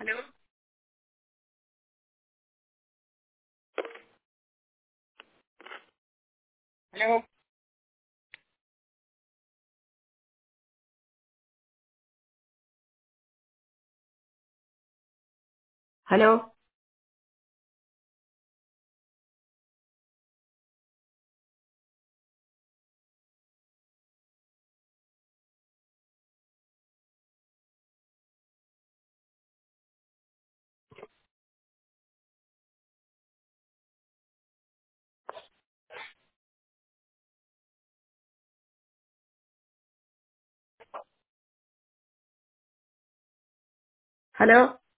Hello hello hello hello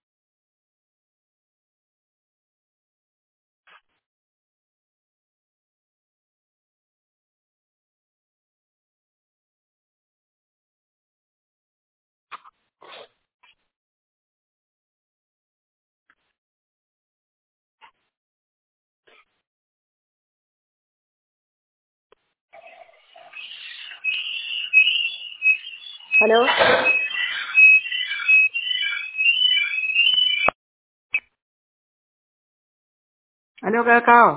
hello hello കേൾക്കാവോ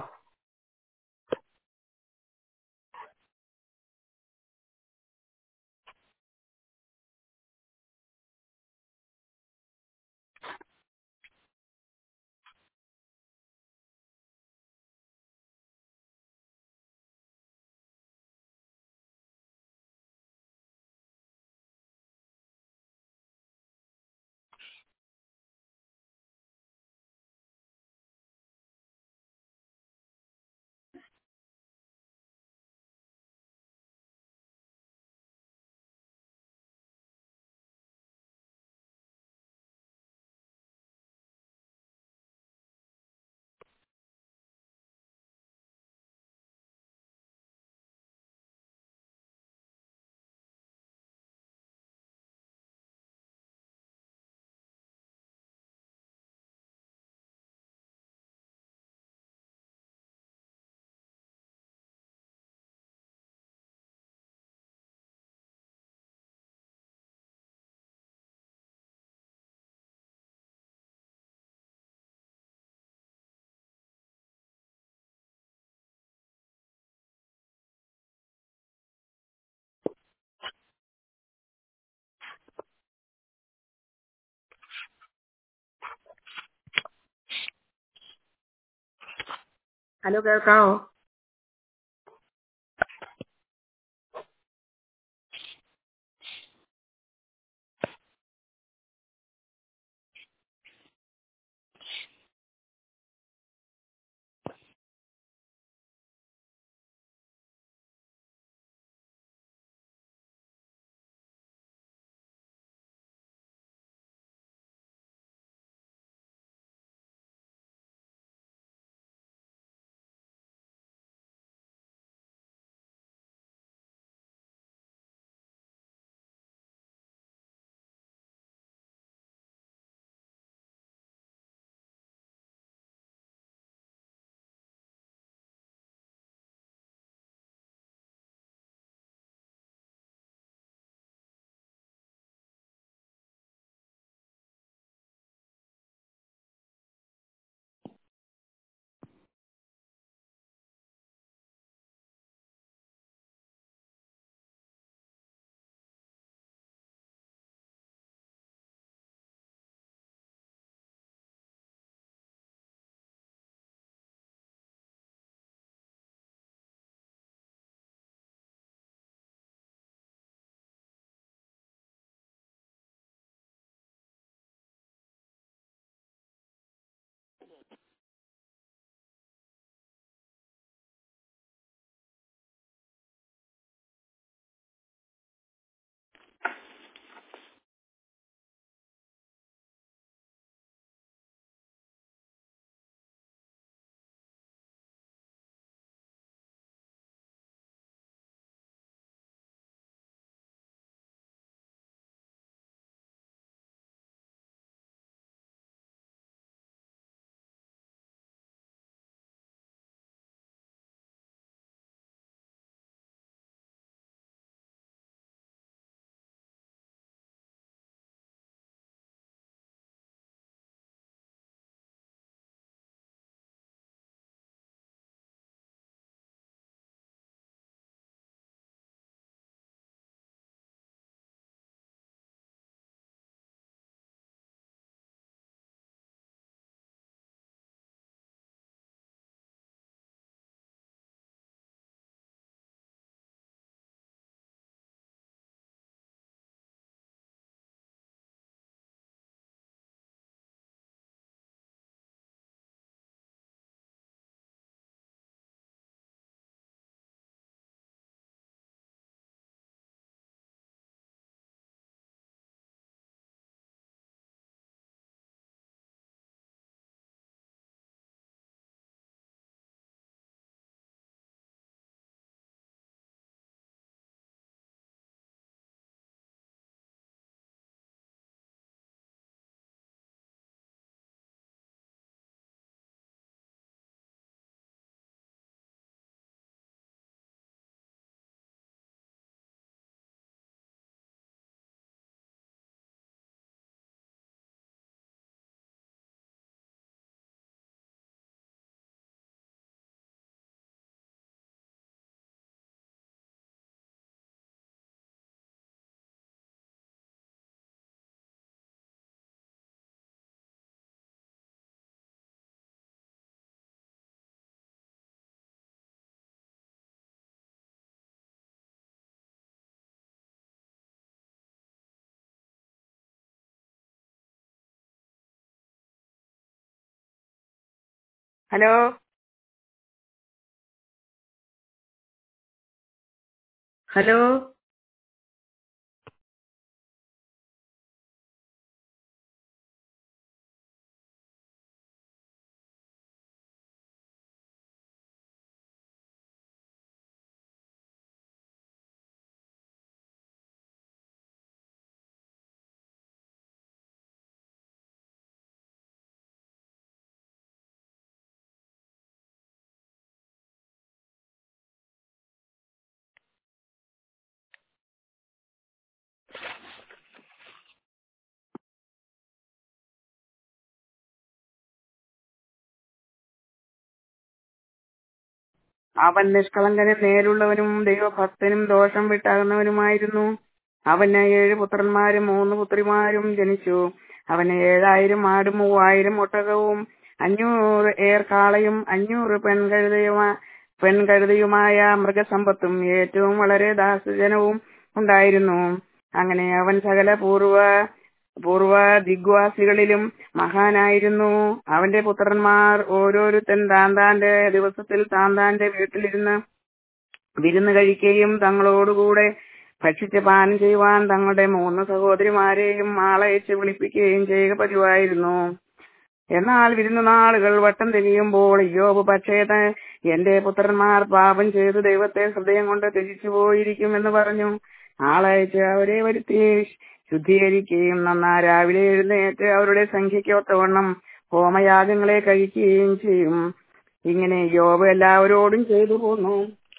hello കേൾക്കാവോ hello hello അവൻ നിഷ്കളങ്കനും നേരുള്ളവനും ദൈവഭക്തനും ദോഷം വിട്ടാകുന്നവനുമായിരുന്നു അവന് ഏഴ് പുത്രന്മാരും മൂന്ന് പുത്രിമാരും ജനിച്ചു അവന് ഏഴായിരം ആടും മൂവായിരം ഒട്ടകവും അഞ്ഞൂറ് ഏർക്കാളയും അഞ്ഞൂറ് പെൺകഴുതയുമാ പെൺകഴുതയുമായ മൃഗസമ്പത്തും ഏറ്റവും വളരെ ദാസജനവും ഉണ്ടായിരുന്നു അങ്ങനെ അവൻ സകല പൂർവ പൂർവ ദിഗ്വാസികളിലും മഹാനായിരുന്നു അവന്റെ പുത്രന്മാർ ഓരോരുത്തൻ താൻ താന്റെ ദിവസത്തിൽ താൻ താന്റെ വീട്ടിലിരുന്ന് വിരുന്ന് കഴിക്കുകയും തങ്ങളോടുകൂടെ ഭക്ഷിച്ച് പാനം ചെയ്യുവാൻ തങ്ങളുടെ മൂന്ന് സഹോദരിമാരെയും ആളയച്ച് വിളിപ്പിക്കുകയും ചെയ്യുക പതിവായിരുന്നു എന്നാൽ വിരുന്നുനാളുകൾ വട്ടം തിരിയുമ്പോൾ യോബ് പക്ഷേ ത- എന്റെ പുത്രന്മാർ പാപം ചെയ്ത് ദൈവത്തെ ഹൃദയം കൊണ്ട് ത്യജിച്ചു പോയിരിക്കുമെന്ന് പറഞ്ഞു ആളയച്ച് അവരെ വരുത്തി ശുദ്ധീകരിക്കുകയും നന്നാ രാവിലെ എഴുന്നേറ്റ് അവരുടെ സംഖ്യയ്ക്ക് ഒത്തവണ്ണം ഹോമയാഗങ്ങളെ കഴിക്കുകയും ചെയ്യും ഇങ്ങനെ യോബ് എല്ലാവരോടും ചെയ്തു പോന്നു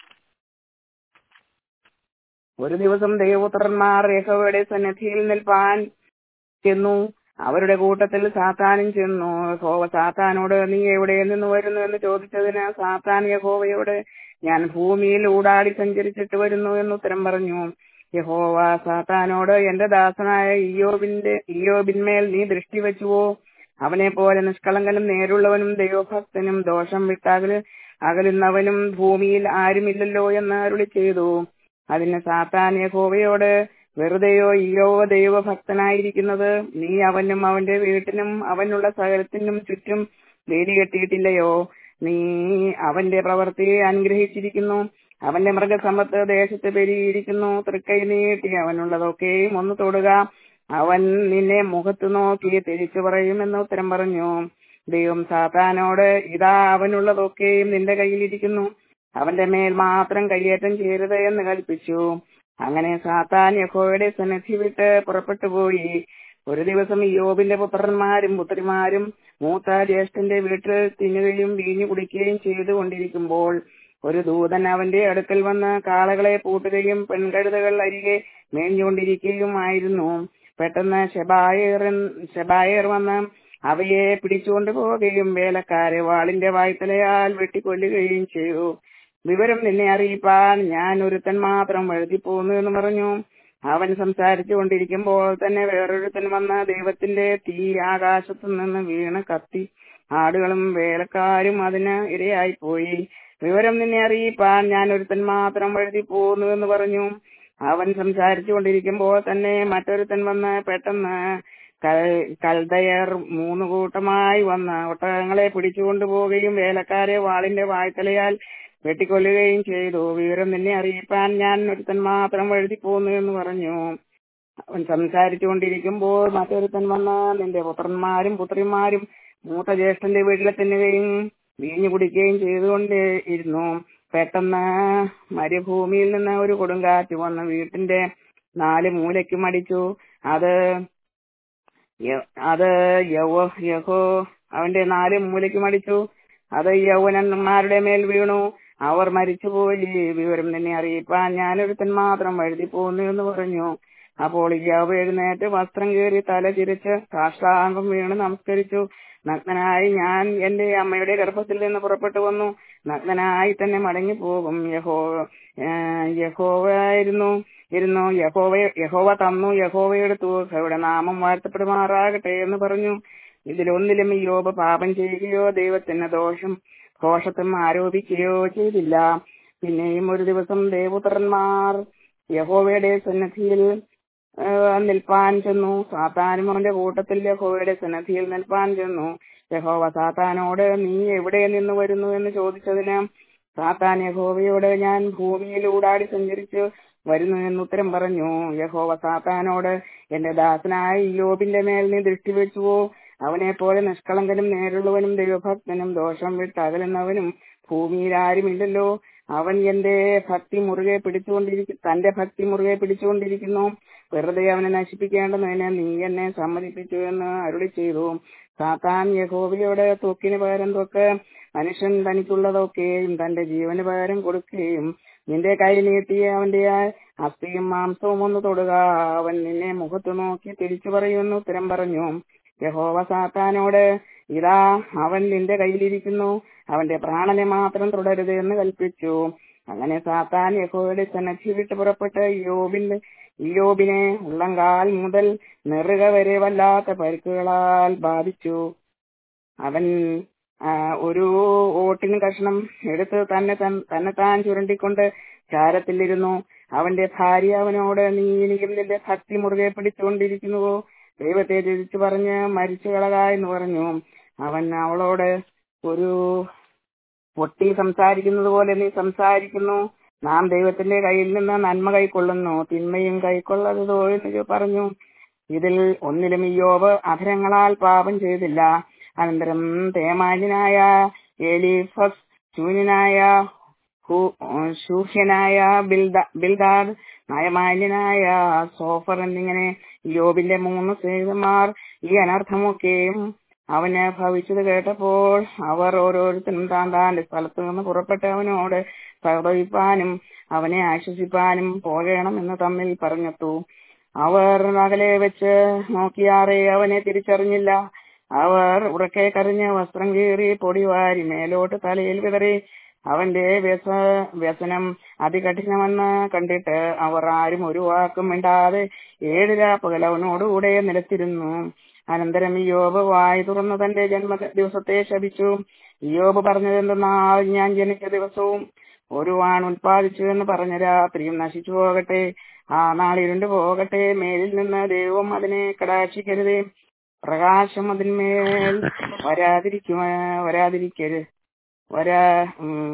ഒരു ദിവസം ദൈവപുത്രന്മാർ യഹോവയുടെ സന്നിധിയിൽ നിൽപ്പാൻ ചെന്നു അവരുടെ കൂട്ടത്തിൽ സാത്താനും ചെന്നു യഹോവ സാത്താനോട് നീ എവിടെ നിന്ന് വരുന്നു എന്ന് ചോദിച്ചതിന് സാത്താൻ യഹോവയോട് ഞാൻ ഭൂമിയിൽ ഊടാടി സഞ്ചരിച്ചിട്ട് വരുന്നു എന്ന് ഉത്തരം പറഞ്ഞു യഹോവ സാത്താനോട് എന്റെ ദാസനായ ഇയോബിന്റെ ഇയോബിന്മേൽ നീ ദൃഷ്ടി വെച്ചുവോ അവനെ പോലെ നിഷ്കളങ്കനും നേരുള്ളവനും ദൈവഭക്തനും ദോഷം വിട്ടകല് അകലുന്നവനും ഭൂമിയിൽ ആരുമില്ലല്ലോ എന്ന് അരുളി ചെയ്തു അതിന് സാത്താൻ യഹോവയോട് വെറുതെയോ ഇയോ ദൈവഭക്തനായിരിക്കുന്നത് നീ അവനും അവന്റെ വീട്ടിനും അവനുള്ള സകലത്തിനും ചുറ്റും വേലി കെട്ടിയിട്ടില്ലയോ നീ അവന്റെ പ്രവൃത്തിയെ അനുഗ്രഹിച്ചിരിക്കുന്നു അവന്റെ മൃഗസമ്പത്ത് ദേശത്ത് പെരുകിയിരിക്കുന്നു തൃക്കൈ നീട്ടി അവനുള്ളതൊക്കെയും ഒന്ന് തൊടുക അവൻ നിന്നെ മുഖത്ത് നോക്കി തിരിച്ചു പറയുമെന്ന് ഉത്തരം പറഞ്ഞു ദൈവം സാത്താനോട് ഇതാ അവനുള്ളതൊക്കെയും നിന്റെ കയ്യിലിരിക്കുന്നു അവന്റെ മേൽ മാത്രം കയ്യേറ്റം ചെയ്യരുത് എന്ന് കൽപ്പിച്ചു അങ്ങനെ സാത്താൻ യഹോയുടെ സന്നിധി വിട്ട് പുറപ്പെട്ടു പോയി ഒരു ദിവസം യോബിന്റെ പുത്രന്മാരും പുത്രിമാരും മൂത്ത ജ്യേഷ്ഠന്റെ വീട്ടിൽ തിന്നുകയും വീഞ്ഞു കുടിക്കുകയും ചെയ്തുകൊണ്ടിരിക്കുമ്പോൾ ഒരു ദൂതൻ അവന്റെ അടുക്കൽ വന്ന് കാളകളെ പൂട്ടുകയും പെൺകഴുതകൾ അരികെ മേഞ്ഞുകൊണ്ടിരിക്കുകയുമായിരുന്നു പെട്ടെന്ന് ഷെബായർ ഷെബായർ വന്ന് അവയെ പിടിച്ചുകൊണ്ട് പോവുകയും വേലക്കാരെ വാളിന്റെ വായ്ത്തലയാൽ വെട്ടിക്കൊല്ലുകയും ചെയ്തു വിവരം നിന്നെ അറിയിപ്പാൻ ഞാൻ ഒരുത്തൻ മാത്രം എഴുതിപ്പോന്നു എന്ന് പറഞ്ഞു അവൻ സംസാരിച്ചു കൊണ്ടിരിക്കുമ്പോൾ തന്നെ വേറൊരുത്തൻ വന്ന ദൈവത്തിന്റെ തീ ആകാശത്തു നിന്ന് വീണ് കത്തി ആടുകളും വേലക്കാരും അതിന് ഇരയായിപ്പോയി വിവരം നിന്നെ അറിയിപ്പാൻ ഞാൻ ഒരുത്തൻ മാത്രം എഴുതി പോന്നു എന്ന് പറഞ്ഞു അവൻ സംസാരിച്ചു കൊണ്ടിരിക്കുമ്പോൾ തന്നെ മറ്റൊരുത്തൻ വന്ന് പെട്ടെന്ന് കൽ- കൽദയർ മൂന്ന് കൂട്ടമായി വന്ന് ഒട്ടകങ്ങളെ പിടിച്ചുകൊണ്ടു പോവുകയും വേലക്കാരെ വാളിന്റെ വായ്ത്തലയാൽ വെട്ടിക്കൊല്ലുകയും ചെയ്തു വിവരം നിന്നെ അറിയിപ്പാൻ ഞാൻ ഒരുത്തൻ മാത്രം എഴുതി പോന്നു എന്ന് പറഞ്ഞു അവൻ സംസാരിച്ചു കൊണ്ടിരിക്കുമ്പോൾ മറ്റൊരുത്തൻ വന്ന് നിന്റെ പുത്രന്മാരും പുത്രിമാരും മൂത്ത ജ്യേഷ്ഠന്റെ വീട്ടിൽ തിന്നുകയും വീഞ്ഞു കുടിക്കുകയും ചെയ്തുകൊണ്ട് ഇരുന്നു പെട്ടെന്ന് മരുഭൂമിയിൽ നിന്ന് ഒരു കൊടുങ്കാറ്റ് വന്ന് വീട്ടിന്റെ നാല് മൂലയ്ക്കും അടിച്ചു അത് യ- അത് യവോ യഹോ അവന്റെ നാല് മൂലയ്ക്കും അടിച്ചു അത് യൗവനന്മാരുടെ മേൽ വീണു അവർ മരിച്ചുപോയി വിവരം തന്നെ അറിയിപ്പാൻ ഞാനൊരുത്തൻ മാത്രം എഴുതി പോന്നു എന്ന് പറഞ്ഞു അപ്പോൾ യവ എഴുന്നേറ്റ് വസ്ത്രം കീറി തല ചിരിച്ച് കാഷ്ടാംഗം വീണ് നമസ്കരിച്ചു നഗ്നനായി ഞാൻ എന്റെ അമ്മയുടെ ഗർഭത്തിൽ നിന്ന് പുറപ്പെട്ടു വന്നു നഗ്നനായി തന്നെ മടങ്ങി പോകും യഹോ യഹോവായിരുന്നു ഇരുന്നു യഹോവ യഹോവ തന്നു യഹോവ എടുത്തു യഹോവയുടെ നാമം വാഴ്ത്തപ്പെടുമാറാകട്ടെ എന്ന് പറഞ്ഞു ഇതിലൊന്നിലും യോബ് പാപം ചെയ്യുകയോ ദൈവത്തിന് ദോഷം ദോഷത്വം ആരോപിക്കുകയോ ചെയ്തില്ല പിന്നെയും ഒരു ദിവസം ദേവപുത്രന്മാർ യഹോവയുടെ സന്നദ്ധിയിൽ നിൽപ്പാൻ ചെന്നു സാത്താനും അവന്റെ കൂട്ടത്തിൽ യഹോവയുടെ സന്നദ്ധിയിൽ നിൽപ്പാൻ ചെന്നു യഹോവ സാത്താനോട് നീ എവിടെ നിന്ന് വരുന്നു എന്ന് ചോദിച്ചതിന് സാത്താൻ യഹോവയോട് ഞാൻ ഭൂമിയിൽ ഊടാടി സഞ്ചരിച്ച് വരുന്നു എന്ന് ഉത്തരം പറഞ്ഞു യഹോവ സാത്താനോട് എന്റെ ദാസനായ യോബിന്റെ മേൽ നീ ദൃഷ്ടി വെച്ചുവോ അവനെ പോലെ നിഷ്കളങ്കനും നേരുള്ളവനും ദൈവഭക്തനും ദോഷം വിട്ട് അകലുന്നവനും ഭൂമിയിൽ ആരുമില്ലല്ലോ അവൻ എന്റെ ഭക്തി മുറുകെ പിടിച്ചുകൊണ്ടിരിക്കും തന്റെ ഭക്തി മുറുകെ പിടിച്ചുകൊണ്ടിരിക്കുന്നു വെറുതെ അവനെ നശിപ്പിക്കേണ്ടതിന് നീ എന്നെ സമ്മതിപ്പിച്ചു എന്ന് അരുളി ചെയ്തു സാത്താൻ യഹോവയോട് തൊക്കിന് പകരം തൊക്ക് മനുഷ്യൻ തനിക്കുള്ളതൊക്കെയും തന്റെ ജീവന് പകരം കൊടുക്കുകയും നിന്റെ കൈ നീട്ടി അവന്റെ അസ്ഥിയും മാംസവും ഒന്ന് തൊടുക അവൻ നിന്നെ മുഖത്ത് നോക്കി തിരിച്ചു പറയുമെന്ന് ഉത്തരം പറഞ്ഞു യഹോവ സാത്താനോട് ഇതാ അവൻ നിന്റെ കയ്യിലിരിക്കുന്നു അവന്റെ പ്രാണനെ മാത്രം തുടരുത് എന്ന് കൽപ്പിച്ചു അങ്ങനെ സാത്താൻ യഹോവയുടെ സന്നദ്ധി വിട്ട് പുറപ്പെട്ട് യോബിന്റെ യോബിനെ ഉള്ളങ്കാൽ മുതൽ നെറുക വരെ വല്ലാത്ത പരിക്കുകളാൽ ബാധിച്ചു അവൻ ആ, ഒരു ഓട്ടിന് കഷ്ണം എടുത്ത് തന്നെ തൻ- തന്നെ താൻ ചുരണ്ടിക്കൊണ്ട് ചാരത്തിലിരുന്നു അവന്റെ ഭാര്യ അവനോട് നീ ഇനിയും നിന്റെ ഭക്തി മുറുകെ പിടിച്ചുകൊണ്ടിരിക്കുന്നുവോ ദൈവത്തെ തിരിച്ചു പറഞ്ഞ് മരിച്ചു കളക എന്ന് പറഞ്ഞു അവൻ അവളോട് ഒരു പൊട്ടി സംസാരിക്കുന്നത് പോലെ നീ സംസാരിക്കുന്നു നാം ദൈവത്തിന്റെ കയ്യിൽ നിന്ന് നന്മ കൈക്കൊള്ളുന്നു തിന്മയും കൈക്കൊള്ളരുതോ എന്ന് പറഞ്ഞു ഇതിൽ ഒന്നിലും ഇയ്യോബ് അധരങ്ങളാൽ പാപം ചെയ്തില്ല അനന്തരം തേമാന്യനായ എലിഫസ് ശൂന്യനായ ഹു- ശൂഹ്യനായ ബിൽദ- ബിൽദാദ് നയമാന്യനായ സോഫർ എന്നിങ്ങനെ യോബിന്റെ മൂന്ന് സ്നേഹിതന്മാർ ഈ അനർത്ഥമൊക്കെയും അവന് ഭവിച്ചത് കേട്ടപ്പോൾ അവർ ഓരോരുത്തരും താൻ താന്റെ സ്ഥലത്ത് നിന്ന് പുറപ്പെട്ട് അവനോട് പ്രവചിപ്പാനും അവനെ ആശ്വസിപ്പാനും പോകണം എന്ന് തമ്മിൽ പറഞ്ഞെത്തു അവർ അകലെ വെച്ച് നോക്കിയാറെ അവനെ തിരിച്ചറിഞ്ഞില്ല അവർ ഉറക്കെ കരഞ്ഞ് വസ്ത്രം കീറി പൊടി വാരി മേലോട്ട് തലയിൽ വിതറി അവന്റെ വ്യസ വ്യസനം അതികഠിനമെന്ന് കണ്ടിട്ട് അവർ ആരും ഒരു വാക്കും മിണ്ടാതെ ഏഴ് രാപ്പകൽ അവനോടുകൂടെ നിലത്തിരുന്നു അനന്തരം യോബ് വായി തുറന്ന് തന്റെ ജന്മ ദിവസത്തെ ശപിച്ചു യോബ് പറഞ്ഞത് എന്തെന്നാൽ ഞാൻ ജനിച്ച ദിവസവും ഒരു ആൺ ഉൽപ്പാദിച്ചു എന്ന് പറഞ്ഞ രാത്രിയും നശിച്ചു പോകട്ടെ ആ നാൾ ഇരുണ്ടു പോകട്ടെ മേലിൽ നിന്ന് ദൈവം അതിനെ കടാക്ഷിക്കരുതേ പ്രകാശം അതിന്മേൽ വരാതിരിക്കുമ വരാതിരിക്കരുത് വരാ ഉം,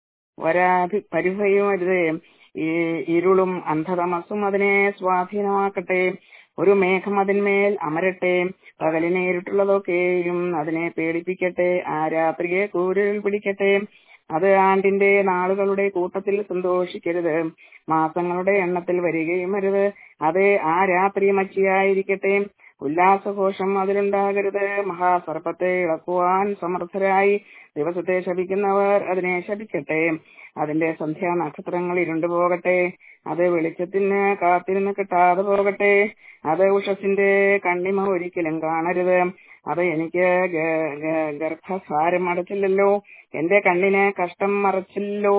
വരാതി പരിഭയമരുതേ ഈ ഇരുളും അന്ധതമസും അതിനെ സ്വാധീനമാക്കട്ടെ ഒരു മേഘം അതിന്മേൽ അമരട്ടെ പകലിനെ ഇരുട്ടുള്ളതൊക്കെയും അതിനെ പേടിപ്പിക്കട്ടെ ആ രാത്രിയെ കൂരിൽ പിടിക്കട്ടെ അത് ആണ്ടിന്റെ നാളുകളുടെ കൂട്ടത്തിൽ സന്തോഷിക്കരുത് മാസങ്ങളുടെ എണ്ണത്തിൽ വരികയും അരുത് അത് ആ രാത്രി മച്ചിയായിരിക്കട്ടെ ഉല്ലാസഘോഷം അതിലുണ്ടാകരുത് മഹാസർപ്പത്തെ ഇളക്കുവാൻ സമർത്ഥരായി ദിവസത്തെ ശപിക്കുന്നവർ അതിനെ ശപിക്കട്ടെ അതിന്റെ സന്ധ്യാ നക്ഷത്രങ്ങൾ ഇരുണ്ടു പോകട്ടെ അത് വെളിച്ചത്തിന് കാത്തിരുന്ന് കിട്ടാതെ പോകട്ടെ അത് ഉഷസിന്റെ കണ്ണിമ ഒരിക്കലും കാണരുത് അത് എനിക്ക് ഗ- ഗ- ഗർഭസാരം അടച്ചില്ലല്ലോ എന്റെ കണ്ണിന് കഷ്ടം മറച്ചില്ലല്ലോ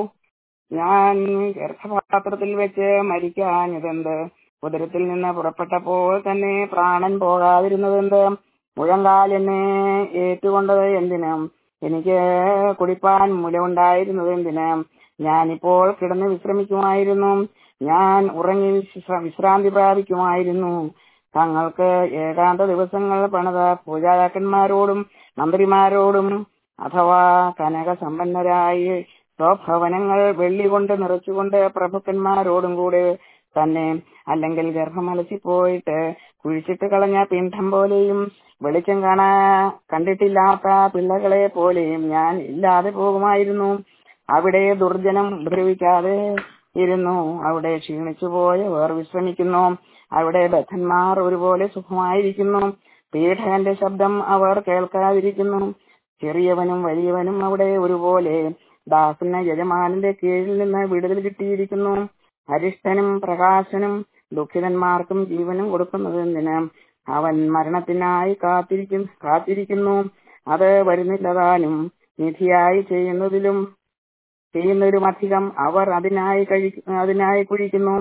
ഞാൻ ഗർഭപാത്രത്തിൽ വെച്ച് മരിക്കാഞ്ഞതെന്ത് ഉദരത്തിൽ നിന്ന് പുറപ്പെട്ടപ്പോൾ തന്നെ പ്രാണൻ പോകാതിരുന്നതെന്ത് മുഴങ്കാൽ എന്നെ ഏറ്റുകൊണ്ടത് എന്തിന് എനിക്ക് കുടിപ്പാൻ മുലവുണ്ടായിരുന്നത് എന്തിന് ഞാനിപ്പോൾ കിടന്ന് വിശ്രമിക്കുമായിരുന്നു ഞാൻ ഉറങ്ങി വിശ്ര- വിശ്രാന്തി പ്രാപിക്കുമായിരുന്നു തങ്ങൾക്ക് ഏകാന്ത ദിവസങ്ങൾ പണിത പൂജാതാക്കന്മാരോടും മന്ത്രിമാരോടും അഥവാ കനക സമ്പന്നരായി സ്വഭവനങ്ങൾ വെള്ളി കൊണ്ട് നിറച്ചുകൊണ്ട് പ്രഭുക്കന്മാരോടും കൂടെ തന്നെ അല്ലെങ്കിൽ ഗർഭമലസിപ്പോയിട്ട് കുഴിച്ചിട്ട് കളഞ്ഞ പിണ്ഡം പോലെയും വെളിച്ചം കാണാ കണ്ടിട്ടില്ലാത്ത പിള്ളകളെ പോലെയും ഞാൻ ഇല്ലാതെ പോകുമായിരുന്നു അവിടെ ദുർജനം ഉപദ്രവിക്കാതെ ഇരുന്നു അവിടെ ക്ഷീണിച്ചു പോയവർ വിശ്രമിക്കുന്നു അവിടെ ബദ്ധന്മാർ ഒരുപോലെ സുഖമായിരിക്കുന്നു പീഠകന്റെ ശബ്ദം അവർ കേൾക്കാതിരിക്കുന്നു ചെറിയവനും വലിയവനും അവിടെ ഒരുപോലെ ദാസന് യജമാനന്റെ കീഴിൽ നിന്ന് വിടുതൽ കിട്ടിയിരിക്കുന്നു അരിഷ്ടനും പ്രകാശനും ദുഃഖിതന്മാർക്കും ജീവനും കൊടുക്കുന്നത് എന്തിന് അവൻ മരണത്തിനായി കാത്തിരിക്കുന്നു കാത്തിരിക്കുന്നു അത് വരുന്നില്ലതാനും നിധിയായി ചെയ്യുന്നതിലും ചെയ്യുന്നതിലും അധികം അവർ അതിനായി കഴി അതിനായി കുഴിക്കുന്നു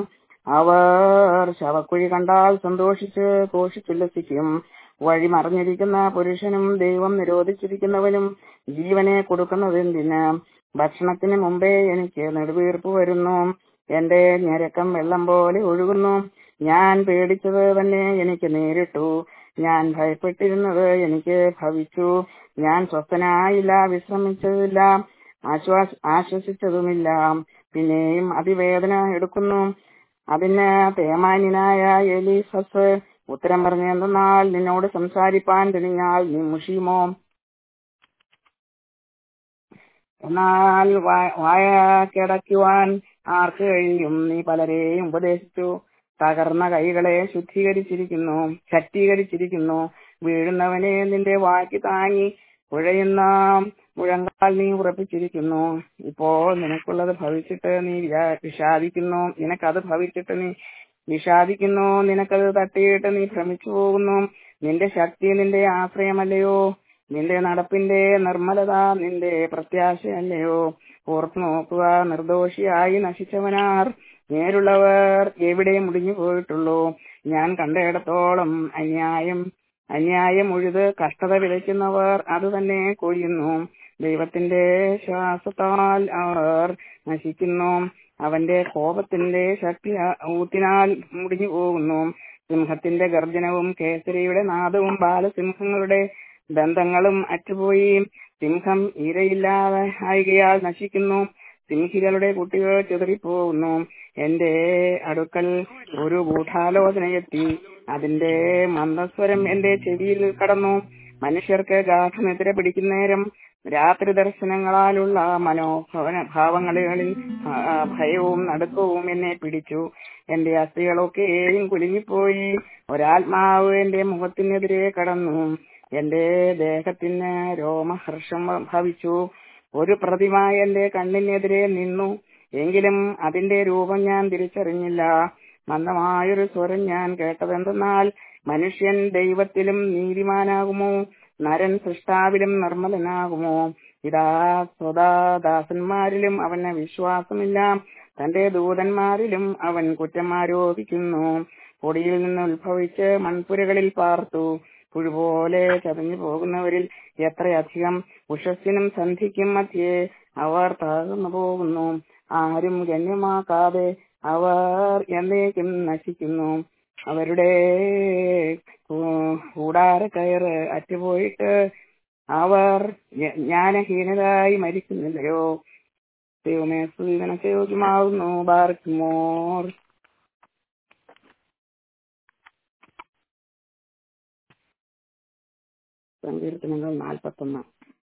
അവർ ശവക്കുഴി കണ്ടാൽ സന്തോഷിച്ച് ഘോഷിച്ചുല്ലസിക്കും വഴി മറിഞ്ഞിരിക്കുന്ന പുരുഷനും ദൈവം നിരോധിച്ചിരിക്കുന്നവനും ജീവനെ കൊടുക്കുന്നതെന്തിന് ഭക്ഷണത്തിന് മുമ്പേ എനിക്ക് നെടുവീർപ്പ് വരുന്നു എന്റെ ഞരക്കം വെള്ളം പോലെ ഒഴുകുന്നു ഞാൻ പേടിച്ചത് തന്നെ എനിക്ക് നേരിട്ടു ഞാൻ ഭയപ്പെട്ടിരുന്നത് എനിക്ക് ഭവിച്ചു ഞാൻ സ്വസ്ഥനായില്ല വിശ്രമിച്ചതില്ല ആശ്വാസ ആശ്വസിച്ചതുമില്ല പിന്നെയും അതിവേദന എടുക്കുന്നു അതിന് തേമാന്യനായ എലീഫസ് ഉത്തരം പറഞ്ഞെന്നാൽ നിന്നോട് സംസാരിപ്പാൻ തിരിഞ്ഞാൽ നീ മുഷിയുമോ എന്നാൽ വാ- വായ കിടക്കുവാൻ ആർക്ക് കഴിയും നീ പലരെയും ഉപദേശിച്ചു തകർന്ന കൈകളെ ശുദ്ധീകരിച്ചിരിക്കുന്നു ശക്തീകരിച്ചിരിക്കുന്നു വീഴുന്നവനെ നിന്റെ വാക്കി താങ്ങി കുഴയുന്ന മുഴങ്കാൽ നീ ഉറപ്പിച്ചിരിക്കുന്നു ഇപ്പോൾ നിനക്കുള്ളത് ഭവിച്ചിട്ട് നീ വിചാ- വിഷാദിക്കുന്നു നിനക്കത് ഭവിച്ചിട്ട് നീ വിഷാദിക്കുന്നു നിനക്കത് തട്ടിയിട്ട് നീ ഭ്രമിച്ചു പോകുന്നു നിന്റെ ശക്തി നിന്റെ ആശ്രയമല്ലയോ നിന്റെ നടപ്പിന്റെ നിർമ്മലത നിന്റെ പ്രത്യാശയല്ലയോ ഓർത്തു നോക്കുക നിർദോഷിയായി നശിച്ചവനാർ നേരുള്ളവർ എവിടെ മുടിഞ്ഞു പോയിട്ടുള്ളൂ ഞാൻ കണ്ടയിടത്തോളം അന്യായം അന്യായം ഉഴുത് കഷ്ടത വിതയ്ക്കുന്നവർ അത് തന്നെ കൊയ്യുന്നു ദൈവത്തിന്റെ ശ്വാസത്താൽ അവർ നശിക്കുന്നു അവന്റെ കോപത്തിന്റെ ശക്തി ഊത്തിനാൽ മുടിഞ്ഞു പോകുന്നു സിംഹത്തിന്റെ ഗർജനവും കേസരിയുടെ നാദവും ബാലസിംഹങ്ങളുടെ ദന്തങ്ങളും അറ്റുപോയി സിംഹം ഇരയില്ലാതെ ആയികയാൽ നശിക്കുന്നു സിംഹികളുടെ കുട്ടികൾ ചിതറിപ്പോകുന്നു എന്റെ അടുക്കൽ ഒരു ഗൂഢാലോചനയെത്തി അതിന്റെ മന്ദസ്വരം എന്റെ ചെവിയിൽ കടന്നു മനുഷ്യർക്ക് ഗാഠനിദ്ര പിടിക്കുന്നേരം രാത്രി ദർശനങ്ങളാലുള്ള മനോഭവന ഭാവങ്ങളിൽ ആ, ഭയവും നടുക്കവും എന്നെ പിടിച്ചു എന്റെ അസ്ഥികളൊക്കെയും കുലുങ്ങിപ്പോയി ഒരാത്മാവ് എന്റെ മുഖത്തിനെതിരെ കടന്നു എന്റെ ദേഹത്തിന് രോമഹർഷം ഭവിച്ചു ഒരു പ്രതിമ എന്റെ കണ്ണിനെതിരെ നിന്നു എങ്കിലും അതിന്റെ രൂപം ഞാൻ തിരിച്ചറിഞ്ഞില്ല മന്ദമായൊരു സ്വരം ഞാൻ കേട്ടതെന്തെന്നാൽ മനുഷ്യൻ ദൈവത്തിലും നീതിമാനാകുമോ നരൻ സൃഷ്ടാവിലും നിർമ്മലനാകുമോ ഇതാ സ്വതാ ദാസന്മാരിലും അവന് വിശ്വാസമില്ല തന്റെ ദൂതന്മാരിലും അവൻ കുറ്റം ആരോപിക്കുന്നു പൊടിയിൽ നിന്ന് ഉത്ഭവിച്ച് മൺപുരകളിൽ പാർത്തു പുഴുപോലെ ചതഞ്ഞു പോകുന്നവരിൽ എത്രയധികം ഉഷസ്സിനും സന്ധിക്കും മധ്യേ അവർ തകർന്നു പോകുന്നു ആരും ഗണ്യമാക്കാതെ അവർ എന്നേക്കും നശിക്കുന്നു അവരുടെ കൂ- കൂടാരക്കയറ് അറ്റുപോയിട്ട് അവർ ജ്ഞ- ജ്ഞാനഹീനരായി മരിക്കുന്നില്ലയോ ദൈവമേ സ്ത്രീധനಕ್ಕೆ യോഗ്യമാകുന്നു ബാർക്കുമോർ സങ്കീർത്തനങ്ങൾ നാൽപ്പത്തൊന്ന്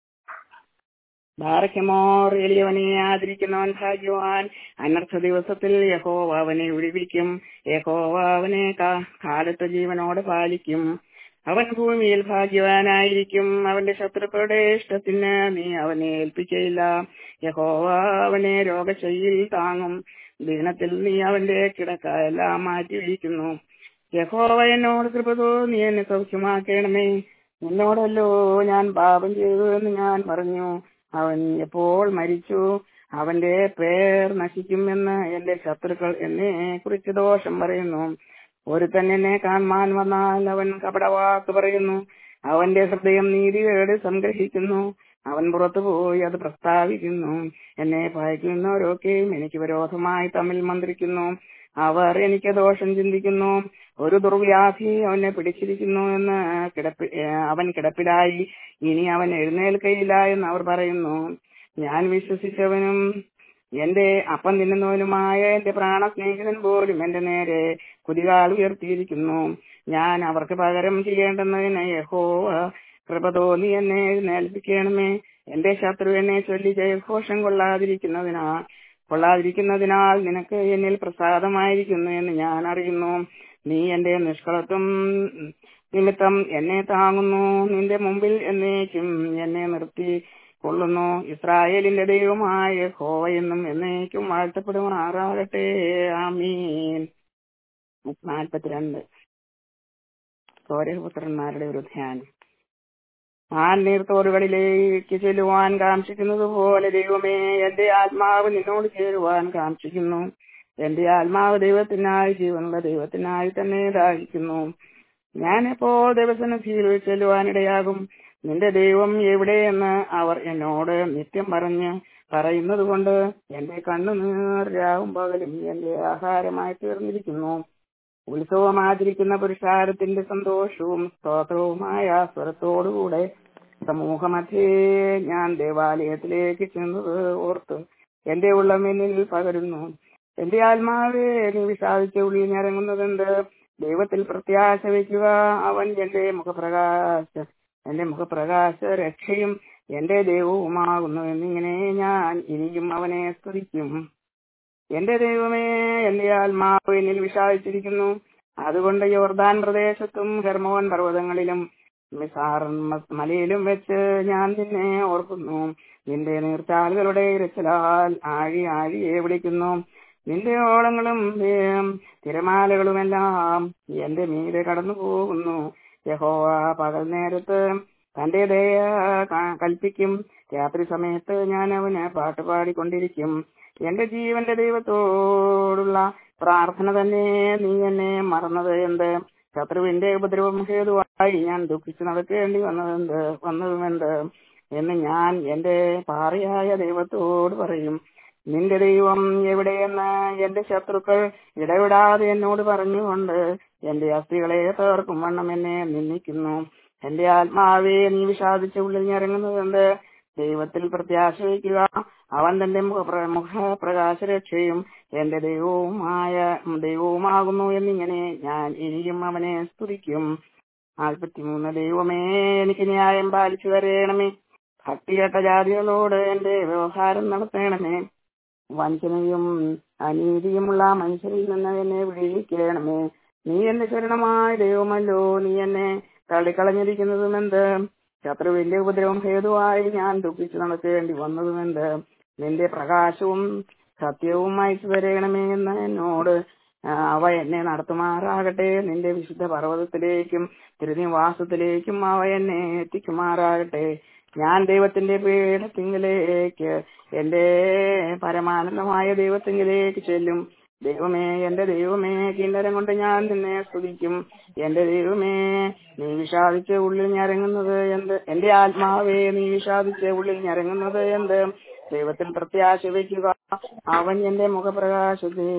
ബാറയ്ക്കുമോർ എളിയവനെ ആദരിക്കുന്നവൻ ഭാഗ്യവാൻ അനർത്ഥ ദിവസത്തിൽ യഹോവ അവനെ വിടുവിക്കും യഹോവ അവനെ കാ- കാലത്ത് ജീവനോടെ പാലിക്കും അവൻ ഭൂമിയിൽ ഭാഗ്യവാനായിരിക്കും അവന്റെ ശത്രുക്കളുടെ ഇഷ്ടത്തിന് നീ അവനെ ഏൽപ്പിക്കയില്ല യഹോവ അവനെ രോഗശൈലിയിൽ താങ്ങും ദിനത്തിൽ നീ അവന്റെ കിടക്ക എല്ലാം മാറ്റി വയ്ക്കുന്നു യഹോവ എന്നോട് കൃപ തോന്നി എന്നെ സൗഖ്യമാക്കണമേ നിന്നോടല്ലോ ഞാൻ പാപം ചെയ്തു എന്ന് ഞാൻ പറഞ്ഞു അവൻ എപ്പോൾ മരിച്ചു അവന്റെ പേർ നശിക്കുമെന്ന് എന്റെ ശത്രുക്കൾ എന്നെ കുറിച്ച് ദോഷം പറയുന്നു ഒരുത്തൻ എന്നെ കാണുവാൻ വന്നാൽ അവൻ കപടവാക്ക് പറയുന്നു അവന്റെ ഹൃദയം നീതികേട് സംഗ്രഹിക്കുന്നു അവൻ പുറത്തു പോയി അത് പ്രസ്താവിക്കുന്നു എന്നെ ഭയക്കുന്നവരൊക്കെയും എനിക്ക് വിരോധമായി തമ്മിൽ മന്ത്രിക്കുന്നു അവർ എനിക്ക് ദോഷം ചിന്തിക്കുന്നു ഒരു ദുർവ്യാധി അവനെ പിടിച്ചിരിക്കുന്നു എന്ന് കിടപ്പി ഏഹ് അവൻ കിടപ്പിലായി ഇനി അവൻ എഴുന്നേൽക്കയില്ല എന്ന് അവർ പറയുന്നു ഞാൻ വിശ്വസിച്ചവനും എന്റെ അപ്പം തിന്നുന്നവനുമായ എന്റെ പ്രാണസ്നേഹിതൻ പോലും എന്റെ നേരെ കുതികാൽ ഉയർത്തിയിരിക്കുന്നു ഞാൻ അവർക്ക് പകരം ചെയ്യേണ്ടുന്നതിന് യഹോവ കൃപ തോന്നി എന്നെ എഴുന്നേൽപ്പിക്കണമേ എന്റെ ശത്രു എന്നെ ചൊല്ലി ജയഘോഷം കൊള്ളാതിരിക്കുന്നതിനാൽ കൊള്ളാതിരിക്കുന്നതിനാൽ നിനക്ക് എന്നിൽ പ്രസാദമായിരിക്കുന്നു എന്ന് ഞാൻ അറിയുന്നു നീ എന്റെ നിഷ്കളത്വം നിമിത്തം എന്നെ താങ്ങുന്നു നിന്റെ മുമ്പിൽ എന്നേക്കും എന്നെ നിർത്തി കൊള്ളുന്നു ഇസ്രായേലിന്റെ ദൈവമായ ഹോവ എന്നും എന്നേക്കും വാഴ്ത്തപ്പെടുമാറാകട്ടെ ആമീൻ നാൽപ്പത്തിരണ്ട് സൗരപുത്രന്മാരുടെ ഒരു ധ്യാനം ആൻ നീർത്തോടുകളിലേക്ക് ചെല്ലുവാൻ കാക്ഷിക്കുന്നത് പോലെ ദൈവമേ എന്റെ ആത്മാവ് നിന്നോട് ചേരുവാൻ കാക്ഷിക്കുന്നു എന്റെ ആത്മാവ് ദൈവത്തിനായി ജീവനുള്ള ദൈവത്തിനായി തന്നെ ദാഹിക്കുന്നു ഞാൻ എപ്പോ ദൈവസന്നിധിയിൽ ചെല്ലുവാനിടയാകും നിന്റെ ദൈവം എവിടെയെന്ന് അവർ എന്നോട് നിത്യം പറഞ്ഞ് പറയുന്നത് കൊണ്ട് എന്റെ കണ്ണുനീർ രാവും പകലും എന്റെ ആഹാരമായി തീർന്നിരിക്കുന്നു ഉത്സവം ആചരിക്കുന്ന പുരുഷാരത്തിന്റെ സന്തോഷവും സ്തോത്രവുമായ സ്വരത്തോടുകൂടെ സമൂഹമധ്യേ ഞാൻ ദേവാലയത്തിലേക്ക് ചെന്നത് ഓർത്ത് എന്റെ ഉള്ളമെന്നിൽ പകരുന്നു എന്റെ ആത്മാവേ നീ വിഷാദിച്ച ഉള്ളിൽ ഞരങ്ങുന്നതെന്ത് ദൈവത്തിൽ പ്രത്യാശ വയ്ക്കുക അവൻ എന്റെ മുഖപ്രകാശ എന്റെ മുഖപ്രകാശ രക്ഷയും എന്റെ ദൈവവുമാകുന്നു എന്നിങ്ങനെ ഞാൻ ഇനിയും അവനെ സ്തുതിക്കും എന്റെ ദൈവമേ എന്റെ ആത്മാവ് എന്നിൽ വിഷാദിച്ചിരിക്കുന്നു അതുകൊണ്ട് യോർദാൻ പ്രദേശത്തും ഹെർമോൻ പർവ്വതങ്ങളിലും മിസാർ മലയിലും വെച്ച് ഞാൻ നിന്നെ ഓർക്കുന്നു നിന്റെ നീർച്ചാലുകളുടെ ഇരച്ചിലാൽ ആഴി ആഴിയെ വിളിക്കുന്നു നിന്റെ ഓളങ്ങളും ഏം, തിരമാലകളുമെല്ലാം എന്റെ മീതെ കടന്നു പോകുന്നു യഹോവ പകൽ നേരത്ത് തന്റെ ദയ ക- കൽപ്പിക്കും രാത്രി സമയത്ത് ഞാൻ അവന് പാട്ട് പാടിക്കൊണ്ടിരിക്കും എന്റെ ജീവന്റെ ദൈവത്തോടുള്ള പ്രാർത്ഥന തന്നെ നീ എന്നെ മറന്നത് എന്ത് ശത്രുവിന്റെ ഉപദ്രവം ഹേതുവായി ഞാൻ ദുഃഖിച്ചു നടക്കേണ്ടി വന്നതെന്ത് വന്നതുമെന്ത് എന്ന് ഞാൻ എന്റെ പാറയായ ദൈവത്തോട് പറയും നിന്റെ ദൈവം എവിടെയെന്ന് എന്റെ ശത്രുക്കൾ ഇടവിടാതെ എന്നോട് പറഞ്ഞുകൊണ്ട് എന്റെ അസ്ഥികളെ തേർക്കും വണ്ണം എന്നെ നിന്ദിക്കുന്നു എന്റെ ആത്മാവെ നീ വിഷാദിച്ച ഉള്ളിൽ ഞരങ്ങുന്നതുണ്ട് ദൈവത്തിൽ പ്രത്യാശ വയ്ക്കുക അവൻ തന്റെ മുഖപ്ര- മുഖപ്രകാശരക്ഷയും എന്റെ ദൈവവുമായ ദൈവവുമാകുന്നു എന്നിങ്ങനെ ഞാൻ ഇനിയും അവനെ സ്തുതിക്കും നാൽപ്പത്തിമൂന്ന് ദൈവമേ എനിക്ക് ന്യായം പാലിച്ചു തരേണമേ ഭക്തികെട്ട ജാതികളോട് എന്റെ വ്യവഹാരം നടത്തണമേ വഞ്ചനയും അനീതിയുമുള്ള മനുഷ്യരിൽ നിന്ന് എന്നെ വിടുവിക്കണമേ നീ എന്റെ ശരണമായ ദൈവമല്ലോ നീ എന്നെ തള്ളിക്കളഞ്ഞിരിക്കുന്നതുമെന്ത് ശത്രുവിന്റെ ഉപദ്രവം ഹേതുവായി ഞാൻ ദുഃഖിച്ചു നടക്കേണ്ടി വന്നതുമെന്ത് നിന്റെ പ്രകാശവും സത്യവും അയച്ചു തരയണമേ എന്ന് എന്നോട് ആ, അവ എന്നെ നടത്തുമാറാകട്ടെ നിന്റെ വിശുദ്ധ പർവ്വതത്തിലേക്കും തിരുനിവാസത്തിലേക്കും അവ എന്നെ എത്തിക്കുമാറാകട്ടെ ഞാൻ ദൈവത്തിന്റെ പീഠത്തിങ്കിലേക്ക് എന്റെ പരമാനന്ദമായ ദൈവത്തിങ്കിലേക്ക് ചെല്ലും ദൈവമേ എന്റെ ദൈവമേ കിന്നരം കൊണ്ട് ഞാൻ നിന്നെ സ്തുതിക്കും എന്റെ ദൈവമേ നീ വിഷാദിച്ച ഉള്ളിൽ ഞരങ്ങുന്നത് എന്ത് എന്റെ ആത്മാവേ നീ വിഷാദിച്ച ഉള്ളിൽ ഞരങ്ങുന്നത് എന്ത് ദൈവത്തിൽ പ്രത്യാശ വയ്ക്കുക അവൻ എന്റെ മുഖപ്രകാശത്തെ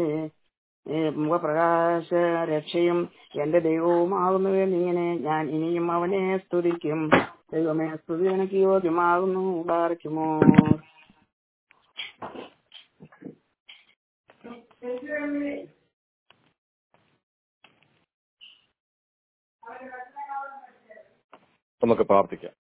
ഏ, മുഖപ്രകാശ രക്ഷയും എന്റെ ദൈവവുമാകുന്നു എന്നിങ്ങനെ ഞാൻ ഇനിയും അവനെ സ്തുതിക്കും ദൈവമേ സ്തുതി എനിക്ക് യോഗ്യമാകുന്നു പാർക്കുമോ നമുക്ക് പ്രാർത്ഥിക്കാം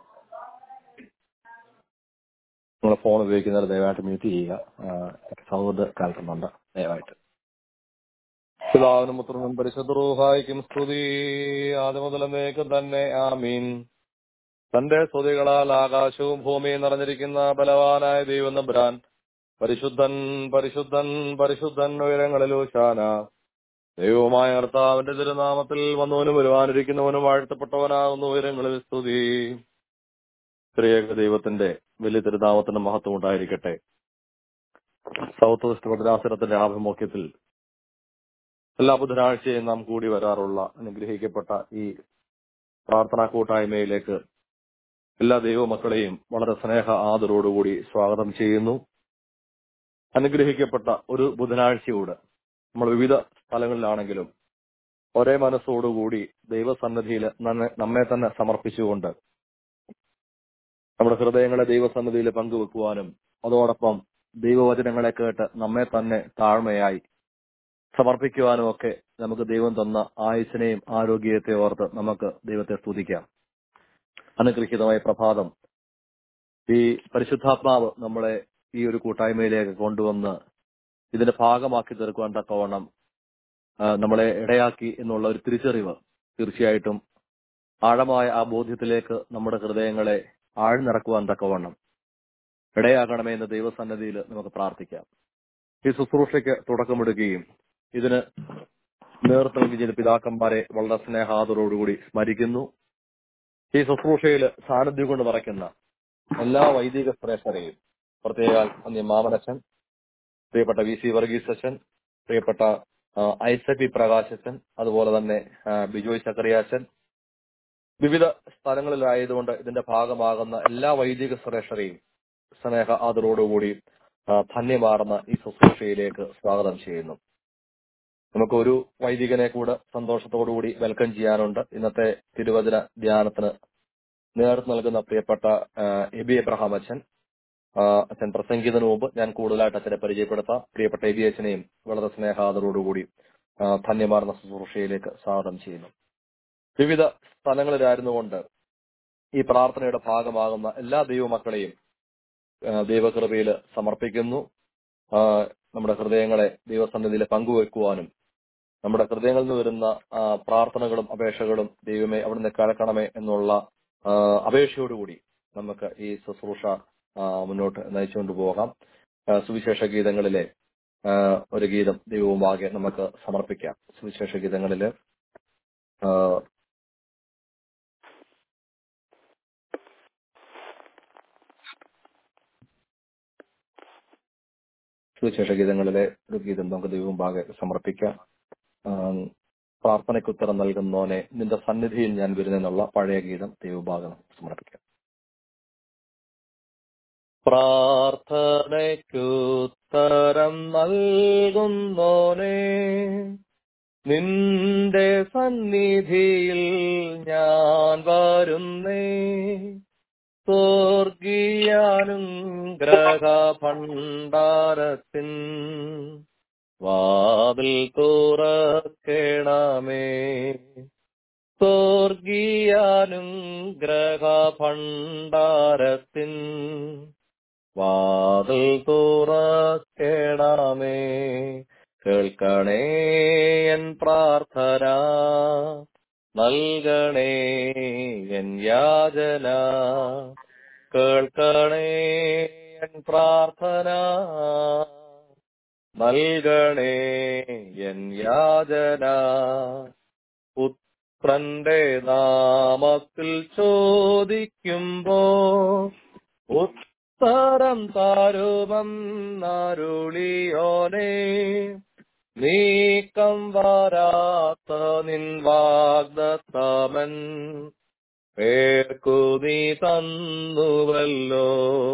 നമ്മൾ ഫോൺ ഉപയോഗിക്കുന്നവർ ദയവായിട്ട് മ്യൂട്ട് ചെയ്യുക സൗണ്ട് കേൾക്കുന്നുണ്ട് ദയവായിട്ട് പിതാവിനും പുത്രനും പരിശുദ്ധ റൂഹായിക്കും സ്തുതി ആദ്യം മുതൽ എന്നേക്കും തന്നെ ആമീൻ തന്റെ സ്തുതികളാൽ ആകാശവും ഭൂമിയും നിറഞ്ഞിരിക്കുന്ന ബലവാനായ ദൈവം നമ്പുരാൻ പരിശുദ്ധൻ പരിശുദ്ധൻ പരിശുദ്ധൻ ഉയരങ്ങളിലൂശാന ദൈവവുമായ കർത്താവിന്റെ തിരുനാമത്തിൽ വന്നവനും വരുവാനിരിക്കുന്നവനും വാഴ്ത്തപ്പെട്ടവനാകുന്ന ഉയരങ്ങളിൽ സ്തുതി സ്ത്രീയേക ദൈവത്തിന്റെ വലിയ തിരുനാമത്തിന്റെ മഹത്വം ഉണ്ടായിരിക്കട്ടെ സൗത്ത് വെസ്റ്റ് ഭദ്രാസനത്തിന്റെ ആഭിമുഖ്യത്തിൽ എല്ലാ ബുധനാഴ്ചയും നാം കൂടി വരാറുള്ള അനുഗ്രഹിക്കപ്പെട്ട ഈ പ്രാർത്ഥനാ കൂട്ടായ്മയിലേക്ക് എല്ലാ ദൈവമക്കളെയും വളരെ സ്നേഹ ആദരോടുകൂടി സ്വാഗതം ചെയ്യുന്നു അനുഗ്രഹിക്കപ്പെട്ട ഒരു ബുധനാഴ്ചയോട് നമ്മൾ വിവിധ സ്ഥലങ്ങളിലാണെങ്കിലും ഒരേ മനസ്സോടുകൂടി ദൈവസന്നിധിയിൽ നന്നെ- നമ്മെ തന്നെ സമർപ്പിച്ചുകൊണ്ട് നമ്മുടെ ഹൃദയങ്ങളെ ദൈവസന്നിധിയിൽ പങ്കുവെക്കുവാനും അതോടൊപ്പം ദൈവവചനങ്ങളെ കേട്ട് നമ്മെ തന്നെ താഴ്മയായി സമർപ്പിക്കുവാനും ഒക്കെ നമുക്ക് ദൈവം തന്ന ആയുസിനെയും ആരോഗ്യത്തെ ഓർത്ത് നമുക്ക് ദൈവത്തെ സ്തുതിക്കാം അനുഗ്രഹീതമായ പ്രഭാതം ഈ പരിശുദ്ധാത്മാവ് നമ്മളെ ഈ ഒരു കൂട്ടായ്മയിലേക്ക് കൊണ്ടുവന്ന് ഇതിന്റെ ഭാഗമാക്കി തീർക്കുവാൻ തക്കവണ്ണം ആ, നമ്മളെ ഇടയാക്കി എന്നുള്ള ഒരു തിരിച്ചറിവ് തീർച്ചയായിട്ടും ആഴമായ ആ ബോധ്യത്തിലേക്ക് നമ്മുടെ ഹൃദയങ്ങളെ ആഴ്ന്നിറക്കുവാൻ തക്കവണ്ണം ഇടയാകണമേ എന്ന് ദൈവസന്നദ്ധിയിൽ നമുക്ക് പ്രാർത്ഥിക്കാം ഈ ശുശ്രൂഷയ്ക്ക് തുടക്കമിടുകയും ഇതിന് നേതൃത്വം നൽകി ചെയ്ത പിതാക്കന്മാരെ വളരെ സ്നേഹാദരോടുകൂടി സ്മരിക്കുന്നു ഈ ശുശ്രൂഷയിൽ സാന്നിധ്യം കൊണ്ട് നിറയ്ക്കുന്ന എല്ലാ വൈദിക ശ്രേഷ്ഠരെയും പ്രത്യേകാൽ അന്യ മാമനച്ചൻ പ്രിയപ്പെട്ട വി സി വർഗീസ് അച്ഛൻ പ്രിയപ്പെട്ട ആ, ഐസക് പി പ്രകാശ് അച്ഛൻ അതുപോലെ തന്നെ ആ, ബിജോയ് ചക്രിയാച്ചൻ വിവിധ സ്ഥലങ്ങളിലായതുകൊണ്ട് ഇതിന്റെ ഭാഗമാകുന്ന എല്ലാ വൈദിക ശ്രേഷ്ഠരെയും സ്നേഹ ആദരോടുകൂടി ആ, ധന്യമാർന്ന ഈ ശുശ്രൂഷയിലേക്ക് സ്വാഗതം ചെയ്യുന്നു നമുക്ക് ഒരു വൈദികനെ കൂടെ സന്തോഷത്തോടുകൂടി വെൽക്കം ചെയ്യാനുണ്ട് ഇന്നത്തെ തിരുവചന ധ്യാനത്തിന് നേതൃത്വം നൽകുന്ന പ്രിയപ്പെട്ട ആ, എബി എബ്രഹാം അച്ഛൻ ആ, അച്ഛൻ പ്രസംഗിക്കുന്നതിന് മുമ്പ് ഞാൻ കൂടുതലായിട്ട് അച്ഛനെ പരിചയപ്പെടുത്താം പ്രിയപ്പെട്ട എബി അച്ഛനെയും വളരെ സ്നേഹാദരോടുകൂടി ആ, ധന്യമാർന്ന ശുശ്രൂഷയിലേക്ക് സ്വാഗതം ചെയ്യുന്നു വിവിധ സ്ഥലങ്ങളിലായിരുന്നുകൊണ്ട് ഈ പ്രാർത്ഥനയുടെ ഭാഗമാകുന്ന എല്ലാ ദൈവമക്കളെയും ആ, ദൈവകൃപയിൽ സമർപ്പിക്കുന്നു ആ, നമ്മുടെ ഹൃദയങ്ങളെ ദൈവസന്നിധിയിൽ പങ്കുവെക്കുവാനും നമ്മുടെ ഹൃദയങ്ങളിൽ നിന്ന് വരുന്ന ആ, പ്രാർത്ഥനകളും അപേക്ഷകളും ദൈവമേ അവിടുന്ന് കേൾക്കണമേ എന്നുള്ള ആ, അപേക്ഷയോടുകൂടി നമുക്ക് ഈ ശുശ്രൂഷ ആ, മുന്നോട്ട് നയിച്ചുകൊണ്ട് പോകാം ആ, സുവിശേഷ ഗീതങ്ങളിലെ ആ, ഒരു ഗീതം ദൈവവുമാകെ നമുക്ക് സമർപ്പിക്കാം സുവിശേഷ ഗീതങ്ങളില് ആ, സുവിശേഷ ഗീതങ്ങളിലെ ഒരു ഗീതം നമുക്ക് ദൈവവുമാകെ സമർപ്പിക്കാം ആ, പ്രാർത്ഥനയ്ക്ക് ഉത്തരം നൽകുന്നോനെ നിന്റെ സന്നിധിയിൽ ഞാൻ വരുന്നെന്നുള്ള പഴയ ഗീതം ദൈവഭാഗം സമർപ്പിക്കാം പ്രാർത്ഥനയ്ക്കുത്തരം നൽകുന്നോനെ നിന്റെ സന്നിധിയിൽ ഞാൻ വരുന്നേ സ്വർഗീയാനുഗ്രഹ ഭണ്ഡാരത്തിൻ വാതിൽ തുറക്കണമേ സ്വർഗീയാനുഗ്രഹ ഭണ്ഡാരത്തിൻ വാതിൽ തുറക്കണമേ കേൾക്കണേ എൻ പ്രാർത്ഥന നൽകണേ എൻ യാചന കേൾക്കണേ എൻ പ്രാർത്ഥന നൽകണേ എൻ യാചന പുത്രന്റെ നാമത്തിൽ ചോദിക്കുമ്പോ ഉത്തരം താരുമെന്നരുളിയോനെ നീക്കം വരാത്ത നിൻ വാഗ്ദത്തമൻ പേർക്കു നീ തന്നുവല്ലോ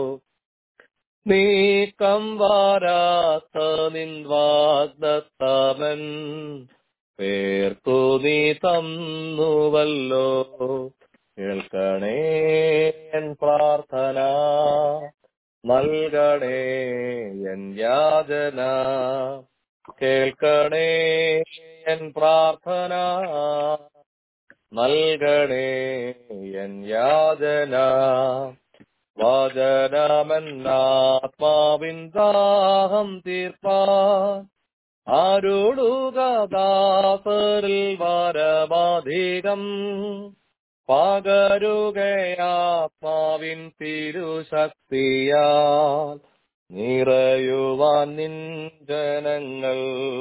നീക്കം വരാത്ത നിൻ വാഗ്ദത്തമൻ പേർക്കു നീ തന്നുവല്ലോ കേൾക്കണേ എൻ പ്രാർത്ഥന നൽകണേ എൻ യാചന കേൾക്കണേ എൻ പ്രാർത്ഥന നൽകണേ എൻ യാചന വചനമെന്നാത്മാവിൻ ദാഹം തീർപ്പാൻ ആരോടുക ദാസരിൽ വരമധികം പകരുകയാത്മാവിൻ തിരുശക്തിയാൽ നിറയുവാൻ നിൻ ജനങ്ങൾ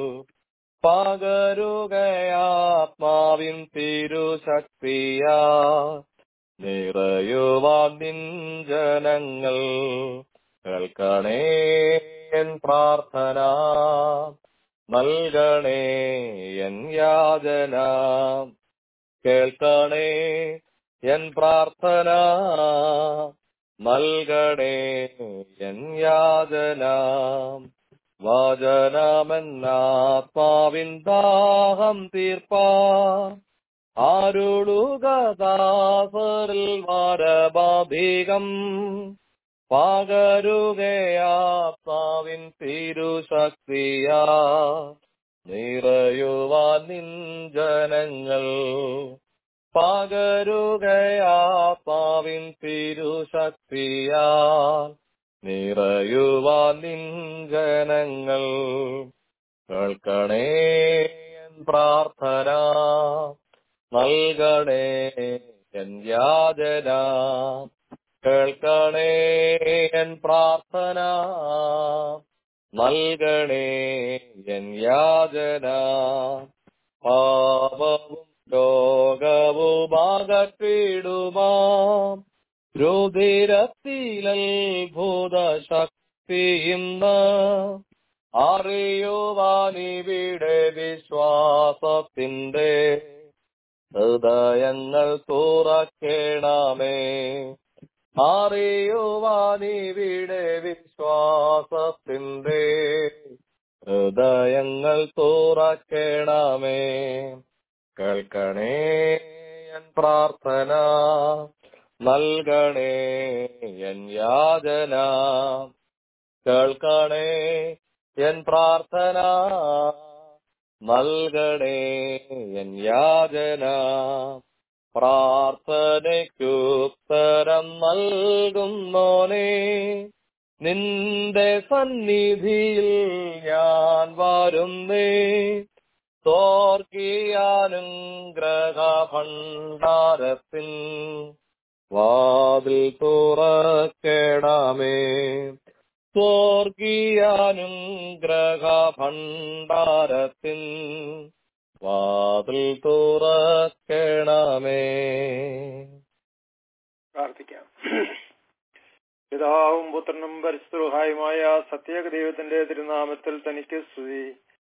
പകരുകയാത്മാവിൻ തിരുശക്തിയാൽ നിറയുവാൻ നിൻ ജനങ്ങൾ കേൾക്കണേ എൻ പ്രാർത്ഥന നൽകണേ എൻ യാചന കേൾക്കണേ എൻ പ്രാർത്ഥന നൽകണേ എൻ യാചന വചനമെന്നാത്മാവിൻ ദാഹം തീർപ്പാ ആരുളുക ദാസരിൽ വരബാധികം പകരുകയാത്മാവിൻ തിരുശക്തിയാ നിറയുവാൻ നിൻ ജനങ്ങൾ പകരുകയാത്മാവിൻ തിരുശക്തിയാ നിറയുവാൻ നിൻ ജനങ്ങൾ കേൾക്കണേ എൻ പ്രാർത്ഥന നൽകണേ എൻ യാചന കേൾക്കണേ എൻ പ്രാർത്ഥന നൽകണേ എൻ യാചന പാപവും രോഗവും അകറ്റിടുമാം രുതിരത്തിലത്ഭുത ശക്തിയിന്ന് അറിയുവാനിവിടെ വിശ്വാസത്തിന്റെ ഹൃദയങ്ങൾ തുറക്കേണമേ അറിയുവാനിവിടെ വിശ്വാസത്തിന്റെ ഹൃദയങ്ങൾ തുറക്കണമേ കേൾക്കണേ എൻ പ്രാർത്ഥന നൽകണേ എൻ യാചന കേൾക്കണേ എൻ പ്രാർത്ഥന നൽകണേ എൻ യാചന പ്രാർത്ഥനയ്ക്കുത്തരം നൽകുന്നോനേ നിന്റെ സന്നിധിയിൽ ഞാൻ വരുന്നേ തോർക്കിയാനുഗ്രഹ ഭണ്ഡാരത്തിൻ വാതിൽ തുറക്കണമേ സ്വർഗീയാനുഗ്രഹ ഭണ്ഡാരത്തിൻ വാതിൽ തുറക്കണമേ പ്രാർത്ഥിക്കാം പിതാവും പുത്രനും പരിശുദ്ധഹായുമായ സത്യേക ദൈവത്തിന്റെ തിരുനാമത്തിൽ തനിക്ക് സ്തുതി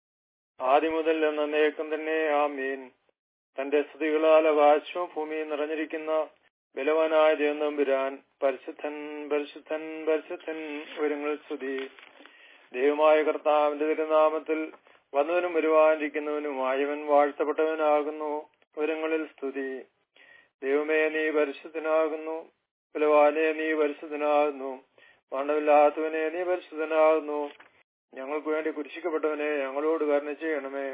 ആദ്യം മുതൽ എന്നേക്കും തന്നെ ആമീൻ തന്റെ സ്തുതികളാൽ ആകാശവും ഭൂമിയും നിറഞ്ഞിരിക്കുന്ന ബലവാനായ ദൈവനമ്പുരാൻ പരിശുദ്ധൻ പരിശുദ്ധൻ പരിശുദ്ധൻ ഒരുങ്ങൾ സ്തുതി ദൈവമായ കർത്താവിന്റെ തിരുനാമത്തിൽ വന്നവനും വരുവാനിരിക്കുന്നവനുമായവൻ വാഴ്ത്തപ്പെട്ടവനാകുന്നു ഒരുങ്ങളിൽ സ്തുതി ദൈവമേ നീ പരിശുദ്ധനാകുന്നു ബലവാനെ നീ പരിശുദ്ധനാകുന്നു മരണമില്ലാത്തവനെ നീ പരിശുദ്ധനാകുന്നു ഞങ്ങൾക്ക് വേണ്ടി കുരിശിക്കപ്പെട്ടവനെ ഞങ്ങളോട് കരുണ ചെയ്യണമേ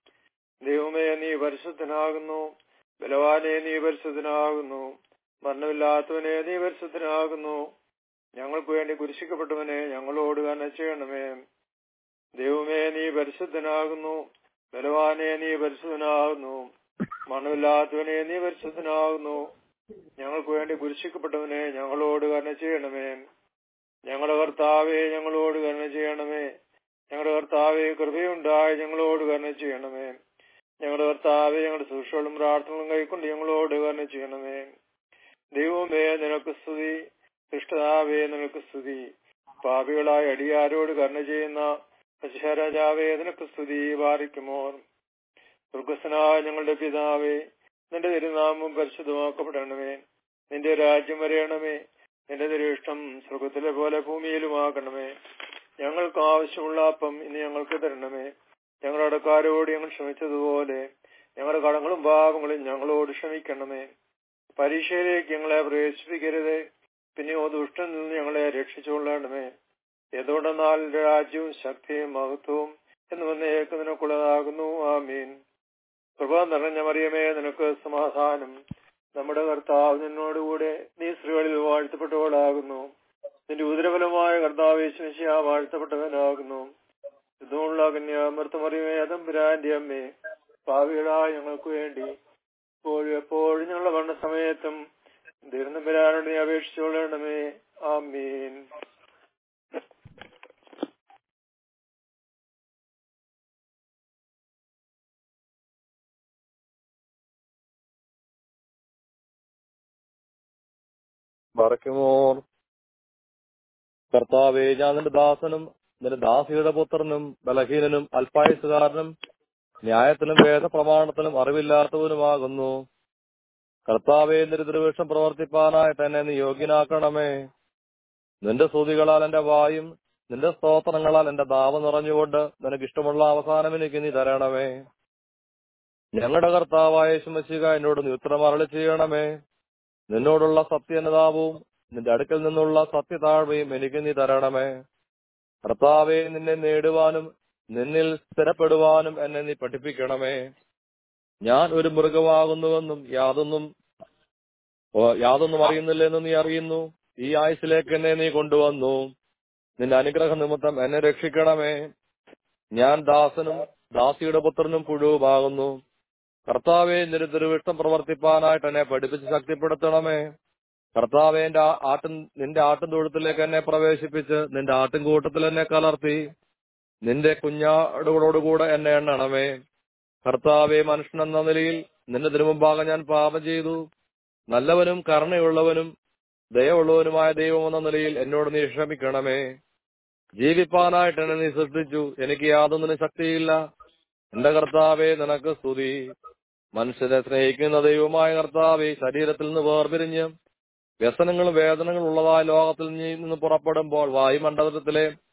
ദൈവമേ നീ പരിശുദ്ധനാകുന്നു ബലവാനെ നീ പരിശുദ്ധനാകുന്നു മരണമില്ലാത്തവനെ നീ പരിശുദ്ധനാകുന്നു ഞങ്ങൾക്ക് വേണ്ടി കുരിശിക്കപ്പെട്ടവനെ ഞങ്ങളോട് കരുണ ചെയ്യണമേ ദൈവമേ നീ പരിശുദ്ധനാകുന്നു ബലവാനെ നീ പരിശുദ്ധനാകുന്നു മരണമില്ലാത്തവനെ നീ പരിശുദ്ധനാകുന്നു ഞങ്ങൾക്ക് വേണ്ടി കുരിശിക്കപ്പെട്ടവനെ ഞങ്ങളോട് കരുണ ചെയ്യണമേ ഞങ്ങളുടെ കർത്താവെ ഞങ്ങളോട് കരുണ ചെയ്യണമേ ഞങ്ങളുടെ കർത്താവെ കൃപയുണ്ടായി ഞങ്ങളോട് കരുണ ചെയ്യണമേ ഞങ്ങളുടെ കർത്താവെ ഞങ്ങളുടെ സൂക്ഷ്മകളും പ്രാർത്ഥനകളും കൈക്കൊണ്ട് ഞങ്ങളോട് കരുണ ചെയ്യണമേ ദൈവമേ നിനക്ക് സ്തുതി കൃഷ്ണതാവേ നിനക്ക് സ്തുതി പാപികളായ അടിയാരോട് കരുണ ചെയ്യുന്ന പശുരാജാവേ നിനക്ക് സ്തുതി വാരിക്കുമോ സ്വർഗസ്നായ ഞങ്ങളുടെ പിതാവേ നിന്റെ തിരുനാമം പരിശുദ്ധമാക്കപ്പെടണമേ നിന്റെ രാജ്യം വരയണമേ നിന്റെ തിരുഷ്ടം സ്വർഗത്തിലെ പോലെ ഭൂമിയിലുമാക്കണമേ ഞങ്ങൾക്ക് ആവശ്യമുള്ള അപ്പം ഇന്ന് ഞങ്ങൾക്ക് തരണമേ ഞങ്ങളുടെ അടക്കാരോട് ഞങ്ങൾ ക്ഷമിച്ചതുപോലെ ഞങ്ങളുടെ കടങ്ങളും പാപങ്ങളും ഞങ്ങളോട് ക്ഷമിക്കണമേ പരീക്ഷയിലേക്ക് ഞങ്ങളെ പ്രവേശിപ്പിക്കരുത് പിന്നെയോ ദുഷ്ടനിൽ നിന്ന് ഞങ്ങളെ രക്ഷിച്ചുകൊള്ളണമേ എന്തുകൊണ്ടെന്നാൽ രാജ്യവും ശക്തിയും മഹത്വവും എന്ന് വന്നേക്ക് നിനക്കുള്ളതാകുന്നു ആമീൻ കൃപ നിറഞ്ഞ മറിയമേ നിനക്ക് സമാധാനം നമ്മുടെ കർത്താവ് നിന്നോടുകൂടെ നീ സ്ത്രീകളിൽ വാഴ്ത്തപ്പെട്ടവളാകുന്നു നിന്റെ ഉദരഫലമായ കർത്താവേശിയ വാഴ്ത്തപ്പെട്ടവനാകുന്നു ഇതുമുള്ള കന്യാമൃത്തമറിയമേ അതമ്പുരാന്റെ അമ്മേ ഭാവികളായ ഞങ്ങൾക്ക് വേണ്ടി ഇപ്പോഴും എപ്പോഴും ഞങ്ങളുടെ മരണ സമയത്തും ദീർഘപരാനോട് നീ അപേക്ഷിച്ചുകൊള്ളണമേ ആമീൻ മറക്കുമോർ കർത്താവേ ഞാൻ നിന്റെ ദാസനും നിന്റെ ദാസിയുടെ പുത്രനും ബലഹീനനും അല്പായുസുകാരനും ന്യായത്തിലും വേദപ്രമാണത്തിലും അറിവില്ലാത്തവനുമാകുന്നു കർത്താവെ നിന്റെ തിരുവിഷം പ്രവർത്തിപ്പാനായിട്ട് എന്നെ നീ യോഗ്യനാക്കണമേ നിന്റെ സ്തുതികളാൽ എന്റെ വായും നിന്റെ സ്തോത്രങ്ങളാൽ എന്റെ ദാവ് നിറഞ്ഞുകൊണ്ട് നിനക്ക് ഇഷ്ടമുള്ള അവസാനം എനിക്ക് നീ തരണമേ ഞങ്ങളുടെ കർത്താവായ ശുമശിക എന്നോട് നീ ഉത്തരം അരളി ചെയ്യണമേ നിന്നോടുള്ള സത്യനതാവും നിന്റെ അടുക്കൽ നിന്നുള്ള സത്യതാഴ്മയും എനിക്ക് നീ തരണമേ കർത്താവെ നിന്നെ നേടുവാനും നിന്നിൽ സ്ഥിരപ്പെടുവാനും എന്നെ നീ പഠിപ്പിക്കണമേ ഞാൻ ഒരു മൃഗമാകുന്നുവെന്നും യാതൊന്നും ഓ, യാതൊന്നും അറിയുന്നില്ലെന്ന് നീ അറിയുന്നു ഈ ആയുസിലേക്ക് എന്നെ നീ കൊണ്ടുവന്നു നിന്റെ അനുഗ്രഹ നിമിത്തം എന്നെ രക്ഷിക്കണമേ ഞാൻ ദാസനും ദാസിയുടെ പുത്രനും പുഴുവുമാകുന്നു കർത്താവെ നിന്റെ തിരുവിഷ്ടം പ്രവർത്തിപ്പാനായിട്ട് എന്നെ പഠിപ്പിച്ച് ശക്തിപ്പെടുത്തണമേ കർത്താവെ എന്റെ ആ- ആട്ടിൻ നിന്റെ ആട്ടിൻ തൊഴുത്തിലേക്ക് എന്നെ പ്രവേശിപ്പിച്ച് നിന്റെ ആട്ടിൻ കൂട്ടത്തിൽ എന്നെ കലർത്തി നിന്റെ കുഞ്ഞാടുകളോടുകൂടെ എന്നെ എണ്ണണമേ കർത്താവെ മനുഷ്യൻ എന്ന നിലയിൽ നിന്റെ തിരുമുമ്പാകെ ഞാൻ പാപം ചെയ്തു നല്ലവനും കരുണയുള്ളവനും ദയവുള്ളവനുമായ ദൈവം എന്ന നിലയിൽ എന്നോട് നീ ക്ഷമിക്കണമേ ജീവിപ്പാനായിട്ട് എന്നെ നീ സൃഷ്ടിച്ചു എനിക്ക് യാതൊന്നിനും ശക്തിയില്ല എന്റെ കർത്താവെ നിനക്ക് സ്തുതി മനുഷ്യരെ സ്നേഹിക്കുന്ന ദൈവമായ കർത്താവെ ശരീരത്തിൽ നിന്ന് വേർപിരിഞ്ഞ് വ്യസനങ്ങളും വേദനകളും ഉള്ളതായ ലോകത്തിൽ നീ നിന്ന് പുറപ്പെടുമ്പോൾ വായുമണ്ഡലത്തിലെ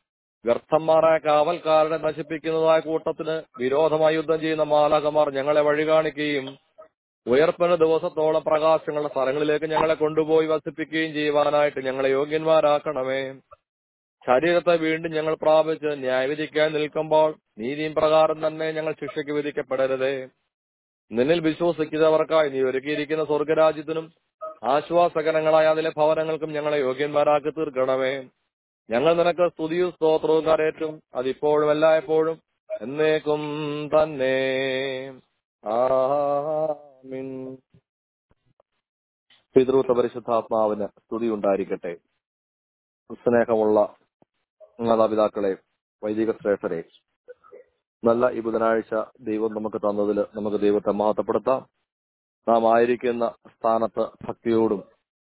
വ്യർത്ഥന്മാരായ കാവൽക്കാരനെ നശിപ്പിക്കുന്നതായ കൂട്ടത്തിന് വിരോധമായി യുദ്ധം ചെയ്യുന്ന മാലാകമാർ ഞങ്ങളെ വഴി കാണിക്കുകയും ഉയർപ്പിന് ദിവസത്തോളം പ്രകാശങ്ങളുടെ സ്ഥലങ്ങളിലേക്ക് ഞങ്ങളെ കൊണ്ടുപോയി വസിപ്പിക്കുകയും ചെയ്യുവാനായിട്ട് ഞങ്ങളെ യോഗ്യന്മാരാക്കണമേ ശരീരത്തെ വീണ്ടും ഞങ്ങൾ പ്രാപിച്ച് ന്യായവിധിക്കാൻ നിൽക്കുമ്പോൾ നീതിയും പ്രകാരം തന്നെ ഞങ്ങൾ ശിക്ഷയ്ക്ക് വിധിക്കപ്പെടരുതേ നിന്നിൽ വിശ്വസിക്കുന്നവർക്കായി നീ ഒരുക്കിയിരിക്കുന്ന സ്വർഗരാജ്യത്തിനും ആശ്വാസകരങ്ങളായ അതിലെ ഭവനങ്ങൾക്കും ഞങ്ങളെ യോഗ്യന്മാരാക്കി തീർക്കണമേ ഞങ്ങൾ നിനക്ക് സ്തുതിയും സ്തോത്രവും കരയറ്റും അതിപ്പോഴും എല്ലായ്പ്പോഴും എന്നേക്കും തന്നെ ആമീൻ പിതൃത്വ പരിശുദ്ധാത്മാവിന് സ്തുതി ഉണ്ടായിരിക്കട്ടെ സ്നേഹമുള്ള മാതാപിതാക്കളെ വൈദിക ശ്രേഷ്ഠരെ നല്ല ഈ ബുധനാഴ്ച ദൈവം നമുക്ക് തന്നതിൽ നമുക്ക് ദൈവത്തെ മഹത്വപ്പെടുത്താം നാം ആയിരിക്കുന്ന സ്ഥാനത്ത് ഭക്തിയോടും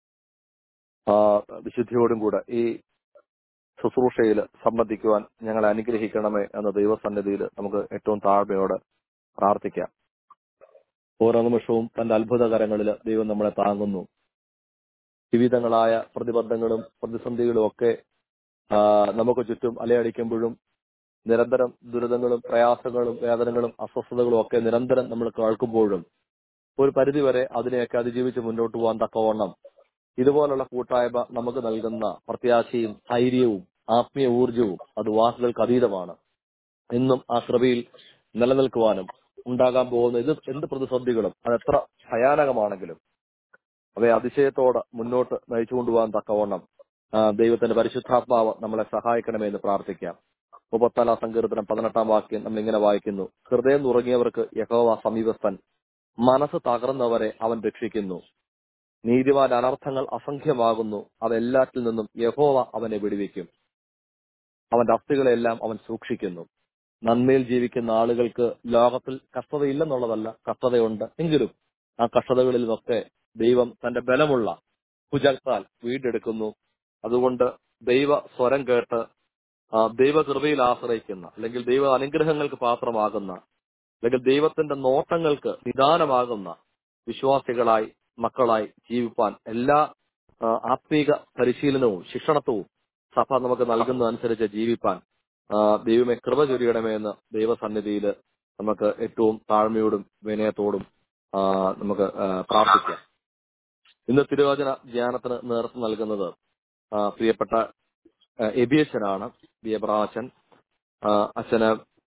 ആ, വിശുദ്ധിയോടും കൂടെ ഈ ശുശ്രൂഷയിൽ സംബന്ധിക്കുവാൻ ഞങ്ങളെ അനുഗ്രഹിക്കണമേ എന്ന ദൈവസന്നിധിയിൽ നമുക്ക് ഏറ്റവും താഴ്മയോടെ പ്രാർത്ഥിക്കാം ഓരോ നിമിഷവും തന്റെ അത്ഭുതകരങ്ങളിൽ ദൈവം നമ്മളെ താങ്ങുന്നു വിവിധങ്ങളായ പ്രതിബന്ധങ്ങളും പ്രതിസന്ധികളും ഒക്കെ ആ, നമുക്ക് ചുറ്റും അലയടിക്കുമ്പോഴും നിരന്തരം ദുരിതങ്ങളും പ്രയാസങ്ങളും വേദനകളും അസ്വസ്ഥതകളും ഒക്കെ നിരന്തരം നമ്മൾ കേൾക്കുമ്പോഴും ഒരു പരിധിവരെ അതിനെയൊക്കെ അതിജീവിച്ച് മുന്നോട്ട് പോകാൻ തക്കവണ്ണം ഇതുപോലുള്ള കൂട്ടായ്മ നമുക്ക് നൽകുന്ന പ്രത്യാശയും ധൈര്യവും ആത്മീയ ഊർജവും അത് വാക്കുകൾക്ക് അതീതമാണ് ഇന്നും ആ കൃപയിൽ നിലനിൽക്കുവാനും ഉണ്ടാകാൻ പോകുന്ന ഇത് എന്ത് പ്രതിസന്ധികളും അത് എത്ര ഭയാനകമാണെങ്കിലും അവയെ അതിശയത്തോടെ മുന്നോട്ട് നയിച്ചു കൊണ്ടുപോകാൻ തക്കവണ്ണം ആ, ദൈവത്തിന്റെ പരിശുദ്ധാത്മാവ് നമ്മളെ സഹായിക്കണമേ എന്ന് പ്രാർത്ഥിക്കാം മുപ്പത്താലാം സങ്കീർത്തനം പതിനെട്ടാം വാക്യം നമ്മൾ ഇങ്ങനെ വായിക്കുന്നു ഹൃദയം നുറങ്ങിയവർക്ക് യഹോവ സമീപസ്ഥൻ മനസ്സ് തകർന്നവരെ അവൻ രക്ഷിക്കുന്നു നീതിമാൻ അനർത്ഥങ്ങൾ അസംഖ്യമാകുന്നു അതെല്ലാറ്റിൽ നിന്നും യഹോവ അവനെ വിടുവിക്കും അവന്റെ അസ്ഥികളെല്ലാം അവൻ സൂക്ഷിക്കുന്നു നന്മയിൽ ജീവിക്കുന്ന ആളുകൾക്ക് ലോകത്തിൽ കഷ്ടതയില്ലെന്നുള്ളതല്ല കഷ്ടതയുണ്ട് എങ്കിലും ആ കഷ്ടതകളിൽ നിന്നൊക്കെ ദൈവം തന്റെ ബലമുള്ള ഭുജത്താൽ വീണ്ടെടുക്കുന്നു അതുകൊണ്ട് ദൈവ സ്വരം കേട്ട് ആ, ദൈവകൃപയിൽ ആശ്രയിക്കുന്ന അല്ലെങ്കിൽ ദൈവ അനുഗ്രഹങ്ങൾക്ക് പാത്രമാകുന്ന അല്ലെങ്കിൽ ദൈവത്തിന്റെ നോട്ടങ്ങൾക്ക് നിദാനമാകുന്ന വിശ്വാസികളായി മക്കളായി ജീവിപ്പാൻ എല്ലാ ആ, ആത്മീക പരിശീലനവും ശിക്ഷണത്വവും സഭ നമുക്ക് നൽകുന്നതനുസരിച്ച് ജീവിപ്പാൻ ആ, ദൈവമേ കൃപ ചൊരിയണമേ എന്ന് ദൈവസന്നിധിയിൽ നമുക്ക് ഏറ്റവും താഴ്മയോടും വിനയത്തോടും ആ, നമുക്ക് ആ, പ്രാർത്ഥിക്കാം ഇന്ന് തിരുവചന ധ്യാനത്തിന് നേതൃത്വം നൽകുന്നത് ആ, പ്രിയപ്പെട്ട ആ, എബിയച്ചനാണ് ബിയബ്രാച്ചൻ ആ, അച്ഛന്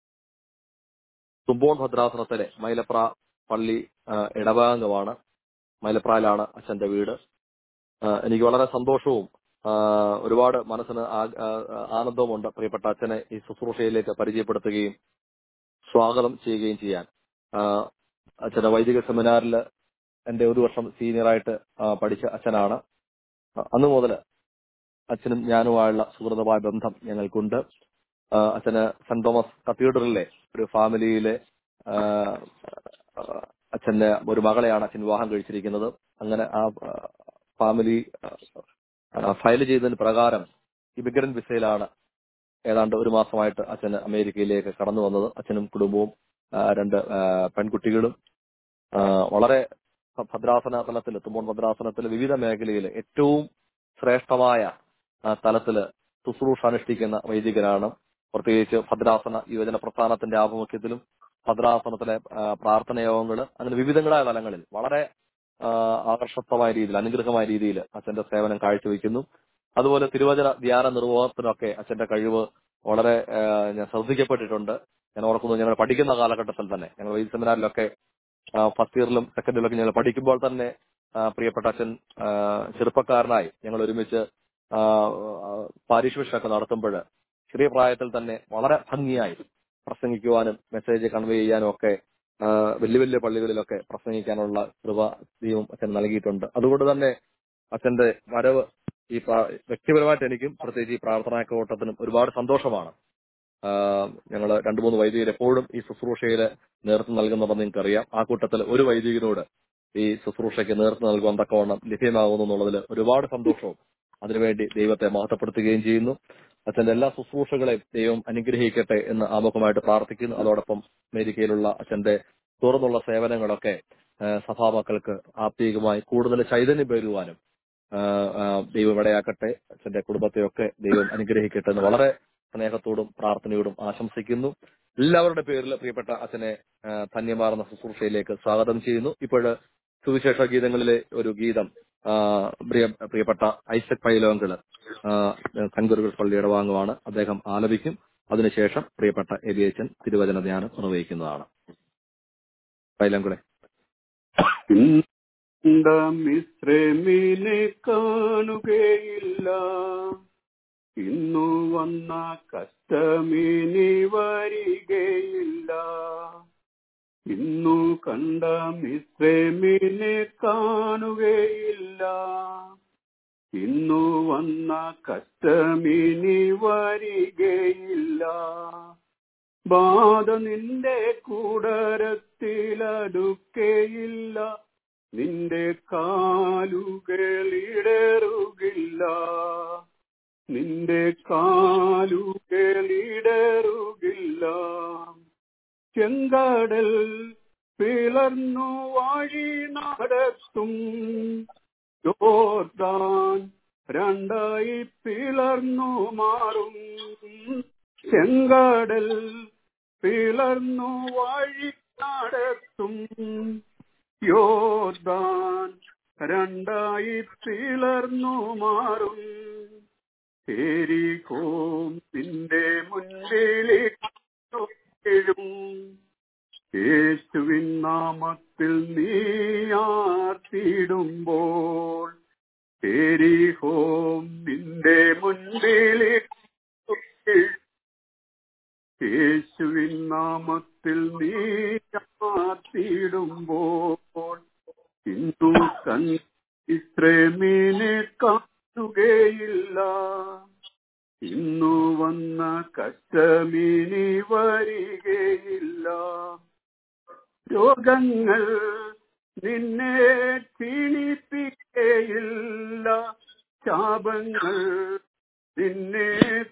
തുമ്പോൺ ഭദ്രാസനത്തിലെ മൈലപ്ര പള്ളി ആ, ഇടഭാഗമാണ് മൈലപ്രയിലാണ് അച്ഛന്റെ വീട് ആ, എനിക്ക് വളരെ സന്തോഷവും ആ, ഒരുപാട് മനസ്സിന് ആ- ആ- ആനന്ദവുമുണ്ട് പ്രിയപ്പെട്ട അച്ഛനെ ഈ ശുശ്രൂഷയിലേക്ക് പരിചയപ്പെടുത്തുകയും സ്വാഗതം ചെയ്യുകയും ചെയ്യാൻ ആ, അച്ഛന്റെ വൈദിക സെമിനാറിൽ എന്റെ ഒരു വർഷം സീനിയറായിട്ട് ആ, പഠിച്ച അച്ഛനാണ് ആ, അന്ന് മുതൽ അച്ഛനും ഞാനുമായുള്ള സുഹൃതമായ ബന്ധം ഞങ്ങൾക്കുണ്ട് ആ, അച്ഛന് സെന്റ് തോമസ് കത്തീഡ്രലിലെ ഒരു ഫാമിലിയിലെ ആ, ആ, അച്ഛന്റെ ഒരു മകളെയാണ് അച്ഛൻ വിവാഹം കഴിച്ചിരിക്കുന്നത് അങ്ങനെ ആ ആ, ഫാമിലി ഫയൽ ചെയ്തതിന് പ്രകാരം ഇമിഗ്രന്റ് വിസയിലാണ് ഏതാണ്ട് ഒരു മാസമായിട്ട് അച്ഛന് അമേരിക്കയിലേക്ക് കടന്നു വന്നത് അച്ഛനും കുടുംബവും ആ, രണ്ട് ആ, പെൺകുട്ടികളും ആ, വളരെ ഭ- ഭദ്രാസന തലത്തിൽ തുമ്പോൺ ഭദ്രാസനത്തിൽ വിവിധ മേഖലയിൽ ഏറ്റവും ശ്രേഷ്ഠമായ ആ, തലത്തില് ശുശ്രൂഷ അനുഷ്ഠിക്കുന്ന വൈദികരാണ് പ്രത്യേകിച്ച് ഭദ്രാസന യുവജന പ്രസ്ഥാനത്തിന്റെ ആഭിമുഖ്യത്തിലും ഭദ്രാസനത്തിലെ ആ, പ്രാർത്ഥന യോഗങ്ങൾ അങ്ങനെ വിവിധങ്ങളായ തലങ്ങളിൽ വളരെ ആ, ആകർഷകമായ രീതിയിൽ അനുഗ്രഹമായ രീതിയിൽ അച്ഛന്റെ സേവനം കാഴ്ചവെക്കുന്നു അതുപോലെ തിരുവചന ധ്യാന നിർവഹണത്തിനൊക്കെ അച്ഛന്റെ കഴിവ് വളരെ ആ, ഞാൻ ശ്രദ്ധിക്കപ്പെട്ടിട്ടുണ്ട് ഞാൻ ഓർക്കുന്നു ഞങ്ങൾ പഠിക്കുന്ന കാലഘട്ടത്തിൽ തന്നെ ഞങ്ങൾ വൈദ്യ സെമിനാറിലൊക്കെ ഫസ്റ്റ് ഇയറിലും സെക്കൻഡ് ഇയറിലൊക്കെ ഞങ്ങൾ പഠിക്കുമ്പോൾ തന്നെ ആ, പ്രിയപ്പെട്ട അച്ഛൻ ആ, ചെറുപ്പക്കാരനായി ഞങ്ങൾ ഒരുമിച്ച് ആ, ആ, പാരിശ്മിഷമൊക്കെ നടത്തുമ്പോൾ ചെറിയ പ്രായത്തിൽ തന്നെ വളരെ ഭംഗിയായി പ്രസംഗിക്കുവാനും മെസ്സേജ് കൺവേ ചെയ്യാനും ഒക്കെ ആ, വലിയ വലിയ പള്ളികളിലൊക്കെ പ്രസംഗിക്കാനുള്ള കൃപ ദൈവം അച്ഛൻ നൽകിയിട്ടുണ്ട് അതുകൊണ്ട് തന്നെ അച്ഛന്റെ വരവ് ഈ പ്രാ- വ്യക്തിപരമായിട്ട് എനിക്കും പ്രത്യേകിച്ച് ഈ പ്രാർത്ഥനാ കൂട്ടത്തിനും ഒരുപാട് സന്തോഷമാണ് ഞങ്ങൾ രണ്ടു മൂന്ന് വൈദികർ എപ്പോഴും ഈ ശുശ്രൂഷയിൽ നേതൃത്വം നൽകുന്നുണ്ടെന്ന് നിങ്ങൾക്കറിയാം ആ കൂട്ടത്തിൽ ഒരു വൈദികനോട് ഈ ശുശ്രൂഷയ്ക്ക് നേതൃത്വം നൽകുവാൻ തക്കവണ്ണം ലഭ്യമാകുന്നു എന്നുള്ളതിൽ ഒരുപാട് സന്തോഷവും അതിനുവേണ്ടി ദൈവത്തെ മഹത്വപ്പെടുത്തുകയും ചെയ്യുന്നു അച്ഛന്റെ എല്ലാ ശുശ്രൂഷകളെയും ദൈവം അനുഗ്രഹിക്കട്ടെ എന്ന് ആമുഖമായിട്ട് പ്രാർത്ഥിക്കുന്നു അതോടൊപ്പം അമേരിക്കയിലുള്ള അച്ഛന്റെ തുറന്നുള്ള സേവനങ്ങളൊക്കെ ആ, സഭാമക്കൾക്ക് ആത്മീയമായി കൂടുതൽ ചൈതന്യം പേരുവാനും ആ, ആ, ദൈവം ഇടയാക്കട്ടെ അച്ഛന്റെ കുടുംബത്തെയൊക്കെ ദൈവം അനുഗ്രഹിക്കട്ടെ എന്ന് വളരെ സ്നേഹത്തോടും പ്രാർത്ഥനയോടും ആശംസിക്കുന്നു എല്ലാവരുടെ പേരിൽ പ്രിയപ്പെട്ട അച്ഛനെ ആ, ധന്യമാർന്ന ശുശ്രൂഷയിലേക്ക് സ്വാഗതം ചെയ്യുന്നു ഇപ്പോഴ് സുവിശേഷ ഗീതങ്ങളിലെ ഒരു ഗീതം ആ, പ്രിയ പ്രിയപ്പെട്ട ഐസക് പൈലോങ്കിള് കൻകുരുകൾ പള്ളിയുടെ വാങ്ങുവാണ് അദ്ദേഹം ആലപിക്കും അതിനുശേഷം പ്രിയപ്പെട്ട എബിയച്ചൻ തിരുവചന ധ്യാനം നിർവഹിക്കുന്നതാണ് പൈലങ്കുളെ മിശ്രമിനെ കാണുകയില്ല ഇന്നു വന്ന കഷ്ടമിനി വരികയില്ല ഇന്നു കണ്ട മിശ്രമിനെ കാണുകയില്ല ഇന്നു വന്ന കഷ്ടമിനി വരികയില്ല ബാധ നിന്റെ കൂടരത്തിലടുക്കയില്ല നിന്റെ കാലുകളിടറുകില്ല നിന്റെ കാലുകളിടറുകില്ല ചെങ്കടൽ പിളർന്നു വഴി നടത്തും യോർദാൻ രണ്ടായി പിളർന്നു മാറും ചെങ്കടൽ പിളർന്നു വഴി നടത്തും യോർദാൻ രണ്ടായി പിളർന്നു മാറും എരികോം നിന്റെ മുൻപിലും യേശുവിൻ നാമത്തിൽ നീ ആർത്തിടുമ്പോൾ എരിഹോം നിന്റെ മുൻപിലും യേശുവിൻ നാമത്തിൽ നീ ആർത്തിടുമ്പോൾ ഇന്നു കൺ ഇത്രമീനെ കാണുകയില്ല ഇന്നു വന്ന കഷ്ടമിനി വരികയില്ല രോഗങ്ങൾ നിന്നെ ക്ഷീണിപ്പിക്കുകയില്ല ശാപങ്ങൾ നിന്നെ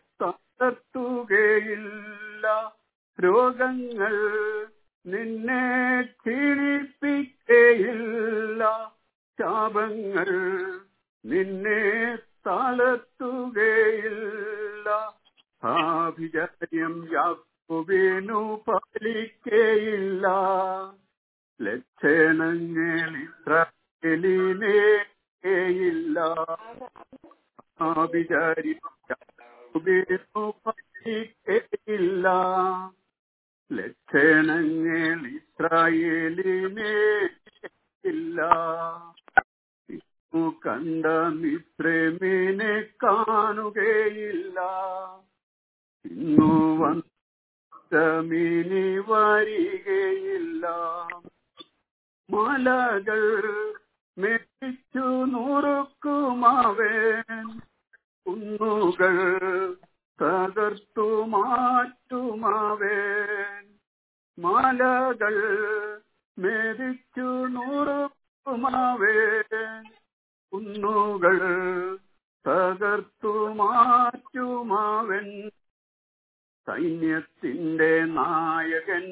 തളർത്തുകയില്ല രോഗങ്ങൾ നിന്നെ ക്ഷീണിപ്പിക്കുകയില്ല ശാപങ്ങൾ നിന്നെ തളർത്തുകയില്ല ആഭിചാര്യം യാക്കോബിനു പാലിക്കയില്ല ലക്ഷണങ്ങൾ ഇസ്രായേലിനേയില്ല ആഭിചാര്യം യാക്കോബിനു പാലിക്കയില്ല ലക്ഷണങ്ങൾ ഇസ്രായേലിനേ ഇല്ല ഇന്നു കണ്ട മിശ്രമിനെ കാണുകയില്ല ഇന്നു വന്നമിനി വരികയില്ല മലകൾ മെത്തിച്ചു നുറുക്കുമാവേൻ കുന്നുകൾ തകർത്തു മാറ്റുമാവേൻ മലകൾ മെതിച്ചു നുറുക്കുമാവേൻ കുന്നുകൾ തകർത്തു മാറ്റുമാവൻ സൈന്യത്തിന്റെ നായകൻ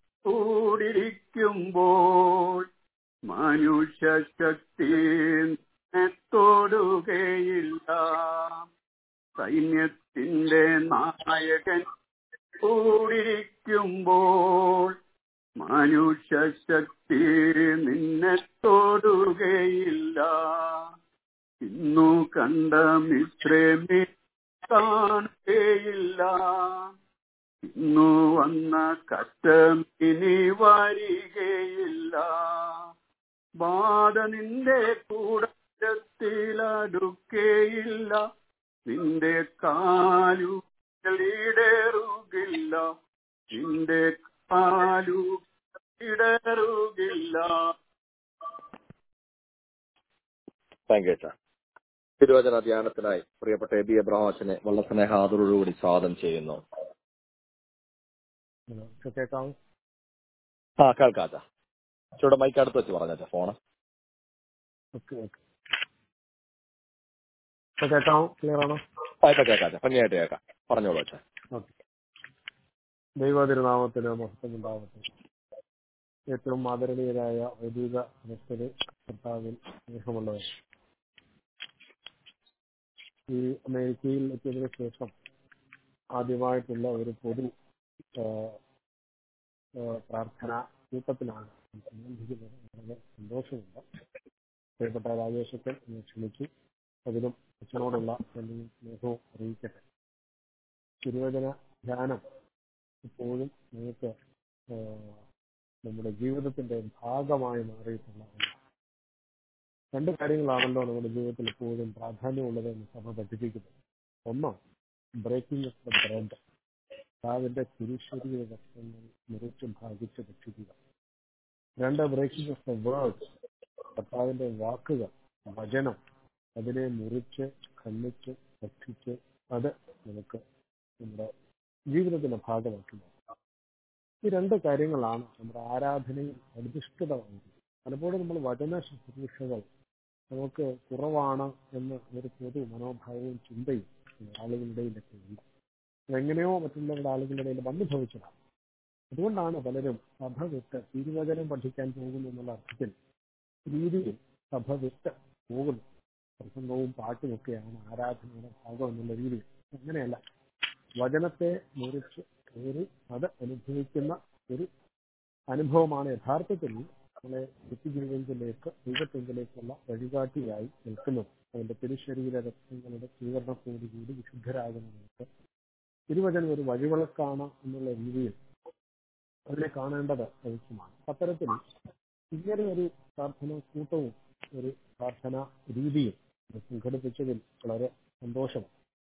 കൂടിരിക്കുമ്പോൾ മനുഷ്യശക്തി തൊടുകയില്ല സൈന്യത്തിന്റെ നായകൻ കൂടിരിക്കുമ്പോൾ മനുഷ്യശക്തി നിന്നെ തൊടുകയില്ല ഇന്നു കണ്ട മിശ്രമി കാണുകയില്ല ഇന്നു വന്ന കഷ്ടം ഇനി വരികയില്ല ബാധ നിന്റെ കൂടത്തിലടുക്കയില്ല നിന്റെ കാലുകളിടറുകില്ല നിന്റെ കാലു ഇടറുകില്ല താങ്ക് യു അച്ഛാ തിരുവചന ധ്യാനത്തിനായി പ്രിയപ്പെട്ട എ ബി എബ്രഹാം അച്ഛനെ വളരെ സ്നേഹാദരോടുകൂടി സ്വാഗതം ചെയ്യുന്നു കേൾക്കാം ആ കേൾക്കാം അച്ഛാ ചൂടെ മൈക്ക് അടുത്ത് വെച്ച് പറഞ്ഞാ ഫോണ് ഓക്കെ ഓക്കെ ഇപ്പൊ കേൾക്കാം ക്ലിയർ ആണോ ആ ഇപ്പൊ കേൾക്കാം അച്ഛാ ഭംഗിയായിട്ട് കേൾക്കാം പറഞ്ഞോളൂ അച്ഛാ ഓക്കെ ദൈവതിരുനാമത്തിന് മഹത്വം ഉണ്ടാവട്ടെ ഏറ്റവും ആദരണീയരായ വൈദിക മനുഷ്യര് കർത്താവിൽ സ്നേഹമുള്ളവർ ഈ അമേരിക്കയിൽ എത്തിയതിനു ശേഷം ആദ്യമായിട്ടുള്ള ഒരു പൊതു ആ, ആ, പ്രാർത്ഥന കൂട്ടത്തിലാണ് സംബന്ധിക്കുന്നത് വളരെ സന്തോഷമുണ്ട് പ്രിയപ്പെട്ട രാജേഷത്തെ ഞാൻ ക്ഷണിച്ചു അതിലും അച്ഛനോടുള്ള എന്തെങ്കിലും സ്നേഹവും അറിയിക്കട്ടെ തിരുവചന ധ്യാനം ഇപ്പോഴും നമുക്ക് ആ, നമ്മുടെ ജീവിതത്തിന്റെ ഭാഗമായി മാറിയിട്ടുള്ള ഒന്നാണ്. രണ്ട് കാര്യങ്ങളാണല്ലോ നമ്മുടെ ജീവിതത്തിൽ എപ്പോഴും പ്രാധാന്യമുള്ളത് എന്ന് സഭ പഠിപ്പിക്കുന്നത് ഒന്ന് ബ്രേക്കിംഗ് ഓഫ് ദ ബ്രെഡ് കർത്താവിന്റെ തിരുശരീര വസ്ത്രങ്ങൾ മുറിച്ച് ഭാഗിച്ച് ഭക്ഷിക്കുക രണ്ട് ബ്രേക്കിംഗ് ഓഫ് ദ വേർഡ് കർത്താവിന്റെ വാക്കുകൾ വചനം അതിനെ മുറിച്ച് ഖണ്ഡിച്ച് ഭക്ഷിച്ച് അത് നമുക്ക് നമ്മുടെ ജീവിതത്തിന്റെ ഭാഗമാക്കി മാറ്റുക. ഈ രണ്ട് കാര്യങ്ങളാണ് നമ്മുടെ ആരാധനയിൽ അധിഷ്ഠിതമായിരിക്കുന്നത് പലപ്പോഴും നമ്മൾ വചന ശുശ്രൂഷകൾ നമുക്ക് കുറവാണ് എന്ന ഒരു പൊതു മനോഭാവവും ചിന്തയും ആളുകളുടെ ഇടയിലൊക്കെ ഉണ്ട് അതെങ്ങനെയോ മറ്റുള്ളവരുടെ ആളുകളുടെ ഇടയിൽ വന്നു ഭവിച്ചതാണ് അതുകൊണ്ടാണ് പലരും സഭ വിട്ട് തിരുവചനം പഠിക്കാൻ പോകുന്നു എന്നുള്ള അർത്ഥത്തിൽ രീതിയിൽ സഭ വിട്ട് പോകുന്നു പ്രസംഗവും പാട്ടുമൊക്കെയാണ് ആരാധനയുടെ ഭാഗം എന്നുള്ള രീതിയിൽ അങ്ങനെയല്ല വചനത്തെ മുറിച്ച് കയറി അത് അനുഭവിക്കുന്ന ഒരു അനുഭവമാണ് യഥാർത്ഥത്തിൽ നമ്മളെ നിത്യജീവനത്തിലേക്ക് ദൈവത്വത്തിലേക്കുള്ള വഴികാട്ടിയായി നിൽക്കുന്നത് അതിന്റെ തിരുശരീര രക്തങ്ങളുടെ സ്വീകരണത്തോടുകൂടി വിശുദ്ധരാകുന്നതിലേക്ക് തിരുവചനം ഒരു വഴിവിളക്കാണ് എന്നുള്ള രീതിയിൽ അതിനെ കാണേണ്ടത് ആവശ്യമാണ് അത്തരത്തിൽ ഇങ്ങനെ ഒരു പ്രാർത്ഥന കൂട്ടവും ഒരു പ്രാർത്ഥന രീതിയും സംഘടിപ്പിച്ചതിൽ വളരെ സന്തോഷമാണ്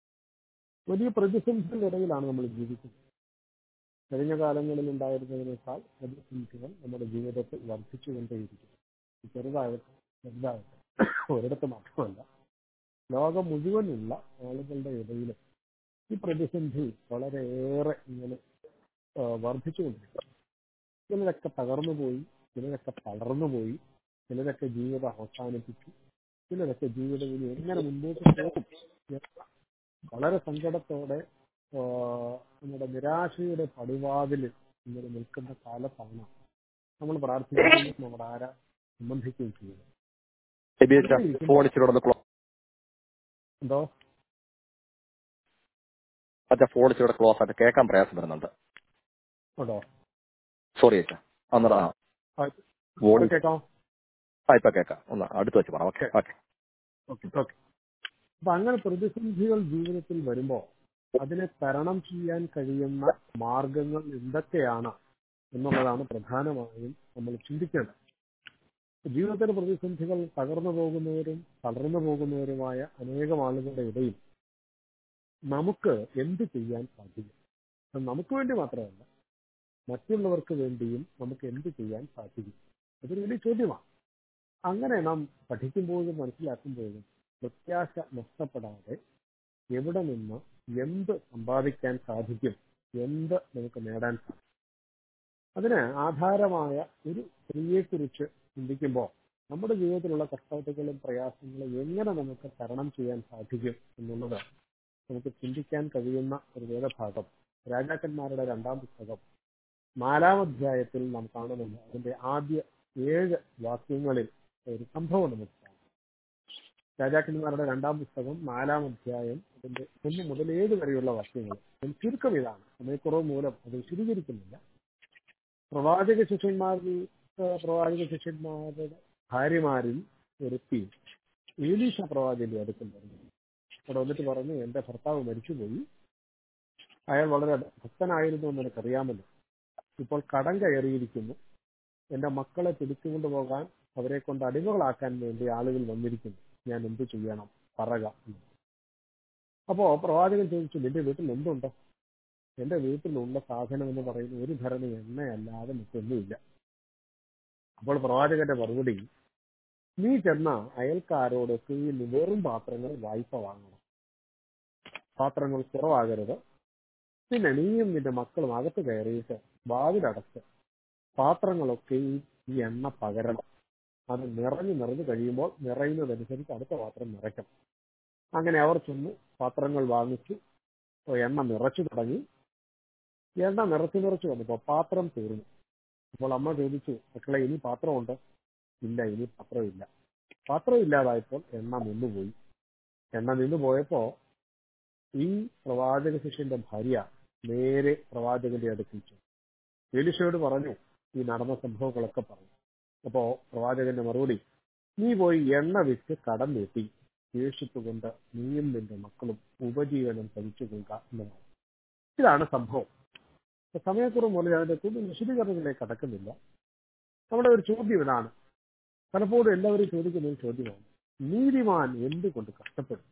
വലിയ പ്രതിസന്ധിയുടെ ഇടയിലാണ് നമ്മൾ ജീവിക്കുന്നത് കഴിഞ്ഞ കാലങ്ങളിൽ ഉണ്ടായിരുന്നതിനേക്കാൾ പ്രതിസന്ധികൾ നമ്മുടെ ജീവിതത്തിൽ വർദ്ധിച്ചുകൊണ്ടേയിരിക്കുന്നു ചെറുതാകട്ടെ ചെറുതാകട്ടെ ഒരിടത്ത് മാത്രമല്ല ലോകം മുഴുവനുള്ള ആളുകളുടെ ഇടയിൽ ഈ പ്രതിസന്ധി വളരെയേറെ ഇങ്ങനെ ആ, വർദ്ധിച്ചുകൊണ്ടിരിക്കുന്നു ചിലരൊക്കെ തകർന്നു പോയി ചിലരൊക്കെ തളർന്നു പോയി ചിലരൊക്കെ ജീവിതം അവസാനിപ്പിച്ചു ചിലരൊക്കെ ജീവിതം ഇനി എങ്ങനെ മുന്നോട്ട് പോകും എന്ന വളരെ സങ്കടത്തോടെ ആ, നമ്മുടെ നിരാശയുടെ പടിവാതിൽ ഇങ്ങനെ നിൽക്കുന്ന കാലത്താണ് നമ്മൾ പ്രാർത്ഥിക്കുകയും നമ്മുടെ ആരാ സംബന്ധിക്കുകയും ചെയ്യുന്നത് എബി അച്ഛാ ഫോൺ ഇച്ചിരി ഒന്ന് ക്ലോ എന്തോ അച്ഛാ ഫോൺ ഇച്ചിരി ക്ലോസ് ആയിട്ട് കേൾക്കാൻ പ്രയാസം വരുന്നുണ്ട് ഉണ്ടോ സോറി അച്ഛാ അന്നേരം ആ ആ, വോളി കേൾക്കാം ആ ഇപ്പൊ കേൾക്കാം ഒന്ന് അടുത്ത് വെച്ച് പറ ഓക്കെ ഓക്കെ ഓക്കെ ഓക്കെ അപ്പൊ അങ്ങനെ പ്രതിസന്ധികൾ ജീവിതത്തിൽ വരുമ്പോൾ അതിനെ തരണം ചെയ്യാൻ കഴിയുന്ന മാർഗങ്ങൾ എന്തൊക്കെയാണ് എന്നുള്ളതാണ് പ്രധാനമായും നമ്മൾ ചിന്തിക്കേണ്ടത് ജീവിതത്തിലെ പ്രതിസന്ധികൾ തകർന്നു പോകുന്നവരും തളർന്നു പോകുന്നവരുമായ അനേകം ആളുകളുടെ ഇടയിൽ നമുക്ക് എന്ത് ചെയ്യാൻ സാധിക്കും അത് നമുക്ക് വേണ്ടി മാത്രമല്ല മറ്റുള്ളവർക്ക് വേണ്ടിയും നമുക്ക് എന്ത് ചെയ്യാൻ സാധിക്കും അതൊരു വലിയ ചോദ്യമാണ് അങ്ങനെ നാം പഠിക്കുമ്പോഴും മനസ്സിലാക്കുമ്പോഴും പ്രത്യാശ നഷ്ടപ്പെടാതെ എവിടെ നിന്ന് എന്ത് സമ്പാദിക്കാൻ സാധിക്കും എന്ത് നമുക്ക് നേടാൻ സാധിക്കും അതിന് ആധാരമായ ഒരു സ്ത്രീയെക്കുറിച്ച് ചിന്തിക്കുമ്പോൾ നമ്മുടെ ജീവിതത്തിലുള്ള കഷ്ടതകളും പ്രയാസങ്ങളും എങ്ങനെ നമുക്ക് തരണം ചെയ്യാൻ സാധിക്കും എന്നുള്ളത് നമുക്ക് ചിന്തിക്കാൻ കഴിയുന്ന ഒരു വേദഭാഗം രാജാക്കന്മാരുടെ രണ്ടാം പുസ്തകം നാലാം അധ്യായത്തിൽ നാം കാണുന്നുണ്ട് അതിന്റെ ആദ്യ ഏഴ് വാക്യങ്ങളിൽ ഒരു സംഭവം നമുക്ക് കാണാം രാജാക്കന്മാരുടെ രണ്ടാം പുസ്തകം നാലാം അധ്യായം അതിന്റെ ഒന്ന് മുതൽ ഏഴ് വരെയുള്ള വാക്യങ്ങൾ അതിൽ ചുരുക്കം ഇതാണ് സമയക്കുറവ് മൂലം അത് വിശദീകരിക്കുന്നില്ല പ്രവാചക ശിഷ്യന്മാരിൽ ഏഹ് പ്രവാചക ശിഷ്യന്മാരുടെ ഭാര്യമാരിൽ ഒരുത്തി ഏലീഷ പ്രവാചകന്റെ അടുക്കൽ വരുന്നു അവിടെ വന്നിട്ട് പറഞ്ഞു എന്റെ ഭർത്താവ് മരിച്ചുപോയി അയാൾ വളരെ ഭക്തനായിരുന്നു എന്ന് എനിക്കറിയാമല്ലോ ഇപ്പോൾ കടം കയറിയിരിക്കുന്നു എന്റെ മക്കളെ പിടിച്ചുകൊണ്ടു പോകാൻ അവരെ കൊണ്ട് അടിമകളാക്കാൻ വേണ്ടി ആളുകൾ വന്നിരിക്കുന്നു ഞാൻ എന്ത് ചെയ്യണം പറക എന്ന്. അപ്പോ പ്രവാചകൻ ചോദിച്ചു നിന്റെ വീട്ടിൽ എന്തുണ്ട് എന്റെ വീട്ടിലുള്ള സാധനം എന്ന് പറയുന്ന ഒരു ഭരണി എണ്ണയല്ലാതെ മറ്റൊന്നുമില്ല അപ്പോൾ പ്രവാചകന്റെ മറുപടി നീ ചെന്ന അയൽക്കാരോടൊക്കെ ഈ വെറും പാത്രങ്ങൾ വായ്പ വാങ്ങണം പാത്രങ്ങൾ കുറവാകരുത് പിന്നെ നീയും നിന്റെ മക്കളും അകത്ത് കയറിയിട്ട് വാതിലടച്ച് പാത്രങ്ങളൊക്കെ ഈ ഈ എണ്ണ പകരണം അത് നിറഞ്ഞു നിറഞ്ഞു കഴിയുമ്പോൾ നിറയുന്നതനുസരിച്ച് അടുത്ത പാത്രം നിറയ്ക്കണം അങ്ങനെ അവർ ചെന്ന് പാത്രങ്ങൾ വാങ്ങിച്ചു എണ്ണ നിറച്ചു തുടങ്ങി എണ്ണ നിറച്ചു നിറച്ചു വന്നപ്പോൾ പാത്രം തീർന്നു അപ്പോൾ അമ്മ ചോദിച്ചു മക്കളെ ഇനി പാത്രമുണ്ട് ഇല്ല ഇനി പാത്രമില്ല പാത്രം ഇല്ലാതായപ്പോൾ എണ്ണ നിന്നുപോയി എണ്ണ നിന്നു പോയപ്പോ ഈ പ്രവാചക ശിഷ്യന്റെ ഭാര്യ നേരെ പ്രവാചകന്റെ അടുക്കൽ ചെന്നു എലിശയോട് പറഞ്ഞു ഈ നടന്ന സംഭവങ്ങളൊക്കെ പറഞ്ഞു അപ്പോ പ്രവാചകന്റെ മറുപടി നീ പോയി എണ്ണ വിറ്റ് കടം നീട്ടി ശേഷിപ്പ് കൊണ്ട് നീയും നിന്റെ മക്കളും ഉപജീവനം കഴിച്ചുകൊള്ളുക എന്നതാണ് ഇതാണ് സംഭവം അപ്പൊ സമയക്കുറവ് മൂലം അതിന്റെ കൂടുതൽ വിശദീകരണങ്ങളിലേക്ക് കടക്കുന്നില്ല നമ്മുടെ ഒരു ചോദ്യം ഇതാണ് പലപ്പോഴും എല്ലാവരും ചോദിക്കുന്ന ഒരു ചോദ്യമാണ് നീതിമാൻ എന്തുകൊണ്ട് കഷ്ടപ്പെടും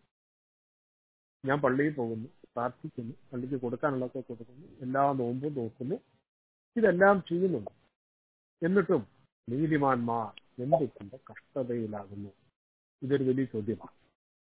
ഞാൻ പള്ളിയിൽ പോകുന്നു പ്രാർത്ഥിക്കുന്നു പള്ളിക്ക് കൊടുക്കാനുള്ളതൊക്കെ കൊടുക്കുന്നു എല്ലാ നോമ്പും നോക്കുന്നു ഇതെല്ലാം ചെയ്യുന്നുണ്ട് എന്നിട്ടും നീതിമാന്മാർ എന്തുകൊണ്ട് കഷ്ടതയിലാകുന്നു ഇതൊരു വലിയ ചോദ്യമാണ്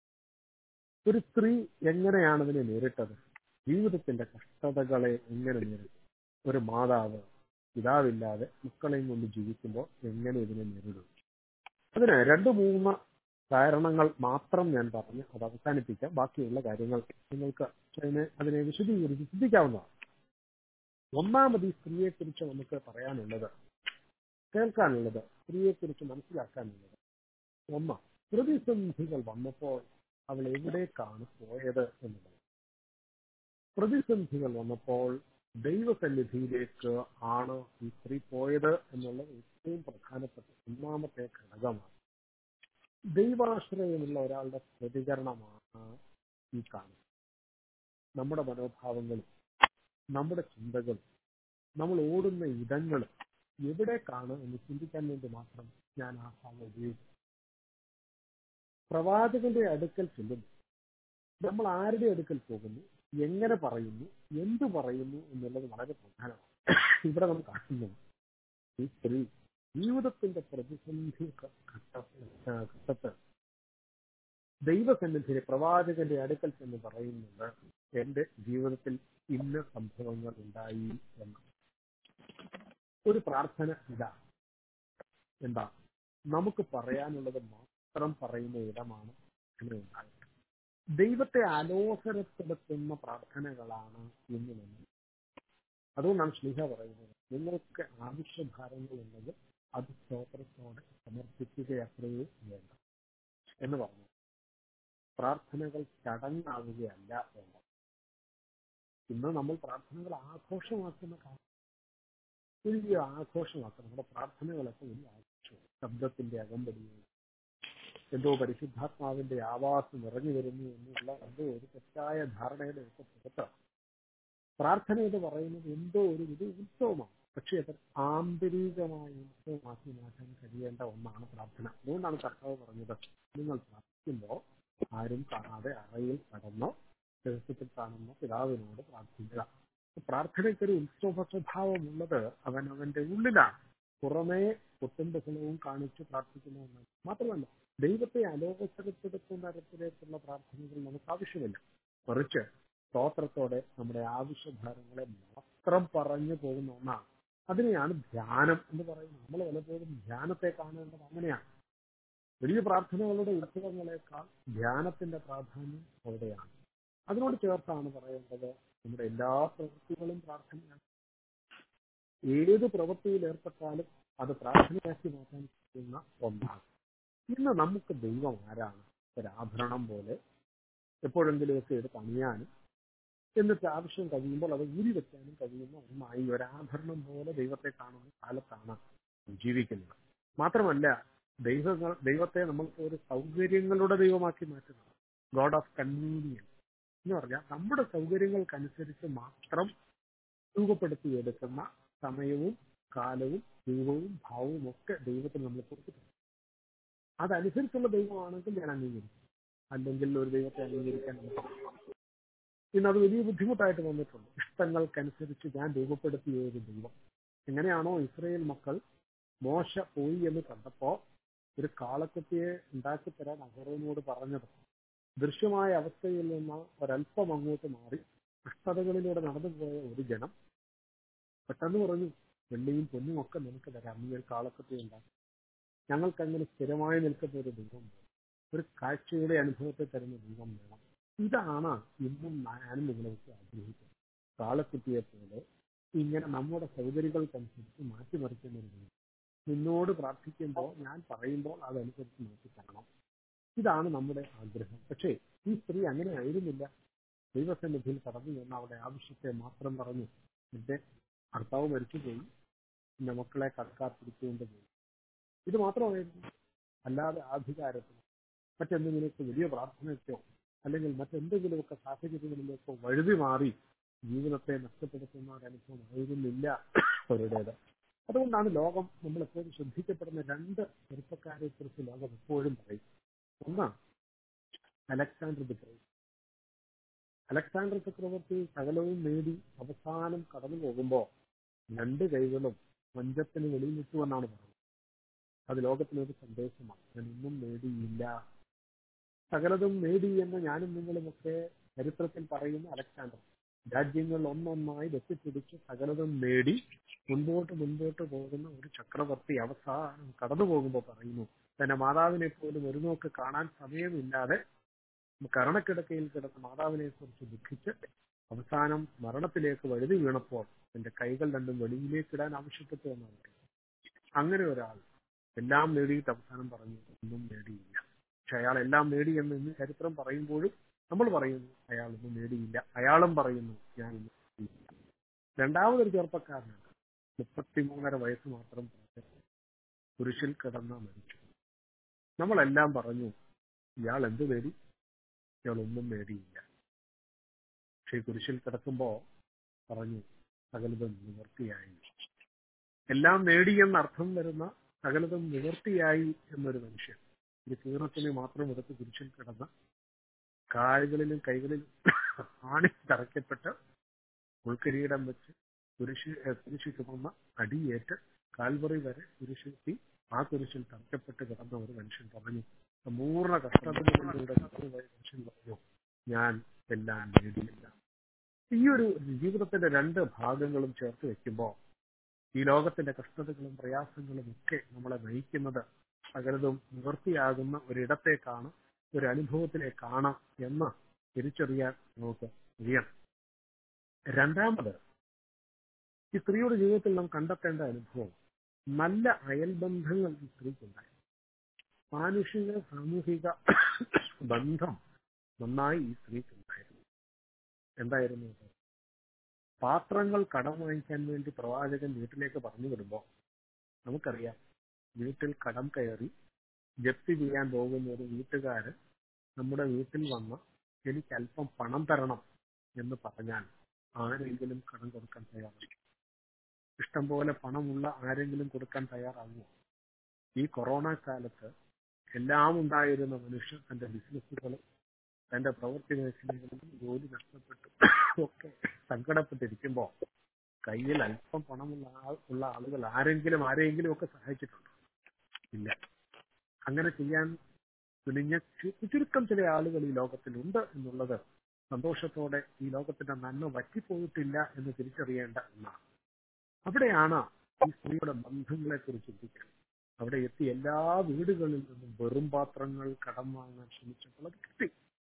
ഒരു സ്ത്രീ എങ്ങനെയാണ് ഇതിനെ നേരിട്ടത് ജീവിതത്തിന്റെ കഷ്ടതകളെ എങ്ങനെ നേരിട്ടു ഒരു മാതാവ് പിതാവില്ലാതെ മക്കളെയും കൊണ്ട് ജീവിക്കുമ്പോൾ എങ്ങനെ ഇതിനെ നേരിടും അതിന് രണ്ട് മൂന്ന് കാരണങ്ങൾ മാത്രം ഞാൻ പറഞ്ഞ് അത് അവസാനിപ്പിക്കാം ബാക്കിയുള്ള കാര്യങ്ങൾ നിങ്ങൾക്ക് അതിനെ അതിനെ വിശദീകരിച്ച് ചിന്തിക്കാവുന്നതാണ് ഒന്നാമത് ഈ സ്ത്രീയെക്കുറിച്ച് നമുക്ക് പറയാനുള്ളത് കേൾക്കാനുള്ളത് സ്ത്രീയെക്കുറിച്ച് മനസ്സിലാക്കാനുള്ളത് ഒന്ന് പ്രതിസന്ധികൾ വന്നപ്പോൾ അവൾ എവിടേക്കാണ് പോയത് എന്നുള്ളത് പ്രതിസന്ധികൾ വന്നപ്പോൾ ദൈവസന്നിധിയിലേക്ക് ആണ് ഈ സ്ത്രീ പോയത് എന്നുള്ളത് ഏറ്റവും പ്രധാനപ്പെട്ട ഒന്നാമത്തെ ഘടകമാണ് ദൈവാശ്രയമുള്ള ഒരാളുടെ പ്രതികരണമാണ് ഈ കാണുന്നത് നമ്മുടെ മനോഭാവങ്ങളും നമ്മുടെ ചിന്തകളും നമ്മൾ ഓടുന്ന ഇടങ്ങളും എവിടേക്കാണ് എന്ന് ചിന്തിക്കാൻ വേണ്ടി മാത്രം ഞാൻ ആ ഭാഗം ഉപയോഗിച്ചു പ്രവാചകന്റെ അടുക്കൽ ചെല്ലുന്നു നമ്മൾ ആരുടെ അടുക്കൽ പോകുന്നു എങ്ങനെ പറയുന്നു എന്തു പറയുന്നു എന്നുള്ളത് വളരെ പ്രധാനമാണ് ഇവിടെ നമ്മൾ കാണുന്നു ഈ സ്ത്രീ ജീവിതത്തിന്റെ പ്രതിസന്ധി ഘട്ട ഘട്ടത്തിൽ ദൈവസന്നിധിയിലെ പ്രവാചകന്റെ അടുക്കൽ ചെന്ന് പറയുന്നുണ്ട് എന്റെ ജീവിതത്തിൽ ഇന്ന സംഭവങ്ങൾ ഉണ്ടായി എന്ന് ഒരു പ്രാർത്ഥന ഇതാ എന്താ നമുക്ക് പറയാനുള്ളത് മാത്രം പറയുന്ന ഇടമാണ് അങ്ങനെ ഉണ്ടായത് ദൈവത്തെ അലോസരപ്പെടുത്തുന്ന പ്രാർത്ഥനകളാണ് ഇന്ന് നമ്മൾ അതുകൊണ്ടാണ് ശ്ലീഹ പറയുന്നത് നിങ്ങൾക്ക് ആവശ്യഭാരങ്ങൾ ഉള്ളത് അത് സ്തോത്രത്തോടെ സമർപ്പിക്കുകയത്രയേ വേണ്ട എന്ന് പറഞ്ഞു പ്രാർത്ഥനകൾ ചടങ്ങാവുകയല്ല വേണ്ട ഇന്ന് നമ്മൾ പ്രാർത്ഥനകൾ ആഘോഷമാക്കുന്ന കാലം വലിയ ആഘോഷമാക്കുക നമ്മുടെ പ്രാർത്ഥനകളൊക്കെ വലിയ ആഘോഷം ശബ്ദത്തിന്റെ അകമ്പടിയാണ് എന്തോ പരിശുദ്ധാത്മാവിന്റെ ആവാസം നിറഞ്ഞു വരുന്നു എന്നുള്ള എന്തോ ഒരു തെറ്റായ ധാരണയുടെ ഒക്കെ പുറത്ത് പ്രാർത്ഥന എന്ന് പറയുന്നത് എന്തോ ഒരു വലിയ ഉത്സവമാണ് പക്ഷേ അത് ആന്തരികമായ ഉത്സവമാക്കി മാറ്റാൻ കഴിയേണ്ട ഒന്നാണ് പ്രാർത്ഥന അതുകൊണ്ടാണ് കർത്താവ് പറഞ്ഞത് നിങ്ങൾ പ്രാർത്ഥിക്കുമ്പോൾ ആരും കാണാതെ അറയിൽ കടന്നോ രഹസ്യത്തിൽ കാണുന്ന പിതാവിനോട് പ്രാർത്ഥിക്കുക പ്രാർത്ഥനയ്ക്കൊരു ഉത്സവ സ്വഭാവമുള്ളത് അവൻ അവന്റെ ഉള്ളിലാണ് പുറമേ പൊട്ടും ബഹളവും കാണിച്ച് പ്രാർത്ഥിക്കുന്ന ഒന്നാണ് മാത്രമല്ല ദൈവത്തെ അലോകപ്പെടുത്തുന്ന തരത്തിലേക്കുള്ള പ്രാർത്ഥനകൾ നമുക്ക് ആവശ്യമില്ല മറിച്ച് സ്തോത്രത്തോടെ നമ്മുടെ ആവശ്യഭാരങ്ങളെ മാത്രം പറഞ്ഞു പോകുന്ന ഒന്നാണ് അതിനെയാണ് ധ്യാനം എന്ന് പറയുന്നത് നമ്മൾ പലപ്പോഴും ധ്യാനത്തെ കാണേണ്ടത് അങ്ങനെയാണ് വലിയ പ്രാർത്ഥനകളുടെ ഉത്സവങ്ങളെക്കാൾ ധ്യാനത്തിന്റെ പ്രാധാന്യം അവിടെയാണ് അതിനോട് ചേർത്താണ് പറയേണ്ടത് നമ്മുടെ എല്ലാ പ്രവൃത്തികളും പ്രാർത്ഥനയാണ് ഏത് പ്രവൃത്തിയിൽ ഏർപ്പെട്ടാലും അത് പ്രാർത്ഥനയാക്കി മാറ്റാൻ കഴിയുന്ന ഒന്നാണ് ഇന്ന് നമുക്ക് ദൈവം ആരാണ് ഒരു ആഭരണം പോലെ എപ്പോഴെങ്കിലുമൊക്കെ എടുത്ത് അണിയാനും എന്നിട്ട് ആവശ്യം കഴിയുമ്പോൾ അത് ഊരി വെക്കാനും കഴിയുന്ന ഒന്നായി ഒരു ആഭരണം പോലെ ദൈവത്തെ കാണുന്ന കാലത്താണ് ജീവിക്കുന്നത് മാത്രമല്ല ദൈവങ്ങൾ ദൈവത്തെ നമ്മൾക്ക് ഒരു സൗകര്യങ്ങളുടെ ദൈവമാക്കി മാറ്റുന്നത് ഗോഡ് ഓഫ് കൺവീനിയൻസ് എന്ന് പറഞ്ഞാൽ നമ്മുടെ സൗകര്യങ്ങൾക്കനുസരിച്ച് മാത്രം രൂപപ്പെടുത്തിയെടുക്കുന്ന സമയവും കാലവും രൂപവും ഭാവവും ഒക്കെ ദൈവത്തിന് നമ്മൾ കൊടുത്തിട്ടുണ്ട് അതനുസരിച്ചുള്ള ദൈവമാണെങ്കിൽ ഞാൻ അംഗീകരിക്കും അല്ലെങ്കിൽ ഒരു ദൈവത്തെ അംഗീകരിക്കാൻ നമുക്ക് ഇന്ന് അത് വലിയ ബുദ്ധിമുട്ടായിട്ട് വന്നിട്ടുണ്ട് ഇഷ്ടങ്ങൾക്കനുസരിച്ച് ഞാൻ രൂപപ്പെടുത്തിയ ഒരു ദൈവം എങ്ങനെയാണോ ഇസ്രയേൽ മക്കൾ മോശ പോയി എന്ന് കണ്ടപ്പോ ഒരു കാളക്കുട്ടിയെ ഉണ്ടാക്കി തരാൻ അഹറോനോട് പറഞ്ഞത് ദൃശ്യമായ അവസ്ഥയിൽ നിന്ന് ഒരല്പം അങ്ങോട്ട് മാറി കഷ്ടതകളിലൂടെ നടന്നുപോയ ഒരു ജനം പെട്ടെന്ന് പറഞ്ഞു വെള്ളിയും പൊന്നും ഒക്കെ നിനക്ക് തരാം നീ ഒരു കാളക്കുട്ടി ഉണ്ടാക്കി ഞങ്ങൾക്ക് അങ്ങനെ സ്ഥിരമായി നിൽക്കുന്ന ഒരു ദൈവം വേണം ഒരു കാഴ്ചയുടെ അനുഭവത്തെ തരുന്ന ദൈവം വേണം ഇതാണ് ഇന്നും ഞാനും നിങ്ങളൊക്കെ ആഗ്രഹിക്കുന്നത് കാളക്കുട്ടിയെ പോലെ ഇങ്ങനെ നമ്മുടെ സൗകര്യങ്ങൾക്കനുസരിച്ച് മാറ്റിമറിക്കുന്ന ഒരു ദൈവം നിന്നോട് പ്രാർത്ഥിക്കുമ്പോൾ ഞാൻ പറയുമ്പോൾ അതനുസരിച്ച് മാറ്റി തരണം ഇതാണ് നമ്മുടെ ആഗ്രഹം പക്ഷേ ഈ സ്ത്രീ അങ്ങനെ ആയിരുന്നില്ല ദൈവസന്നിധിയിൽ കടന്നു ചെന്ന് അവിടെ ആവശ്യത്തെ മാത്രം പറഞ്ഞു എന്റെ ഭർത്താവ് മരിച്ചുപോയി എന്റെ മക്കളെ കടക്കാർ പിടിച്ചുകൊണ്ട് പോയി ഇത് മാത്രമായിരുന്നു അല്ലാതെ ആധികാരത്തിന് മറ്റെന്തെങ്കിലുമൊക്കെ വലിയ പ്രാർത്ഥനയ്ക്കോ അല്ലെങ്കിൽ മറ്റെന്തെങ്കിലുമൊക്കെ സാഹചര്യങ്ങളിലേക്കോ വഴുതി മാറി ജീവിതത്തെ നഷ്ടപ്പെടുത്തുന്ന ഒരു അനുഭവം ആയിരുന്നില്ല അവരുടേത് അതുകൊണ്ടാണ് ലോകം നമ്മൾ എപ്പോഴും ശ്രദ്ധിക്കപ്പെടുന്ന രണ്ട് ചെറുപ്പക്കാരെ കുറിച്ച് ലോകം എപ്പോഴും പറയും ഒന്ന് അലക്സാണ്ടർ ദി ഗ്രേറ്റ് അലക്സാണ്ടർ ചക്രവർത്തി സകലവും നേടി അവസാനം കടന്നു പോകുമ്പോൾ രണ്ട് കൈകളും മഞ്ചത്തിന് വെളിയിലിട്ടു എന്നാണ് പറയുന്നത് അത് ലോകത്തിനൊരു സന്ദേശമാണ് ഞാൻ ഒന്നും നേടിയില്ല സകലതും നേടി എന്ന് ഞാനും നിങ്ങളുമൊക്കെ ചരിത്രത്തിൽ പറയുന്ന അലക്സാണ്ടർ രാജ്യങ്ങൾ ഒന്നൊന്നായി വെട്ടിപ്പിടിച്ച് സകലതും നേടി മുൻപോട്ട് മുൻപോട്ട് പോകുന്ന ഒരു ചക്രവർത്തി അവസാനം കടന്നു പോകുമ്പോൾ പറയുന്നു തന്റെ മാതാവിനെ പോലും ഒരു നോക്ക് കാണാൻ സമയമില്ലാതെ കരണക്കിടക്കയിൽ കിടന്ന മാതാവിനെ കുറിച്ച് ദുഃഖിച്ച് അവസാനം മരണത്തിലേക്ക് വഴുതി വീണപ്പോൾ എന്റെ കൈകൾ രണ്ടും വെളിയിലേക്ക് ഇടാൻ ആവശ്യപ്പെട്ടു എന്നാണ് പറയുന്നത് അങ്ങനെ ഒരാൾ എല്ലാം നേടിയിട്ട് അവസാനം പറഞ്ഞു ഒന്നും നേടിയില്ല പക്ഷെ അയാൾ എല്ലാം നേടി എന്ന് ഇന്ന് ചരിത്രം പറയുമ്പോഴും നമ്മൾ പറയുന്നു അയാൾ ഒന്നും നേടിയില്ല അയാളും പറയുന്നു ഞാൻ ഒന്നും നേടിയില്ല രണ്ടാമതൊരു ചെറുപ്പക്കാരനുണ്ട് മുപ്പത്തിമൂന്നര വയസ്സ് മാത്രം കുരിശിൽ കിടന്ന മരിച്ചു നമ്മളെല്ലാം പറഞ്ഞു ഇയാൾ എന്ത് നേടി ഇയാൾ ഒന്നും നേടിയില്ല പക്ഷെ കുരിശിൽ കിടക്കുമ്പോ പറഞ്ഞു സകലതും നിവർത്തിയായി എല്ലാം നേടി എന്നർത്ഥം വരുന്ന സകലതും നിവർത്തിയായി എന്നൊരു മനുഷ്യൻ ഒരു കീറത്തിന് മാത്രം എടുത്ത് കുരിശിൽ കിടന്ന കാലുകളിലും കൈകളിലും ആണി തറയ്ക്കപ്പെട്ട് ഉൾക്കിരീടം വെച്ച് കുരിശ് കുരിശ് ചുമന്ന അടിയേറ്റ് കാൽവറി വരെ കുരിശെത്തി ആ കുരിശിൽ തറയ്ക്കപ്പെട്ട് കിടന്ന ഒരു മനുഷ്യൻ പറഞ്ഞു പൂർണ്ണ കഷ്ടതകളിലൂടെ കടന്നുപോയ മനുഷ്യൻ പറഞ്ഞു ഞാൻ എല്ലാം നേടിയില്ല ഈ ഒരു ജീവിതത്തിന്റെ രണ്ട് ഭാഗങ്ങളും ചേർത്ത് വെക്കുമ്പോൾ ഈ ലോകത്തിന്റെ കഷ്ടതകളും പ്രയാസങ്ങളും ഒക്കെ നമ്മളെ നയിക്കുന്നത് സകലതും നിവൃത്തിയാകുന്ന ഒരിടത്തേക്കാണ് ഒരു അനുഭവത്തിലേക്കാണ് എന്ന് തിരിച്ചറിയാൻ നമുക്ക് കഴിയണം രണ്ടാമത് ഈ സ്ത്രീയുടെ ജീവിതത്തിൽ നാം കണ്ടെത്തേണ്ട അനുഭവം നല്ല അയൽബന്ധങ്ങൾ ഈ സ്ത്രീക്കുണ്ടായി മാനുഷിക സാമൂഹിക ബന്ധം നന്നായി ഈ സ്ത്രീക്കുണ്ടായിരുന്നു എന്തായിരുന്നു അത് പാത്രങ്ങൾ കടം വാങ്ങിക്കാൻ വേണ്ടി പ്രവാചകൻ വീട്ടിലേക്ക് പറഞ്ഞു വിടുമ്പോൾ നമുക്കറിയാം വീട്ടിൽ കടം കയറി ജപ്തി ചെയ്യാൻ പോകുന്ന ഒരു വീട്ടുകാരൻ നമ്മുടെ വീട്ടിൽ വന്ന് എനിക്ക് അല്പം പണം തരണം എന്ന് പറഞ്ഞാൽ ആരെങ്കിലും കടം കൊടുക്കാൻ തയ്യാറാണ് ഇഷ്ടംപോലെ പണമുള്ള ആരെങ്കിലും കൊടുക്കാൻ തയ്യാറാകുമോ ഈ കൊറോണ കാലത്ത് എല്ലാം ഉണ്ടായിരുന്ന മനുഷ്യർ തന്റെ ബിസിനസ്സുകളും തന്റെ പ്രവൃത്തി മേഖലകളിലും ജോലി നഷ്ടപ്പെട്ടു ഒക്കെ സങ്കടപ്പെട്ടിരിക്കുമ്പോ കയ്യിൽ അല്പം പണമുള്ള ആൾ ഉള്ള ആളുകൾ ആരെങ്കിലും ആരെങ്കിലും ഒക്കെ സഹായിച്ചിട്ടുണ്ടോ ഇല്ല അങ്ങനെ ചെയ്യാൻ തുനിഞ്ഞ ചുരുക്കം ചില ആളുകൾ ഈ ലോകത്തിലുണ്ട് എന്നുള്ളത് സന്തോഷത്തോടെ ഈ ലോകത്തിന്റെ നന്മ വറ്റിപ്പോയിട്ടില്ല എന്ന് തിരിച്ചറിയേണ്ട ഒന്നാണ് അവിടെയാണ് ഈ സ്ത്രീയുടെ ബന്ധങ്ങളെ കുറിച്ച് ചിന്തിക്കുന്നത് അവിടെ എത്തി എല്ലാ വീടുകളിൽ നിന്നും വെറും പാത്രങ്ങൾ കടം വാങ്ങാൻ ശ്രമിച്ചപ്പോൾ അത് കിട്ടി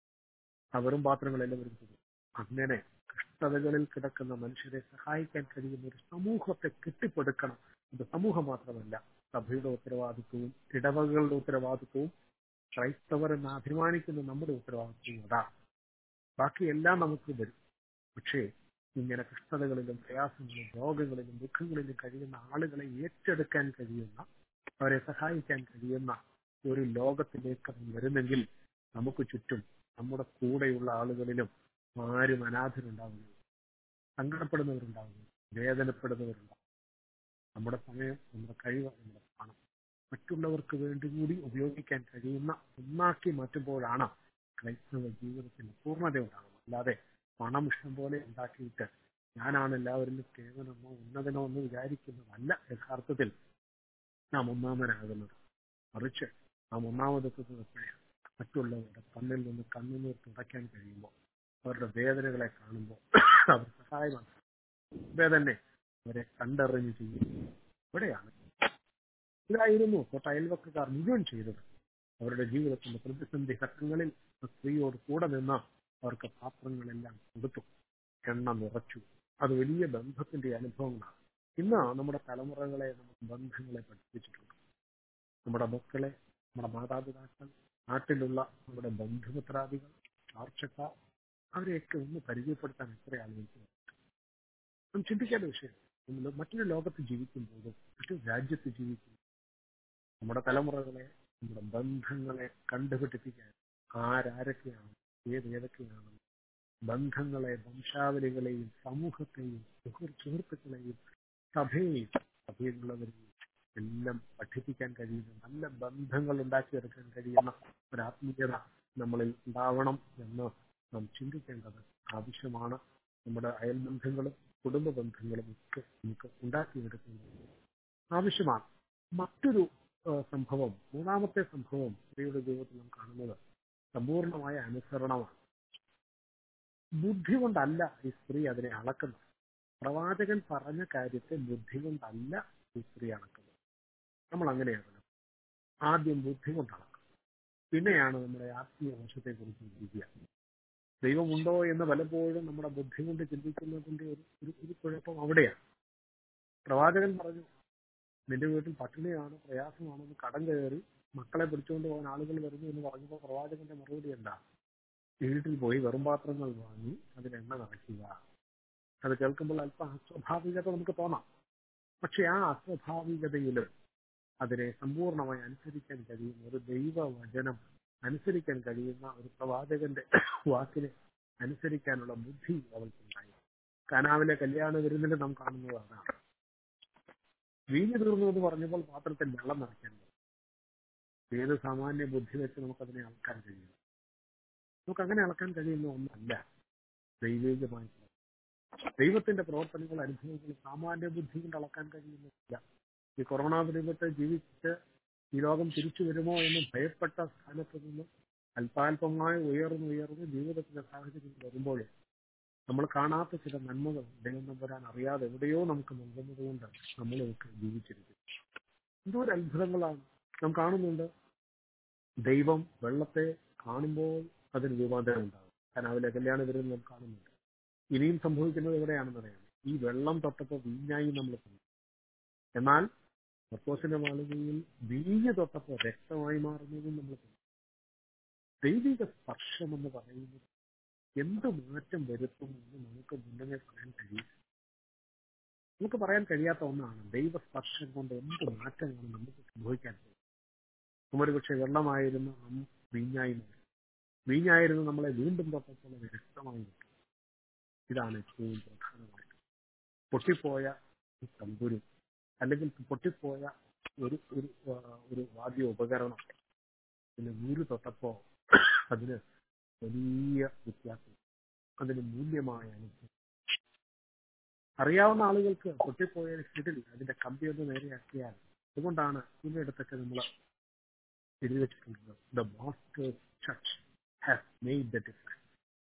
ആ വെറും പാത്രങ്ങൾ എല്ലാവരും ചെയ്തു അങ്ങനെ കഷ്ടതകളിൽ കിടക്കുന്ന മനുഷ്യരെ സഹായിക്കാൻ കഴിയുന്ന ഒരു സമൂഹത്തെ കെട്ടിപ്പടുക്കണം ഇത് സമൂഹം മാത്രമല്ല സഭയുടെ ഉത്തരവാദിത്വവും ഇടവകളുടെ ഉത്തരവാദിത്വവും ക്രൈസ്തവർ എന്ന് അഭിമാനിക്കുന്ന നമ്മുടെ ഉത്തരവാദിത്വവും അതാണ് ബാക്കിയെല്ലാം നമുക്ക് വരും പക്ഷേ ഇങ്ങനെ കഷ്ടതകളിലും പ്രയാസങ്ങളിലും രോഗങ്ങളിലും ദുഃഖങ്ങളിലും കഴിയുന്ന ആളുകളെ ഏറ്റെടുക്കാൻ കഴിയുന്ന അവരെ സഹായിക്കാൻ കഴിയുന്ന ഒരു ലോകത്തിലേക്ക് വരുന്നെങ്കിൽ നമുക്ക് ചുറ്റും നമ്മുടെ കൂടെയുള്ള ആളുകളിലും ആരും അനാഥരുണ്ടാവുന്നു സങ്കടപ്പെടുന്നവരുണ്ടാവുന്നു വേദനപ്പെടുന്നവരുണ്ടാവും നമ്മുടെ സമയം നമ്മുടെ കഴിവ് നമ്മുടെ പണം മറ്റുള്ളവർക്ക് വേണ്ടി കൂടി ഉപയോഗിക്കാൻ കഴിയുന്ന ഒന്നാക്കി മാറ്റുമ്പോഴാണ് ക്രൈസ്തവ ജീവിതത്തിന് പൂർണ്ണത ഉണ്ടാകുന്നത് അല്ലാതെ പണം ഇഷ്ടം പോലെ ഉണ്ടാക്കിയിട്ട് ഞാനാണ് എല്ലാവരിലും കേവലമോ ഉന്നതനോ എന്ന് വിചാരിക്കുന്നതല്ല യഥാർത്ഥത്തിൽ നാം ഒന്നാമനാകുന്നത് മറിച്ച് നാം ഒന്നാമതെത്തുന്നത് എപ്പോഴാണ് മറ്റുള്ളവരുടെ കണ്ണിൽ നിന്ന് കണ്ണുനീർ തുടയ്ക്കാൻ കഴിയുമ്പോൾ അവരുടെ വേദനകളെ കാണുമ്പോൾ അവർ സഹായമാണ് തന്നെ അവരെ കണ്ടറിഞ്ഞ് ചെയ്യുന്നു ഇവിടെയാണ് ഇതായിരുന്നു തൊട്ട അയൽവക്കക്കാർ മുഴുവൻ ചെയ്തത് അവരുടെ ജീവിതത്തിന്റെ പ്രതിസന്ധി ഘട്ടങ്ങളിൽ സ്ത്രീയോട് കൂടെ നിന്ന് അവർക്ക് പാത്രങ്ങളെല്ലാം കൊടുത്തു എണ്ണ നിറച്ചു അത് വലിയ ബന്ധത്തിന്റെ അനുഭവങ്ങളാണ് ഇന്ന് നമ്മുടെ തലമുറകളെ നമുക്ക് ബന്ധങ്ങളെ പഠിപ്പിച്ചിട്ടുണ്ട് നമ്മുടെ മക്കളെ നമ്മുടെ മാതാപിതാക്കൾ നാട്ടിലുള്ള നമ്മുടെ ബന്ധുമിത്രാദികൾ ചാർച്ചക്കാർ അവരെയൊക്കെ ഒന്ന് പരിചയപ്പെടുത്താൻ എത്ര ആളുകൾക്ക് നാം ചിന്തിക്കേണ്ട വിഷയം നമ്മൾ മറ്റൊരു ലോകത്ത് ജീവിക്കുമ്പോഴും മറ്റൊരു രാജ്യത്ത് ജീവിക്കുമ്പോൾ നമ്മുടെ തലമുറകളെ നമ്മുടെ ബന്ധങ്ങളെ കണ്ടുപിടിപ്പിക്കാൻ ആരാരൊക്കെയാണ് ഏതേതൊക്കെയാണ് ബന്ധങ്ങളെ വംശാവലികളെയും സമൂഹത്തെയും സുഹൃ സുഹൃത്തുക്കളെയും സഭയെയും സഭയിലുള്ളവരെയും എല്ലാം പഠിപ്പിക്കാൻ കഴിയുന്ന നല്ല ബന്ധങ്ങൾ ഉണ്ടാക്കിയെടുക്കാൻ കഴിയുന്ന ഒരു ആത്മീയത നമ്മളിൽ ഉണ്ടാവണം എന്ന് നാം ചിന്തിക്കേണ്ടത് ആവശ്യമാണ് നമ്മുടെ അയൽബന്ധങ്ങളും കുടുംബ ബന്ധങ്ങളും ഒക്കെ നമുക്ക് ഉണ്ടാക്കിയെടുക്കേണ്ടത് ആവശ്യമാണ് മറ്റൊരു ആ, സംഭവം മൂന്നാമത്തെ സംഭവം സ്ത്രീയുടെ ജീവിതത്തിൽ നാം കാണുന്നത് സമ്പൂർണമായ അനുസരണമാണ് ബുദ്ധി കൊണ്ടല്ല ഈ സ്ത്രീ അതിനെ അളക്കുന്നത് പ്രവാചകൻ പറഞ്ഞ കാര്യത്തെ ബുദ്ധി കൊണ്ടല്ല ഈ സ്ത്രീ അളക്കുന്നത് നമ്മൾ അങ്ങനെയാണ് ആദ്യം ബുദ്ധി കൊണ്ട് അളക്കും പിന്നെയാണ് നമ്മുടെ ആത്മീയ വശത്തെ കുറിച്ച് ചിന്തിക്കുക ദൈവമുണ്ടോ എന്ന് പലപ്പോഴും നമ്മുടെ ബുദ്ധി കൊണ്ട് ചിന്തിക്കുന്നതിന്റെ ഒരു ഒരു ഒരു കുഴപ്പം അവിടെയാണ് പ്രവാചകൻ പറഞ്ഞു നിന്റെ വീട്ടിൽ പട്ടിണിയാണ് പ്രയാസമാണെന്ന് കടം കയറി മക്കളെ പിടിച്ചുകൊണ്ട് പോകാൻ ആളുകൾ വരുന്നു എന്ന് പറഞ്ഞപ്പോൾ പ്രവാചകന്റെ മറുപടി എന്താ വീട്ടിൽ പോയി വെറും പാത്രങ്ങൾ വാങ്ങി അതിൽ എണ്ണ നിറയ്ക്കുക അത് കേൾക്കുമ്പോൾ അല്പം അസ്വാഭാവികത നമുക്ക് തോന്നാം പക്ഷെ ആ അസ്വാഭാവികതയിലും അതിനെ സമ്പൂർണമായി അനുസരിക്കാൻ കഴിയുന്ന ഒരു ദൈവവചനം അനുസരിക്കാൻ കഴിയുന്ന ഒരു പ്രവാചകന്റെ വാക്കിനെ അനുസരിക്കാനുള്ള ബുദ്ധി അവൾക്കുണ്ടായി കനാവിലെ കല്യാണ വിരുന്നിൽ നാം കാണുന്നത് അതാണ് വീഞ്ഞു തീർന്നു എന്ന് പറഞ്ഞപ്പോൾ പാത്രത്തിൽ വെള്ളം നിറയ്ക്കാൻ പറ്റും. ഏത് സാമാന്യ ബുദ്ധി വെച്ച് നമുക്കതിനെ അളക്കാൻ കഴിയും നമുക്ക് അങ്ങനെ അളക്കാൻ കഴിയുന്ന ഒന്നല്ല ദൈവികമായിട്ടുള്ള ദൈവത്തിന്റെ പ്രവർത്തനങ്ങൾ അനുഭവങ്ങൾ സാമാന്യ ബുദ്ധി കൊണ്ട് അളക്കാൻ കഴിയുന്നില്ല ഈ കൊറോണ ദൈവത്തെ ജീവിച്ച് ഈ ലോകം തിരിച്ചു വരുമോ എന്ന് ഭയപ്പെട്ട സ്ഥാനത്ത് നിന്ന് അല്പാൽപമായി ഉയർന്നു ഉയർന്ന് ജീവിതത്തിന്റെ സാഹചര്യം വരുമ്പോൾ നമ്മൾ കാണാത്ത ചില നന്മകൾ ദൈവം നമ്പരാൻ അറിയാതെ എവിടെയോ നമുക്ക് നൽകുന്നത് കൊണ്ട് നമ്മളൊക്കെ ജീവിച്ചിരിക്കും എന്തോ ഒരു അത്ഭുതങ്ങളാണ് നാം കാണുന്നുണ്ട് ദൈവം വെള്ളത്തെ കാണുമ്പോൾ അതിന് രൂപാന്തരം ഉണ്ടാകും കനാവിലെ കല്യാണ വിരുന്ന് നാം കാണുന്നുണ്ട് ഇനിയും സംഭവിക്കുന്നത് എവിടെയാണെന്നറിയാം ഈ വെള്ളം തൊട്ടപ്പോൾ വീഞ്ഞായി നമ്മൾ കണ്ടു എന്നാൽ മർക്കോസിന്റെ മാളികയിൽ വീഞ്ഞ് തൊട്ടപ്പോൾ രക്തമായി മാറുന്നതും നമ്മൾ കണ്ടു ദൈവിക സ്പർശം എന്ന് പറയുന്നത് എന്ത് മാറ്റം വരുത്തും എന്ന് നമുക്ക് മുന്നമേ പറയാൻ കഴിയും നമുക്ക് പറയാൻ കഴിയാത്ത ഒന്നാണ് ദൈവസ്പർശം കൊണ്ട് എന്ത് മാറ്റമാണ് നമുക്ക് സംഭവിക്കാൻ പോകുന്നത് ഒരു പക്ഷെ വെള്ളമായിരുന്ന നാം വീഞ്ഞായി മാറി വീഞ്ഞായിരുന്നു നമ്മളെ വീണ്ടും തൊട്ടപ്പോൾ അത് രക്തമായി മാറി ഇതാണ് ഏറ്റവും പ്രധാനമായിട്ട് പൊട്ടിപ്പോയ ഒരു തമ്പുരു അല്ലെങ്കിൽ പൊട്ടിപ്പോയ ഒരു ഒരു ആ, ഒരു വാദ്യ ഉപകരണം പിന്നെ നൂല് തൊട്ടപ്പോ അതിന് വലിയ വ്യത്യാസം അതിന് മൂല്യമായ അനുഭവം അറിയാവുന്ന ആളുകൾക്ക് പൊട്ടിപ്പോയ ഷെഡിൽ അതിന്റെ കമ്പി ഒന്ന് നേരെയാക്കിയാൽ അതുകൊണ്ടാണ് ഇതിനടുത്തൊക്കെ നമ്മൾ എഴുതി വെച്ചിട്ടുള്ളത് the master church has made the difference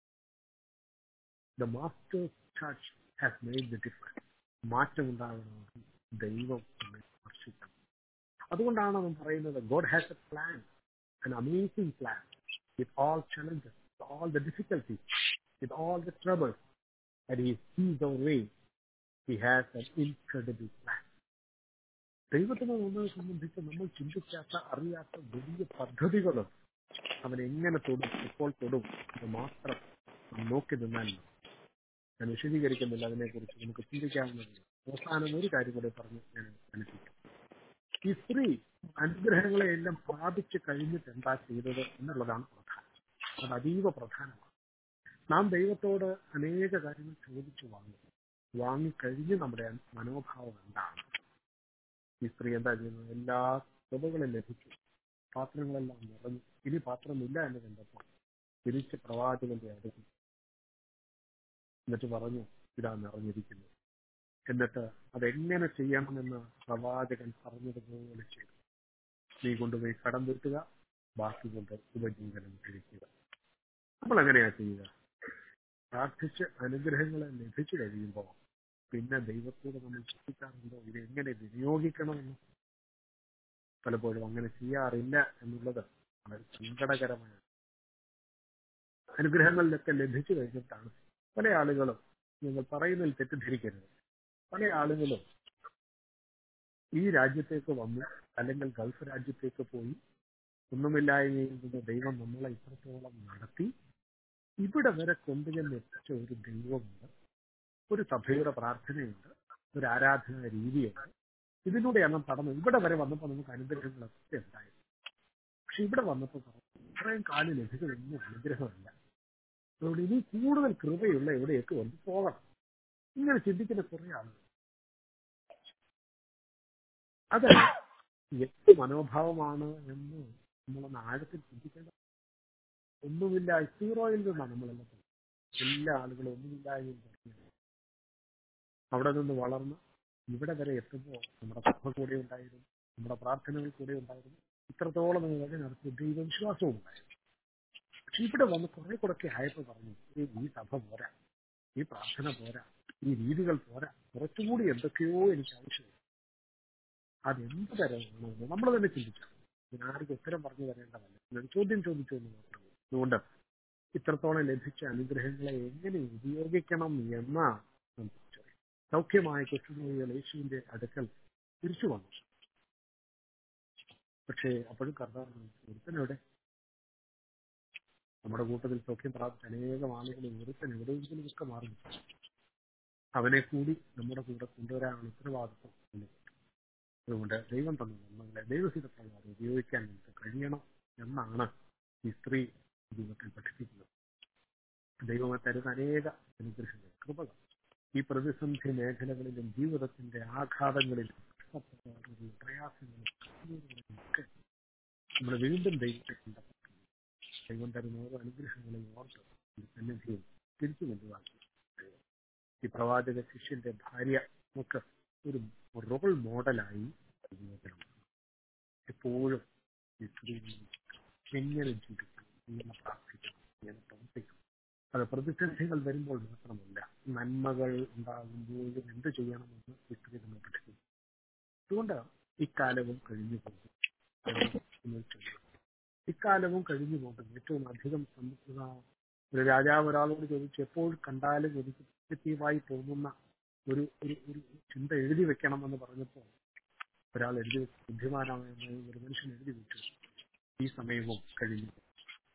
the master church has made the difference മാറ്റം ഉണ്ടാകണമെങ്കിൽ ദൈവം നമ്മെ സ്പർശിക്കണം അതുകൊണ്ടാണ് നാം പറയുന്നത് God has a plan an amazing plan with all challenges, with all the difficulties, with all the troubles that He sees our way. He has an incredible plan. ദൈവത്തിനെ നമ്മളെ സംബന്ധിച്ച് നമ്മൾ ചിന്തിക്കാത്ത അറിയാത്ത വലിയ പദ്ധതികളും അവൻ എങ്ങനെ തൊടും എപ്പോൾ തൊടും അത് മാത്രം നാം നോക്കി നിന്നാൽ മതി. ഞാൻ വിശദീകരിക്കുന്നില്ല അതിനെക്കുറിച്ച് നമുക്ക് ചിന്തിക്കാവുന്നതില്ല അവസാനം ഒരു കാര്യം കൂടെ പറഞ്ഞ് ഞാൻ അനുസരിക്കും ഈ സ്ത്രീ അനുഗ്രഹങ്ങളെ എല്ലാം പ്രാപിച്ചു കഴിഞ്ഞിട്ട് എന്താ ചെയ്തത് എന്നുള്ളതാണ് പ്രധാനം അത് അതീവ പ്രധാനമാണ് നാം ദൈവത്തോട് അനേക കാര്യങ്ങൾ ചോദിച്ചു വാങ്ങും വാങ്ങിക്കഴിഞ്ഞ് നമ്മുടെ മനോഭാവം എന്താണ് ഈ സ്ത്രീ എന്താ ചെയ്യുന്നത് എല്ലാ കൃപകളും ലഭിച്ചു പാത്രങ്ങളെല്ലാം നിറഞ്ഞു ഇനി പാത്രമില്ല എന്ന് കണ്ടപ്പോൾ തിരിച്ച് പ്രവാചകന്റെ അടുത്ത് എന്നിട്ട് പറഞ്ഞു ഇതാ നിറഞ്ഞിരിക്കുന്നു എന്നിട്ട് അതെങ്ങനെ ചെയ്യണമെന്ന് പ്രവാചകൻ പറഞ്ഞതുപോലെ ചെയ്തു നീ കൊണ്ടുപോയി കടം വീട്ടുക ബാക്കി കൊണ്ട് ഉപജീവനം കഴിക്കുക നമ്മൾ എങ്ങനെയാ ചെയ്യുക പ്രാർത്ഥിച്ച് അനുഗ്രഹങ്ങളെ ലഭിച്ചു കഴിയുമ്പോൾ പിന്നെ ദൈവത്തോട് നമ്മൾ ചിന്തിക്കാറുണ്ടോ ഇത് എങ്ങനെ വിനിയോഗിക്കണമെന്ന് പലപ്പോഴും അങ്ങനെ ചെയ്യാറില്ല എന്നുള്ളത് വളരെ സങ്കടകരമായ അനുഗ്രഹങ്ങളിലൊക്കെ ലഭിച്ചു കഴിഞ്ഞിട്ടാണ് പല ആളുകളും നിങ്ങൾ പറയുന്നതിൽ തെറ്റിദ്ധരിക്കരുത് പല ആളുകളും ഈ രാജ്യത്തേക്ക് വന്നു അല്ലെങ്കിൽ ഗൾഫ് രാജ്യത്തേക്ക് പോയി ഒന്നുമില്ലായ്മയിൽ നിന്ന് ദൈവം നമ്മളെ ഇത്രത്തോളം നടത്തി ഇവിടെ വരെ കൊണ്ടുചെന്ന് എത്തിച്ച ഒരു ദൈവമുണ്ട് ഒരു സഭയുടെ പ്രാർത്ഥനയുണ്ട് ഒരു ആരാധന രീതിയുണ്ട് ഇതിലൂടെയാണ് കടന്നത് ഇവിടെ വരെ വന്നപ്പോൾ നമുക്ക് അനുഗ്രഹങ്ങളൊക്കെ ഉണ്ടായിരുന്നു പക്ഷെ ഇവിടെ വന്നപ്പോൾ പറഞ്ഞു, ഇത്രയും കാലം ലഭിച്ചതൊന്നും അനുഗ്രഹമല്ല അതുകൊണ്ട് ഇനി കൂടുതൽ കൃപയുള്ള എവിടെയൊക്കെ വന്ന് പോകണം ഇങ്ങനെ ചിന്തിക്കുന്ന കുറെ ആളുകൾ അത് എന്ത് മനോഭാവമാണ് എന്ന് നമ്മളൊന്ന് ആഴത്തിൽ ചിന്തിക്കേണ്ട ഒന്നുമില്ല സീറോയിൽ നിന്നാണ് നമ്മളെല്ലാം തുടങ്ങുന്നത്. എല്ലാ ആളുകളും ഒന്നുമില്ലായ്മയും തുടങ്ങിയത് അവിടെ നിന്ന് വളർന്ന് ഇവിടെ വരെ എത്തുമ്പോൾ നമ്മുടെ സഭ കൂടെ ഉണ്ടായിരുന്നു നമ്മുടെ പ്രാർത്ഥനകൾ കൂടെ ഉണ്ടായിരുന്നു ഇത്രത്തോളം നമ്മൾ വഴി നടത്തിയ ദൈവവിശ്വാസവും ഉണ്ടായിരുന്നു പക്ഷെ ഇവിടെ വന്ന് കുറെ കൂടെ ആയപ്പോൾ പറഞ്ഞു "ഏയ് ഈ സഭ പോരാ ഈ പ്രാർത്ഥന പോരാ ഈ രീതികൾ പോരാ കുറച്ചുകൂടി എന്തൊക്കെയോ എനിക്ക് ആവശ്യമുണ്ട് അതെന്ത് തരമാണ് നമ്മൾ തന്നെ ചിന്തിച്ചു ഇതിനാർക്കും ഉത്തരം പറഞ്ഞു തരേണ്ടതല്ല ഞാൻ ചോദ്യം ചോദിച്ചു എന്ന് മാത്രമേ അതുകൊണ്ട് ഇത്രത്തോളം ലഭിച്ച അനുഗ്രഹങ്ങളെ എങ്ങനെ ഉപയോഗിക്കണം എന്ന സംശയം. സൗഖ്യമായ കൊച്ചുനോയികൾ യേശുവിന്റെ അടുക്കൽ തിരിച്ചു വന്നു പക്ഷേ അപ്പോഴും കർത്താവ് ഒരുത്തനെവിടെ നമ്മുടെ കൂട്ടത്തിൽ സൗഖ്യം പ്രാപിച്ച അനേകം ആളുകൾ ഒരുത്തൻ എവിടെയെങ്കിലും ഒക്കെ മാറി അവനെ കൂടി നമ്മുടെ കൂടെ കൊണ്ടുവരാനുള്ള ഉത്തരവാദിത്വം നമുക്ക് അതുകൊണ്ട് ദൈവം തന്ന നന്മകളെ ദൈവഹിതപ്രകാരം ഉപയോഗിക്കാൻ നമുക്ക് കഴിയണം എന്നാണ് ഈ സ്ത്രീ ജീവിതത്തിൽ പഠിപ്പിക്കുന്നത് ദൈവമെ തരുന്ന അനേക അനുഗ്രഹങ്ങൾ കൃപകൾ ഈ പ്രതിസന്ധി മേഖലകളിലും ജീവിതത്തിന്റെ ആഘാതങ്ങളിലും കഷ്ടപ്പാടുകളിലും പ്രയാസങ്ങളിലും കണ്ണീരുകളിലും ഒക്കെ നമ്മൾ വീണ്ടും ദൈവത്തെ കണ്ടെത്തുന്നു ദൈവം തരുന്ന ഓരോ അനുഗ്രഹങ്ങളെയും ഓർത്ത് ഈ സന്നിധിയിൽ തിരിച്ചു കൊണ്ടുവാക്കി ഈ പ്രവാചക ശിഷ്യന്റെ ഭാര്യ നമുക്ക് ഒരു റോൾ മോഡലായി ജീവിതത്തിലുണ്ട് എപ്പോഴും ഈ സ്ത്രീ എങ്ങനെ ജീവിക്കും എങ്ങനെ പ്രാർത്ഥിക്കും എങ്ങനെ പ്രവർത്തിക്കും അത് പ്രതിസന്ധികൾ വരുമ്പോൾ മാത്രമല്ല നന്മകൾ ഉണ്ടാകുമ്പോഴും എന്ത് ചെയ്യണമെന്ന് ഈ സ്ത്രീ നമ്മൾ പഠിക്കും അതുകൊണ്ട് ഇക്കാലവും കഴിഞ്ഞു പോകും എന്ന് ചൊല്ലുന്നു. ഇക്കാലവും കഴിഞ്ഞു പോകും ഏറ്റവും അധികം സമുദ്ര ഒരു രാജാവ് ഒരാളോട് ചോദിച്ചു എപ്പോൾ കണ്ടാലും എനിക്ക് പോസിറ്റീവായി തോന്നുന്ന ഒരു ഒരു ഒരു ചിന്ത എഴുതി വെക്കണമെന്ന് പറഞ്ഞപ്പോൾ ഒരാൾ എഴുതി വെച്ചു ബുദ്ധിമാനായ ഒരു മനുഷ്യൻ എഴുതി വെച്ചു ഈ സമയവും കഴിഞ്ഞു പോകും.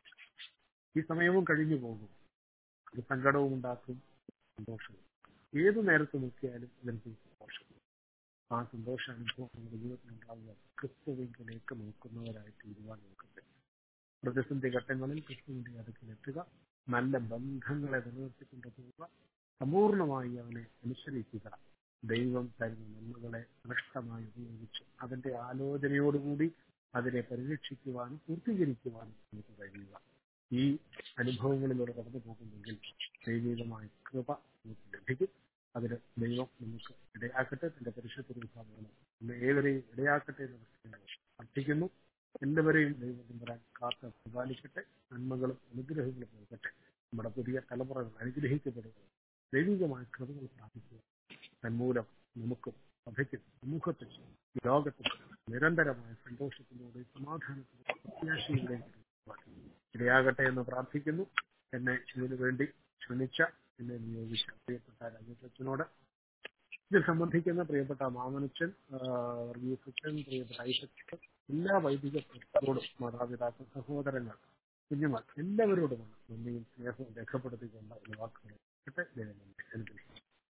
ഈ സമയവും കഴിഞ്ഞു പോകും അത് സങ്കടവും ഉണ്ടാക്കും സന്തോഷവും ഏതു നേരത്ത് നോക്കിയാലും ഇതിന് സന്തോഷം ആ സന്തോഷ അനുഭവം നമ്മുടെ ജീവിതത്തിൽ ഉണ്ടാവുക ക്രിസ്തുവിലേക്ക് നോക്കുന്നവരായി തീരുവാൻ നോക്കട്ടെ പ്രതിസന്ധി ഘട്ടങ്ങളിൽ ക്രിസ്തുവിന്റെ അടുക്കിലെത്തുക നല്ല ബന്ധങ്ങളെ നിലനിർത്തിക്കൊണ്ട് പോവുക സമ്പൂർണമായി അവനെ അനുസരിക്കുക ദൈവം തരുന്ന നന്മകളെ ശ്രേഷ്ഠമായി ഉപയോഗിച്ച് അതിന്റെ ആലോചനയോടുകൂടി അതിനെ പരിരക്ഷിക്കുവാനും പൂർത്തീകരിക്കുവാനും നമുക്ക് കഴിയുക ഈ അനുഭവങ്ങളിലൂടെ കടന്നു പോകുന്നെങ്കിൽ ദൈവികമായ കൃപ നമുക്ക് ലഭിക്കും അതിന് ദൈവം നമുക്ക് ഇടയാക്കട്ടെ തന്റെ പരിശുദ്ധ വിഭാഗങ്ങൾ നമ്മെ ഏവരെയും ഇടയാക്കട്ടെ എന്ന് പ്രത്യേകം പ്രാർത്ഥിക്കുന്നു എല്ലാവരെയും ദൈവം വരാൻ കാത്ത് പരിപാലിക്കട്ടെ നന്മകളും അനുഗ്രഹങ്ങളും നൽകട്ടെ നമ്മുടെ പുതിയ തലമുറകൾ അനുഗ്രഹിക്കപ്പെടുക ദൈവികമായ കൃപകൾ പ്രാപിക്കുക തന്മൂലം നമുക്കും സഭയ്ക്കും സമൂഹത്തിനും ലോകത്തിനും നിരന്തരമായ സന്തോഷത്തിലൂടെ സമാധാനത്തിലൂടെ പ്രത്യാശയിലൂടെ ഇടയാകട്ടെ എന്ന് പ്രാർത്ഥിക്കുന്നു എന്നെ ഇതിനു വേണ്ടി ക്ഷണിച്ച എന്നെ നിയോഗിച്ച പ്രിയപ്പെട്ട രാജേഷനോട് ഇതിൽ സംബന്ധിക്കുന്ന പ്രിയപ്പെട്ട മാമനച്ചൻ വർഗീസച്ചൻ പ്രിയപ്പെട്ട ഐസച്ചൻ എല്ലാ വൈദിക ഭക്തരോടും മാതാപിതാക്കൾ സഹോദരങ്ങൾ കുഞ്ഞുങ്ങൾ എല്ലാവരോടുമാണ് നന്ദിയും സ്നേഹവും രേഖപ്പെടുത്തിക്കൊണ്ട് ഈ വാക്കുകൾ കേട്ടെ ദൈവം നമ്മെ അനുഗ്രഹിക്കട്ടെ.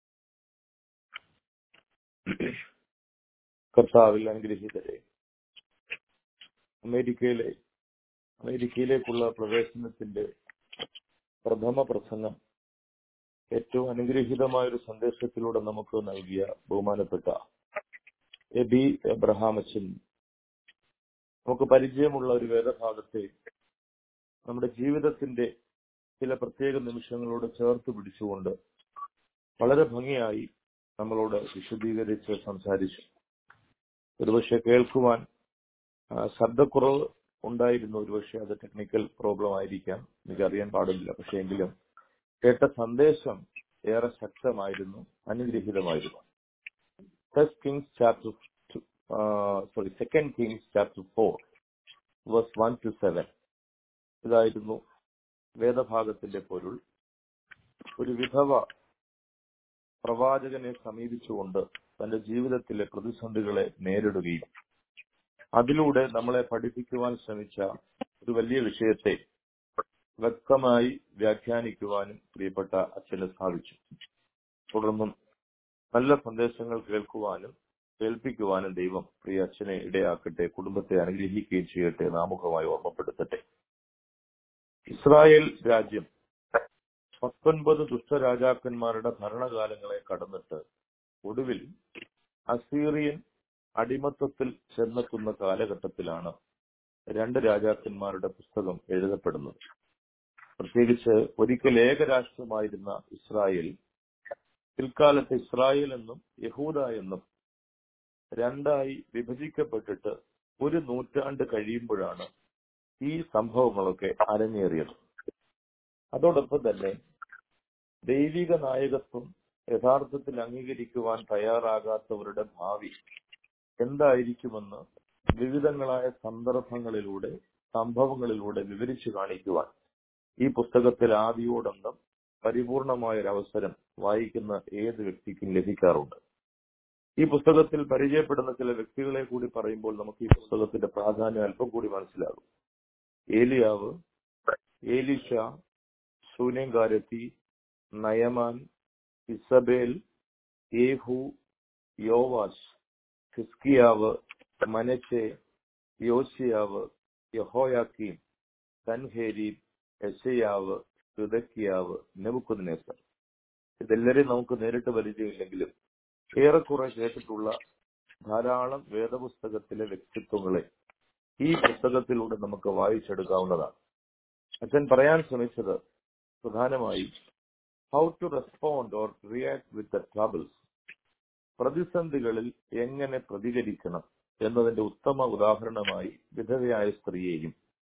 കർത്താവിൽ അനുഗ്രഹീതരെ അമേരിക്കയിലെ അമേരിക്കയിലേക്കുള്ള പ്രവേശനത്തിന്റെ പ്രഥമ പ്രസംഗം ഏറ്റവും അനുഗ്രഹീതമായ ഒരു സന്ദേശത്തിലൂടെ നമുക്ക് നൽകിയ ബഹുമാനപ്പെട്ട എബി എബ്രഹാമച്ചൻ നമുക്ക് പരിചയമുള്ള ഒരു വേദഭാഗത്തെ നമ്മുടെ ജീവിതത്തിന്റെ ചില പ്രത്യേക നിമിഷങ്ങളോട് ചേർത്ത് പിടിച്ചുകൊണ്ട് വളരെ ഭംഗിയായി നമ്മളോട് വിശദീകരിച്ച് സംസാരിച്ചു ഒരുപക്ഷെ കേൾക്കുവാൻ ആ, ശബ്ദക്കുറവ് ഉണ്ടായിരുന്നു ഒരുപക്ഷെ അത് ടെക്നിക്കൽ പ്രോബ്ലം ആയിരിക്കാം എനിക്കറിയാൻ പാടില്ല പക്ഷെ എങ്കിലും കേട്ട സന്ദേശം ഏറെ ശക്തമായിരുന്നു അനുഗ്രഹീതമായിരുന്നു first Kings chapter sorry second Kings chapter four verse one two seven ഇതായിരുന്നു വേദഭാഗത്തിന്റെ പൊരുൾ ഒരു വിധവ പ്രവാചകനെ സമീപിച്ചുകൊണ്ട് തന്റെ ജീവിതത്തിലെ പ്രതിസന്ധികളെ നേരിടുകയും അതിലൂടെ നമ്മളെ പഠിപ്പിക്കുവാൻ ശ്രമിച്ച ഒരു വലിയ വിഷയത്തെ വ്യക്തമായി വ്യാഖ്യാനിക്കുവാനും പ്രിയപ്പെട്ട അച്ഛന് സാധിച്ചു തുടർന്നും നല്ല സന്ദേശങ്ങൾ കേൾക്കുവാനും കേൾപ്പിക്കുവാനും ദൈവം പ്രിയ അച്ഛനെ ഇടയാക്കട്ടെ കുടുംബത്തെ അനുഗ്രഹിക്കുകയും ചെയ്യട്ടെ നാമുഖമായി ഓർമ്മപ്പെടുത്തട്ടെ ഇസ്രായേൽ രാജ്യം പത്തൊൻപത് ദുഷ്ടരാജാക്കന്മാരുടെ ഭരണകാലങ്ങളെ കടന്നിട്ട് ഒടുവിൽ അസീറിയൻ അടിമത്തത്തിൽ ചെന്നെത്തുന്ന കാലഘട്ടത്തിലാണ് രണ്ട് രാജാക്കന്മാരുടെ പുസ്തകം എഴുതപ്പെടുന്നത് പ്രത്യേകിച്ച് ഒരിക്കൽ ഏകരാഷ്ട്രമായിരുന്ന ഇസ്രായേൽ പിൽക്കാലത്ത് ഇസ്രായേൽ എന്നും യഹൂദ എന്നും രണ്ടായി വിഭജിക്കപ്പെട്ടിട്ട് ഒരു നൂറ്റാണ്ട് കഴിയുമ്പോഴാണ് ഈ സംഭവങ്ങളൊക്കെ അരങ്ങേറിയത് അതോടൊപ്പം തന്നെ ദൈവിക നായകത്വം യഥാർത്ഥത്തിൽ അംഗീകരിക്കുവാൻ തയ്യാറാകാത്തവരുടെ ഭാവി എന്തായിരിക്കുമെന്ന് വിവിധങ്ങളായ സന്ദർഭങ്ങളിലൂടെ സംഭവങ്ങളിലൂടെ വിവരിച്ചു കാണിക്കുവാൻ ഈ പുസ്തകത്തിൽ ആദിയോടന്തം പരിപൂർണമായ ഒരു അവസരം വായിക്കുന്ന ഏത് വ്യക്തിക്കും ലഭിക്കാറുണ്ട് ഈ പുസ്തകത്തിൽ പരിചയപ്പെടുന്ന ചില വ്യക്തികളെ കൂടി പറയുമ്പോൾ നമുക്ക് ഈ പുസ്തകത്തിന്റെ പ്രാധാന്യം അല്പം കൂടി മനസ്സിലാകും ഏലിയാവ് ഏലിഷ ശൂന്യങ്കാരത്തി നയമാൻ ഇസബേൽ ഏഹു യോവാസ് ഹിസ്കിയാവ് മനച്ചെ യോശിയാവ് യഹോയാക്കീം സൻഹേരീബ് യശയാവ് ഹൃദക്കിയാവ് നെബുക്കുദ്നേസർ ഇതെല്ലാരെയും നമുക്ക് നേരിട്ട് പരിചയമില്ലെങ്കിലും ഏറെക്കുറെ കേട്ടിട്ടുള്ള ധാരാളം വേദപുസ്തകത്തിലെ വ്യക്തിത്വങ്ങളെ ഈ പുസ്തകത്തിലൂടെ നമുക്ക് വായിച്ചെടുക്കാവുന്നതാണ് അച്ഛൻ പറയാൻ ശ്രമിച്ചത് പ്രധാനമായി how to respond or react with the troubles പ്രതിസന്ധികളിൽ എങ്ങനെ പ്രതികരിക്കണം എന്നതിന്റെ ഉത്തമ ഉദാഹരണമായി വിധവയായ സ്ത്രീയെയും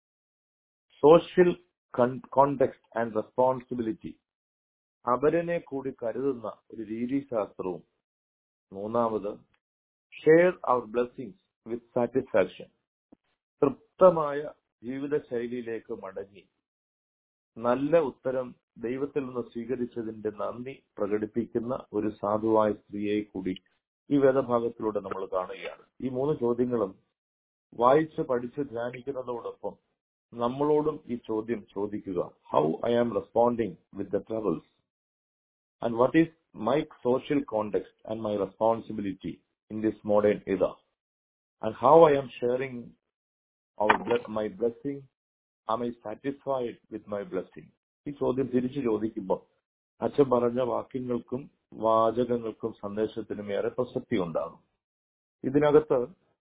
സോഷ്യൽ കോണ്ടെക്സ്റ്റ് ആൻഡ് റെസ്പോൺസിബിലിറ്റി അപരനെ കൂടി കരുതുന്ന ഒരു രീതിശാസ്ത്രവും മൂന്നാമത് share our blessings with satisfaction തൃപ്തമായ ജീവിതശൈലിയിലേക്ക് മടങ്ങി നല്ല ഉത്തരം ദൈവത്തിൽ നിന്ന് സ്വീകരിച്ചതിന്റെ നന്ദി പ്രകടിപ്പിക്കുന്ന ഒരു സാധുവായ സ്ത്രീയെ കൂടി ഈ വേദഭാഗത്തിലൂടെ നമ്മൾ കാണുകയാണ് ഈ മൂന്ന് ചോദ്യങ്ങളും വായിച്ച് പഠിച്ച് ധ്യാനിക്കുന്നതോടൊപ്പം നമ്മളോടും ഈ ചോദ്യം ചോദിക്കുക how I am responding with the troubles and what is my social context and my responsibility in this modern era and how I am sharing our my blessing am I satisfied with my blessing ഈ ചോദ്യം തിരിച്ചു ചോദിക്കുമ്പോൾ അച്ഛൻ പറഞ്ഞ വാക്യങ്ങൾക്കും വാചകങ്ങൾക്കും സന്ദേശത്തിനും ഏറെ പ്രസക്തി ഉണ്ടാകും ഇതിനകത്ത്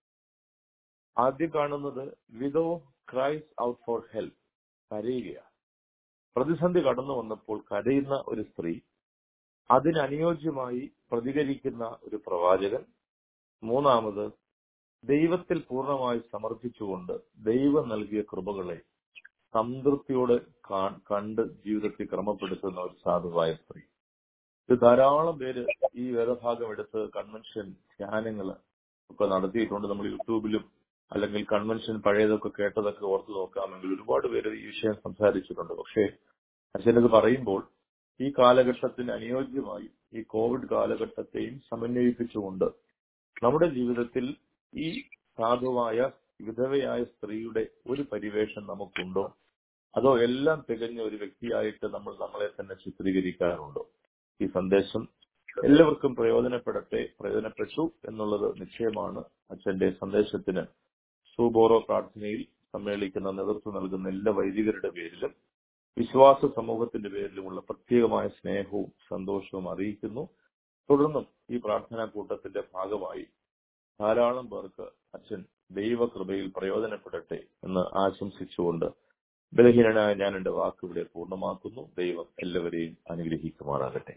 ആദ്യം കാണുന്നത് widow cries out for help കരയുകയാണ് പ്രതിസന്ധി കടന്നു വന്നപ്പോൾ കരയുന്ന ഒരു സ്ത്രീ അതിനനുയോജ്യമായി പ്രതികരിക്കുന്ന ഒരു പ്രവാചകൻ മൂന്നാമത് ദൈവത്തിൽ പൂർണ്ണമായി സമർപ്പിച്ചുകൊണ്ട് ദൈവം നൽകിയ കൃപകളെ സംതൃപ്തിയോടെ കണ്ട് ജീവിതത്തിൽ ക്രമപ്പെടുത്തുന്ന ഒരു സാധുവായ സ്ത്രീ ഇത് ധാരാളം പേര് ഈ വേദഭാഗം എടുത്ത് കൺവെൻഷൻ ധ്യാനങ്ങൾ ഒക്കെ നടത്തിയിട്ടുണ്ട് നമ്മൾ യൂട്യൂബിലും അല്ലെങ്കിൽ കൺവെൻഷൻ പഴയതൊക്കെ കേട്ടതൊക്കെ ഓർത്തു നോക്കാമെങ്കിൽ ഒരുപാട് പേര് ഈ വിഷയം സംസാരിച്ചിട്ടുണ്ട് പക്ഷേ അച്ഛനത് പറയുമ്പോൾ ഈ കാലഘട്ടത്തിന് അനുയോജ്യമായി ഈ കോവിഡ് കാലഘട്ടത്തെയും സമന്വയിപ്പിച്ചുകൊണ്ട് നമ്മുടെ ജീവിതത്തിൽ ഈ സാധുവായ വിധവയായ സ്ത്രീയുടെ ഒരു പരിവേഷം നമുക്കുണ്ടോ അതോ എല്ലാം തികഞ്ഞ ഒരു വ്യക്തിയായിട്ട് നമ്മൾ നമ്മളെ തന്നെ ചിത്രീകരിക്കാറുണ്ടോ ഈ സന്ദേശം എല്ലാവർക്കും പ്രയോജനപ്പെടട്ടെ പ്രയോജനപ്പെട്ടു എന്നുള്ളത് നിശ്ചയമാണ് അച്ഛന്റെ സന്ദേശത്തിന് സൂബോറോ പ്രാർത്ഥനയിൽ സമ്മേളിക്കുന്ന നേതൃത്വം നൽകുന്ന എല്ലാ വൈദികരുടെ പേരിലും വിശ്വാസ സമൂഹത്തിന്റെ പേരിലുമുള്ള പ്രത്യേകമായ സ്നേഹവും സന്തോഷവും അറിയിക്കുന്നു തുടർന്നും ഈ പ്രാർത്ഥനാ കൂട്ടത്തിന്റെ ഭാഗമായി ധാരാളം പേർക്ക് അച്ഛൻ ദൈവകൃപയിൽ പ്രയോജനപ്പെടട്ടെ എന്ന് ആശംസിച്ചുകൊണ്ട് ബലഹീനനായ ഞാൻ എന്റെ വാക്കുകളെ പൂർണ്ണമാക്കുന്നു ദൈവം എല്ലാവരെയും അനുഗ്രഹിക്കുമാറാകട്ടെ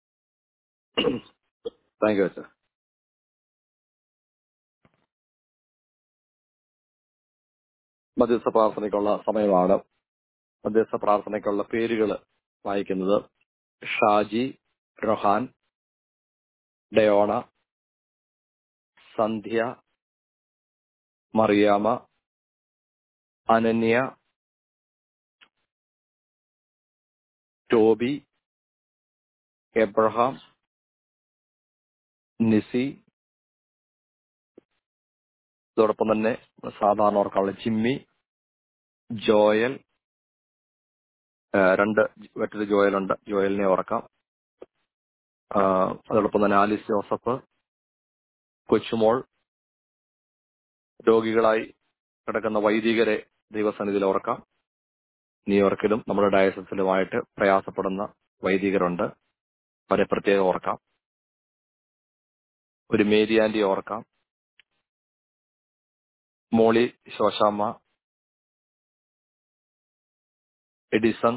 താങ്ക് യു അച്ഛൻ മധ്യസ്ഥ പ്രാർത്ഥനയ്ക്കുള്ള സമയമാണ് മധ്യസ്ഥ പ്രാർത്ഥനയ്ക്കുള്ള പേരുകൾ വായിക്കുന്നത് ഷാജി റൊഹാൻ ഡയോണ സന്ധ്യ മറിയാമ അനന്യ ടോബി എബ്രഹാം നിസി ഇതോടൊപ്പം തന്നെ സാധാരണ ഓർക്കാനുള്ള ജിമ്മി ജോയൽ ആ, രണ്ട് മറ്റൊരു ജോയലുണ്ട് ജോയലിനെ ഓർക്കാം ആ, അതോടൊപ്പം തന്നെ ആലിസ് ജോസഫ് കൊച്ചുമോൾ രോഗികളായി കിടക്കുന്ന വൈദികരെ ദൈവസന്നിധിയിൽ ഓർക്കാം ന്യൂയോർക്കിലും നമ്മുടെ ഡയസസിലുമായിട്ട് പ്രയാസപ്പെടുന്ന വൈദികരുണ്ട് അവരെ പ്രത്യേകം ഓർക്കാം ഒരു മേരി ആന്റി ഓർക്കാം മോളി ശോശാമ്മ എഡിസൺ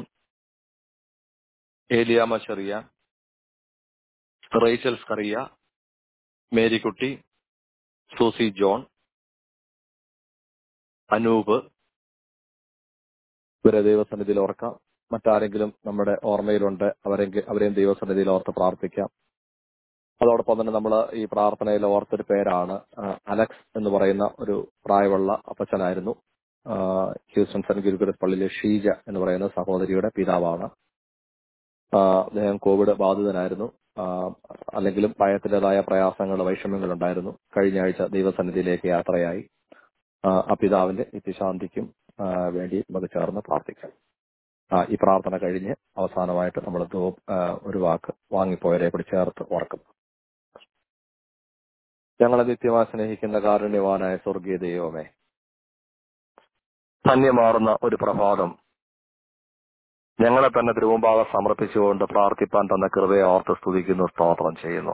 ഏലിയാമ ചെറിയ Rachel Scaria Marykutty Susie John Anoop ഇവരെ ദൈവസന്നിധിയിൽ ഓർക്കാം മറ്റാരെങ്കിലും നമ്മുടെ ഓർമ്മയിലുണ്ട് അവരെ അവരെയും ദൈവസന്നിധിയിൽ ഓർത്ത് പ്രാർത്ഥിക്കാം അതോടൊപ്പം തന്നെ നമ്മൾ ഈ പ്രാർത്ഥനയിൽ ഓർത്തൊരു പേരാണ് ആ, അലക്സ് എന്ന് പറയുന്ന ഒരു പ്രായമുള്ള അപ്പച്ചനായിരുന്നു ആ, ഹ്യൂസ്റ്റൺ സെന്റ് ഗുരുകുലസ് പള്ളിയിലെ ഷീജ എന്ന് പറയുന്ന സഹോദരിയുടെ പിതാവാണ് ആ, അദ്ദേഹം കോവിഡ് ബാധിതനായിരുന്നു ആ, അല്ലെങ്കിലും ഭയത്തിൻ്റെതായ പ്രയാസങ്ങൾ വൈഷമ്യങ്ങൾ ഉണ്ടായിരുന്നു കഴിഞ്ഞ ആഴ്ച ദൈവസന്നിധിയിലേക്ക് യാത്രയായി ആ, ആ പിതാവിന്റെ നിത്യശാന്തിക്കും ആ, വേണ്ടി നമുക്ക് ചേർന്ന് പ്രാർത്ഥിക്കാം ആ, ഈ പ്രാർത്ഥന കഴിഞ്ഞ് അവസാനമായിട്ട് നമ്മൾ ഒരു വാക്ക് വാങ്ങിപ്പോയവരെ കൂടി ചേർത്ത് ഓർക്കും ഞങ്ങളെ നിത്യമായി സ്നേഹിക്കുന്ന കാരുണ്യവാനായ സ്വർഗീയ ദൈവമേ ധന്യമാറുന്ന ഒരു പ്രഭാതം ഞങ്ങളെ തന്നെ തിരുമുമ്പാകെ സമർപ്പിച്ചുകൊണ്ട് പ്രാർത്ഥിപ്പാൻ തന്ന കൃപയെ ഓർത്ത് സ്തുതിക്കുന്നു സ്തോത്രം ചെയ്യുന്നു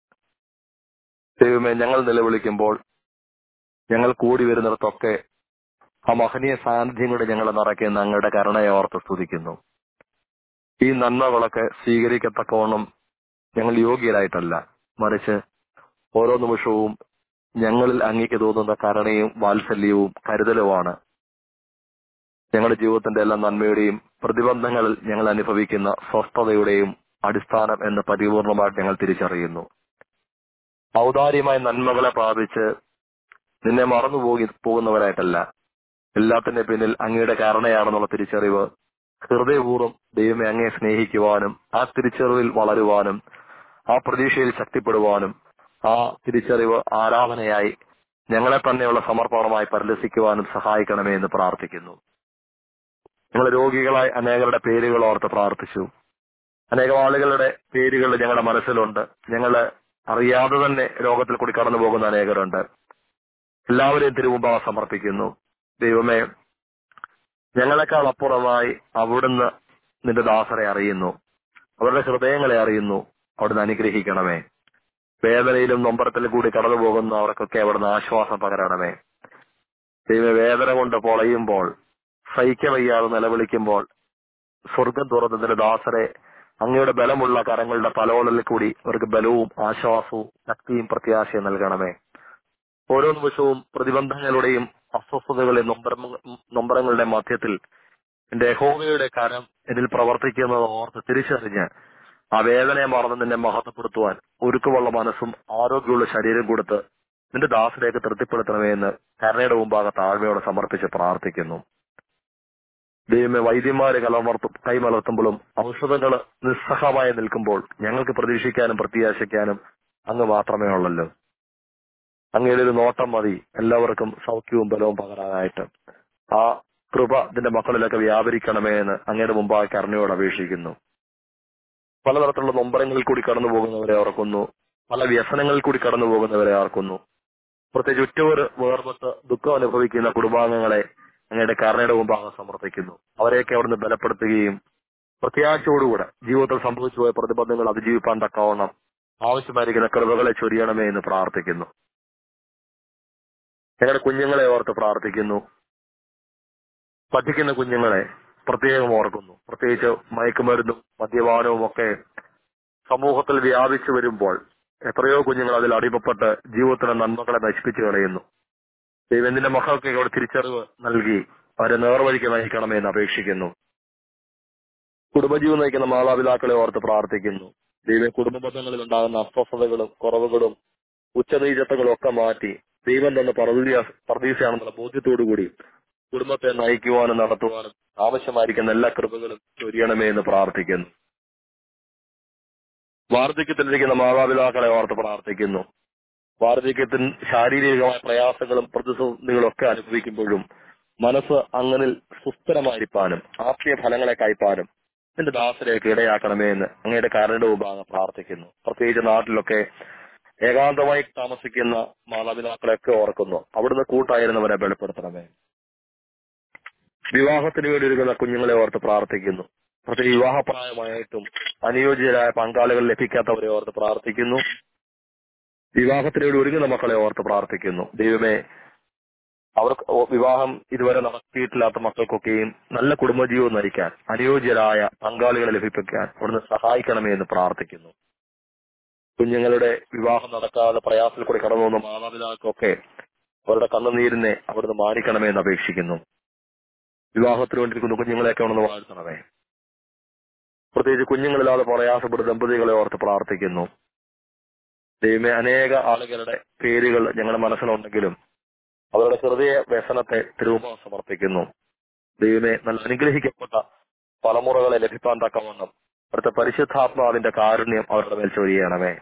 ദൈവമേ ഞങ്ങൾ നിലവിളിക്കുമ്പോൾ ഞങ്ങൾ കൂടി വരുന്നിടത്തൊക്കെ ആ മഹനീയ സാന്നിധ്യം കൂടി ഞങ്ങളെ നിറയ്ക്കുന്ന അങ്ങയുടെ കരുണയെ ഓർത്ത് സ്തുതിക്കുന്നു ഈ നന്മകളൊക്കെ സ്വീകരിക്കത്തക്കവണ്ണം ഞങ്ങൾ യോഗ്യരായിട്ടല്ല മറിച്ച് ഓരോ നിമിഷവും ഞങ്ങളിൽ അങ്ങേക്ക് തോന്നുന്ന കരുണയും വാത്സല്യവും കരുതലുമാണ് ഞങ്ങളുടെ ജീവിതത്തിന്റെ എല്ലാ നന്മയുടെയും പ്രതിബന്ധങ്ങളിൽ ഞങ്ങൾ അനുഭവിക്കുന്ന സ്വസ്ഥതയുടെയും അടിസ്ഥാനം എന്ന് പരിപൂർണമായിട്ട് ഞങ്ങൾ തിരിച്ചറിയുന്നു ഔദാര്യമായ നന്മകളെ പ്രാപിച്ച് നിന്നെ മറന്നുപോകി പോകുന്നവരായിട്ടല്ല എല്ലാത്തിന്റെ പിന്നിൽ അങ്ങയുടെ കാരണയാണെന്നുള്ള തിരിച്ചറിവ് ഹൃദയപൂർവ്വം ദൈവമേ അങ്ങയെ സ്നേഹിക്കുവാനും ആ തിരിച്ചറിവിൽ വളരുവാനും ആ പ്രതീക്ഷയിൽ ശക്തിപ്പെടുവാനും ആ തിരിച്ചറിവ് ആരാധനയായി ഞങ്ങളെ തന്നെയുള്ള സമർപ്പണമായി പരിലസിക്കുവാനും സഹായിക്കണമേ എന്ന് പ്രാർത്ഥിക്കുന്നു ഞങ്ങൾ രോഗികളായി അനേകരുടെ പേരുകൾ ഓർത്ത് പ്രാർത്ഥിച്ചു അനേകം ആളുകളുടെ പേരുകൾ ഞങ്ങളുടെ മനസ്സിലുണ്ട് ഞങ്ങള് അറിയാതെ തന്നെ രോഗത്തിൽ കൂടി കടന്നു പോകുന്ന അനേകരുണ്ട് എല്ലാവരെയും തിരുമുമ്പാ സമർപ്പിക്കുന്നു ദൈവമേ ഞങ്ങളെക്കാൾ അപ്പുറമായി അവിടുന്ന് നിന്റെ ദാസരെ അറിയുന്നു അവരുടെ ഹൃദയങ്ങളെ അറിയുന്നു അവിടുന്ന് അനുഗ്രഹിക്കണമേ വേദനയിലും നൊമ്പരത്തിലും കൂടി കടന്നു പോകുന്ന അവർക്കൊക്കെ അവിടുന്ന് ആശ്വാസം പകരണമേ ദൈവ വേദന കൊണ്ട് പൊളയുമ്പോൾ സഹിക്കവയ്യാതെ നിലവിളിക്കുമ്പോൾ സ്വർഗം തുറന്നതിന്റെ ദാസരെ അങ്ങയുടെ ബലമുള്ള കരങ്ങളുടെ പലോളിൽ കൂടി അവർക്ക് ബലവും ആശ്വാസവും ശക്തിയും പ്രത്യാശയും നൽകണമേ ഓരോ നിമിഷവും പ്രതിബന്ധങ്ങളുടെയും അസ്വസ്ഥതകളുടെയും നൊമ്പരമ- നൊമ്പരങ്ങളുടെ മധ്യത്തിൽ എന്റെ യഹോവയുടെ കരം എന്നിൽ പ്രവർത്തിക്കുന്നത് ഓർത്ത് തിരിച്ചറിഞ്ഞ് ആ വേദനയെ മറന്ന് നിന്നെ മഹത്വപ്പെടുത്തുവാൻ ഒരുക്കമുള്ള മനസ്സും ആരോഗ്യമുള്ള ശരീരം കൊടുത്ത് നിന്റെ ദാസലേക്ക് തൃപ്തിപ്പെടുത്തണമേ എന്ന് കരുണയുടെ മുമ്പാകെ താഴ്മയോടെ സമർപ്പിച്ച് പ്രാർത്ഥിക്കുന്നു ദൈവമേ വൈദ്യന്മാര് കലമർത്തും കൈമലർത്തുമ്പോഴും ഔഷധങ്ങൾ നിസ്സഹമായി നിൽക്കുമ്പോൾ ഞങ്ങൾക്ക് പ്രതീക്ഷിക്കാനും പ്രത്യാശിക്കാനും അങ്ങ് മാത്രമേ ഉള്ളല്ലോ അങ്ങയുടെ ഒരു നോട്ടം മതി എല്ലാവർക്കും സൗഖ്യവും ബലവും പകരാനായിട്ട് ആ കൃപ ഇതിന്റെ മക്കളിലൊക്കെ വ്യാപരിക്കണമേ എന്ന് അങ്ങയുടെ മുമ്പാകെ കരുണയോട് അപേക്ഷിക്കുന്നു പലതരത്തിലുള്ള നൊമ്പരങ്ങളിൽ കൂടി കടന്നു പോകുന്നവരെ ഓർക്കുന്നു പല വ്യസനങ്ങളിൽ കൂടി കടന്നു പോകുന്നവരെ ഓർക്കുന്നു പ്രത്യേകിച്ച് ഉറ്റവർ വേർപെട്ട് ദുഃഖം അനുഭവിക്കുന്ന കുടുംബാംഗങ്ങളെ അങ്ങയുടെ കരുണയുടെ മുമ്പാകെ സമർപ്പിക്കുന്നു അവരെയൊക്കെ അവിടുന്ന് ബലപ്പെടുത്തുകയും പ്രത്യാശയോടുകൂടെ ജീവിതത്തിൽ സംഭവിച്ചു പോയ പ്രതിബന്ധങ്ങൾ അതിജീവിപ്പാൻ തക്കവണ്ണം ആവശ്യമായിരിക്കുന്ന കൃപകളെ ചൊരിയണമേ എന്ന് പ്രാർത്ഥിക്കുന്നു ഞങ്ങളുടെ കുഞ്ഞുങ്ങളെ ഓർത്ത് പ്രാർത്ഥിക്കുന്നു പഠിക്കുന്ന കുഞ്ഞുങ്ങളെ പ്രത്യേകം ഓർക്കുന്നു പ്രത്യേകിച്ച് മയക്കുമരുന്നും മദ്യപാനവും ഒക്കെ സമൂഹത്തിൽ വ്യാപിച്ചു വരുമ്പോൾ എത്രയോ കുഞ്ഞുങ്ങൾ അതിൽ അടിമപ്പെട്ട് ജീവിതത്തിലെ നന്മകളെ നശിപ്പിച്ചു കളയുന്നു ദൈവത്തിന്റെ മക്കൾക്ക് അവിടെ തിരിച്ചറിവ് നൽകി അവരെ നേർവഴിക്ക് നയിക്കണമേ എന്ന് അപേക്ഷിക്കുന്നു കുടുംബജീവൻ നയിക്കുന്ന മാതാപിതാക്കളെ ഓർത്ത് പ്രാർത്ഥിക്കുന്നു ദൈവ കുടുംബ ബന്ധങ്ങളിൽ ഉണ്ടാകുന്ന അസ്വസ്ഥതകളും കുറവുകളും ഉച്ചനീചത്വങ്ങളും ഒക്കെ മാറ്റി ദൈവം തന്നെ പ്രതീക്ഷയാണെന്നുള്ള ബോധ്യത്തോടുകൂടി കുടുംബത്തെ നയിക്കുവാനും നടത്തുവാനും ആവശ്യമായിരിക്കുന്ന എല്ലാ കൃപകളും ചൊരിയണമേ എന്ന് പ്രാർത്ഥിക്കുന്നു വാർദ്ധക്യത്തിലിരിക്കുന്ന മാതാപിതാക്കളെ ഓർത്ത് പ്രാർത്ഥിക്കുന്നു വാർദ്ധക്യത്തിന് ശാരീരികമായ പ്രയാസങ്ങളും പ്രതിസന്ധികളും ഒക്കെ അനുഭവിക്കുമ്പോഴും മനസ്സ് അങ്ങനെ സുസ്ഥിരമായിരിക്കാനും ആത്മീയ ഫലങ്ങളെ കൈപ്പാനും നിന്റെ ദാസരേക്ക് ഇടയാക്കണമേ എന്ന് അങ്ങയുടെ കരട് വിഭാഗം പ്രാർത്ഥിക്കുന്നു പ്രത്യേകിച്ച് നാട്ടിലൊക്കെ ഏകാന്തമായി താമസിക്കുന്ന മാതാപിതാക്കളെയൊക്കെ ഓർക്കുന്നു അവിടുന്ന് കൂട്ടായിരുന്നവരെ ബലപ്പെടുത്തണമേ വിവാഹത്തിന് വേണ്ടി ഒരുങ്ങുന്ന കുഞ്ഞുങ്ങളെ ഓർത്ത് പ്രാർത്ഥിക്കുന്നു പ്രത്യേകിച്ച് വിവാഹപ്രായമായിട്ടും അനുയോജ്യരായ പങ്കാളികൾ ലഭിക്കാത്തവരെ ഓർത്ത് പ്രാർത്ഥിക്കുന്നു വിവാഹത്തിന് വേണ്ടി ഒരുങ്ങുന്ന മക്കളെ ഓർത്ത് പ്രാർത്ഥിക്കുന്നു ദൈവമേ അവർക്ക് ഓ- വിവാഹം ഇതുവരെ നടത്തിയിട്ടില്ലാത്ത മക്കൾക്കൊക്കെയും നല്ല കുടുംബജീവിതം നയിക്കാൻ അനുയോജ്യരായ പങ്കാളികളെ ലഭിപ്പിക്കാൻ അവിടുന്ന് സഹായിക്കണമേ എന്ന് പ്രാർത്ഥിക്കുന്നു കുഞ്ഞുങ്ങളുടെ വിവാഹം നടക്കാതെ പ്രയാസത്തിൽ കൂടി കടന്നു വന്ന മാതാപിതാക്കൾക്കൊക്കെ അവരുടെ കണ്ണുനീരിനെ അവിടുന്ന് മാനിക്കണമേ എന്ന് അപേക്ഷിക്കുന്നു വിവാഹത്തിന് വേണ്ടിയിരിക്കുന്ന കുഞ്ഞുങ്ങളെയൊക്കെ ഉണ്ടെന്ന് വാഴ്ത്തണമേ പ്രത്യേകിച്ച് കുഞ്ഞുങ്ങളില്ലാതെ പ്രയാസപ്പെടുന്ന ദമ്പതികളെ ഓർത്ത് പ്രാർത്ഥിക്കുന്നു ദൈവമേ അനേക ആളുകളുടെ പേരുകൾ ഞങ്ങളുടെ മനസ്സിലുണ്ടെങ്കിലും അവരുടെ ഹൃദയ വ്യസനത്തെ തിരുവുമ്പം സമർപ്പിക്കുന്നു ദൈവമേ നല്ല അനുഗ്രഹിക്കപ്പെട്ട തലമുറകളെ ലഭിക്കാൻ തക്കവണ്ണം അവിടുത്തെ പരിശുദ്ധാത്മാവിന്റെ കാരുണ്യം അവരുടെ മേൽ ചൊരിയണമേ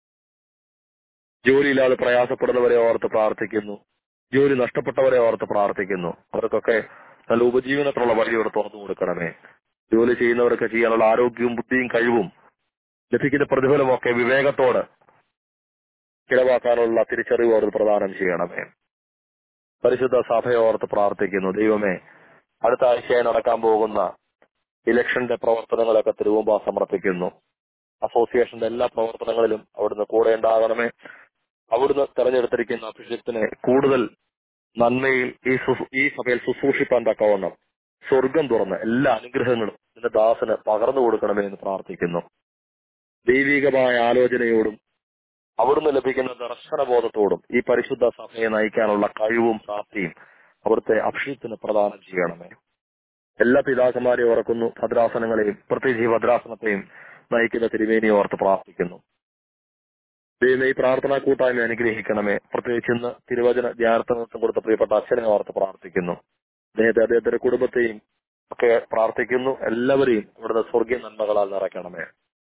ജോലിയില്ലാതെ പ്രയാസപ്പെടുന്നവരെ ഓർത്ത് പ്രാർത്ഥിക്കുന്നു ജോലി നഷ്ടപ്പെട്ടവരെ ഓർത്ത് പ്രാർത്ഥിക്കുന്നു അവർക്കൊക്കെ നല്ല ഉപജീവനത്തിനുള്ള വഴിയോട് തുറന്നു കൊടുക്കണമേ ജോലി ചെയ്യുന്നവർക്ക് ചെയ്യാനുള്ള ആരോഗ്യവും ബുദ്ധിയും കഴിവും ലഭിക്കുന്ന പ്രതിഫലമൊക്കെ വിവേകത്തോട് ചിലവാക്കാനുള്ള തിരിച്ചറിവ് അവർ പ്രദാനം ചെയ്യണമേ പരിശുദ്ധ സഭയെ ഓർത്ത് പ്രാർത്ഥിക്കുന്നു ദൈവമേ അടുത്ത ആഴ്ചയായി നടക്കാൻ പോകുന്ന ഇലക്ഷന്റെ പ്രവർത്തനങ്ങളൊക്കെ തിരുവുമ്പ സമർപ്പിക്കുന്നു അസോസിയേഷന്റെ എല്ലാ പ്രവർത്തനങ്ങളിലും അവിടുന്ന് കൂടെ ഉണ്ടാകണമേ അവിടുന്ന് തെരഞ്ഞെടുത്തിരിക്കുന്ന അഭിഷേകത്തിനെ കൂടുതൽ നന്മയിൽ ഈ ശുശ്രൂ- ഈ സഭയിൽ ശുശ്രൂഷിപ്പാൻ തക്കവണ്ണം സ്വർഗം തുറന്ന് എല്ലാ അനുഗ്രഹങ്ങളും നിന്റെ ദാസന് പകർന്നു കൊടുക്കണമേ എന്ന് പ്രാർത്ഥിക്കുന്നു ദൈവികമായ ആലോചനയോടും അവിടുന്ന് ലഭിക്കുന്ന ദർശനബോധത്തോടും ഈ പരിശുദ്ധ സഭയെ നയിക്കാനുള്ള കഴിവും പ്രാപ്തിയും അവിടുത്തെ അഭിഷേകത്തിന് പ്രദാനം ചെയ്യണമേ എല്ലാ പിതാക്കന്മാരെ ഓർക്കുന്നു ഭദ്രാസനങ്ങളെയും പ്രത്യേകിച്ച് ഈ ഭദ്രാസനത്തെയും നയിക്കുന്ന തിരുമേനിയെ ഓർത്ത് പ്രാർത്ഥിക്കുന്നു ദൈവമേ ഈ പ്രാർത്ഥനാ കൂട്ടായ്മ അനുഗ്രഹിക്കണമേ പ്രത്യേകിച്ച് ഇന്ന് തിരുവചന ധ്യാനത്തിന് കൊടുത്ത പ്രിയപ്പെട്ട അച്ഛനെ ഓർത്ത് പ്രാർത്ഥിക്കുന്നു അദ്ദേഹത്തെ അദ്ദേഹത്തിന്റെ കുടുംബത്തെയും ഒക്കെ പ്രാർത്ഥിക്കുന്നു എല്ലാവരെയും ഇവിടുത്തെ സ്വർഗീയ നന്മകളാൽ നിറയ്ക്കണമേ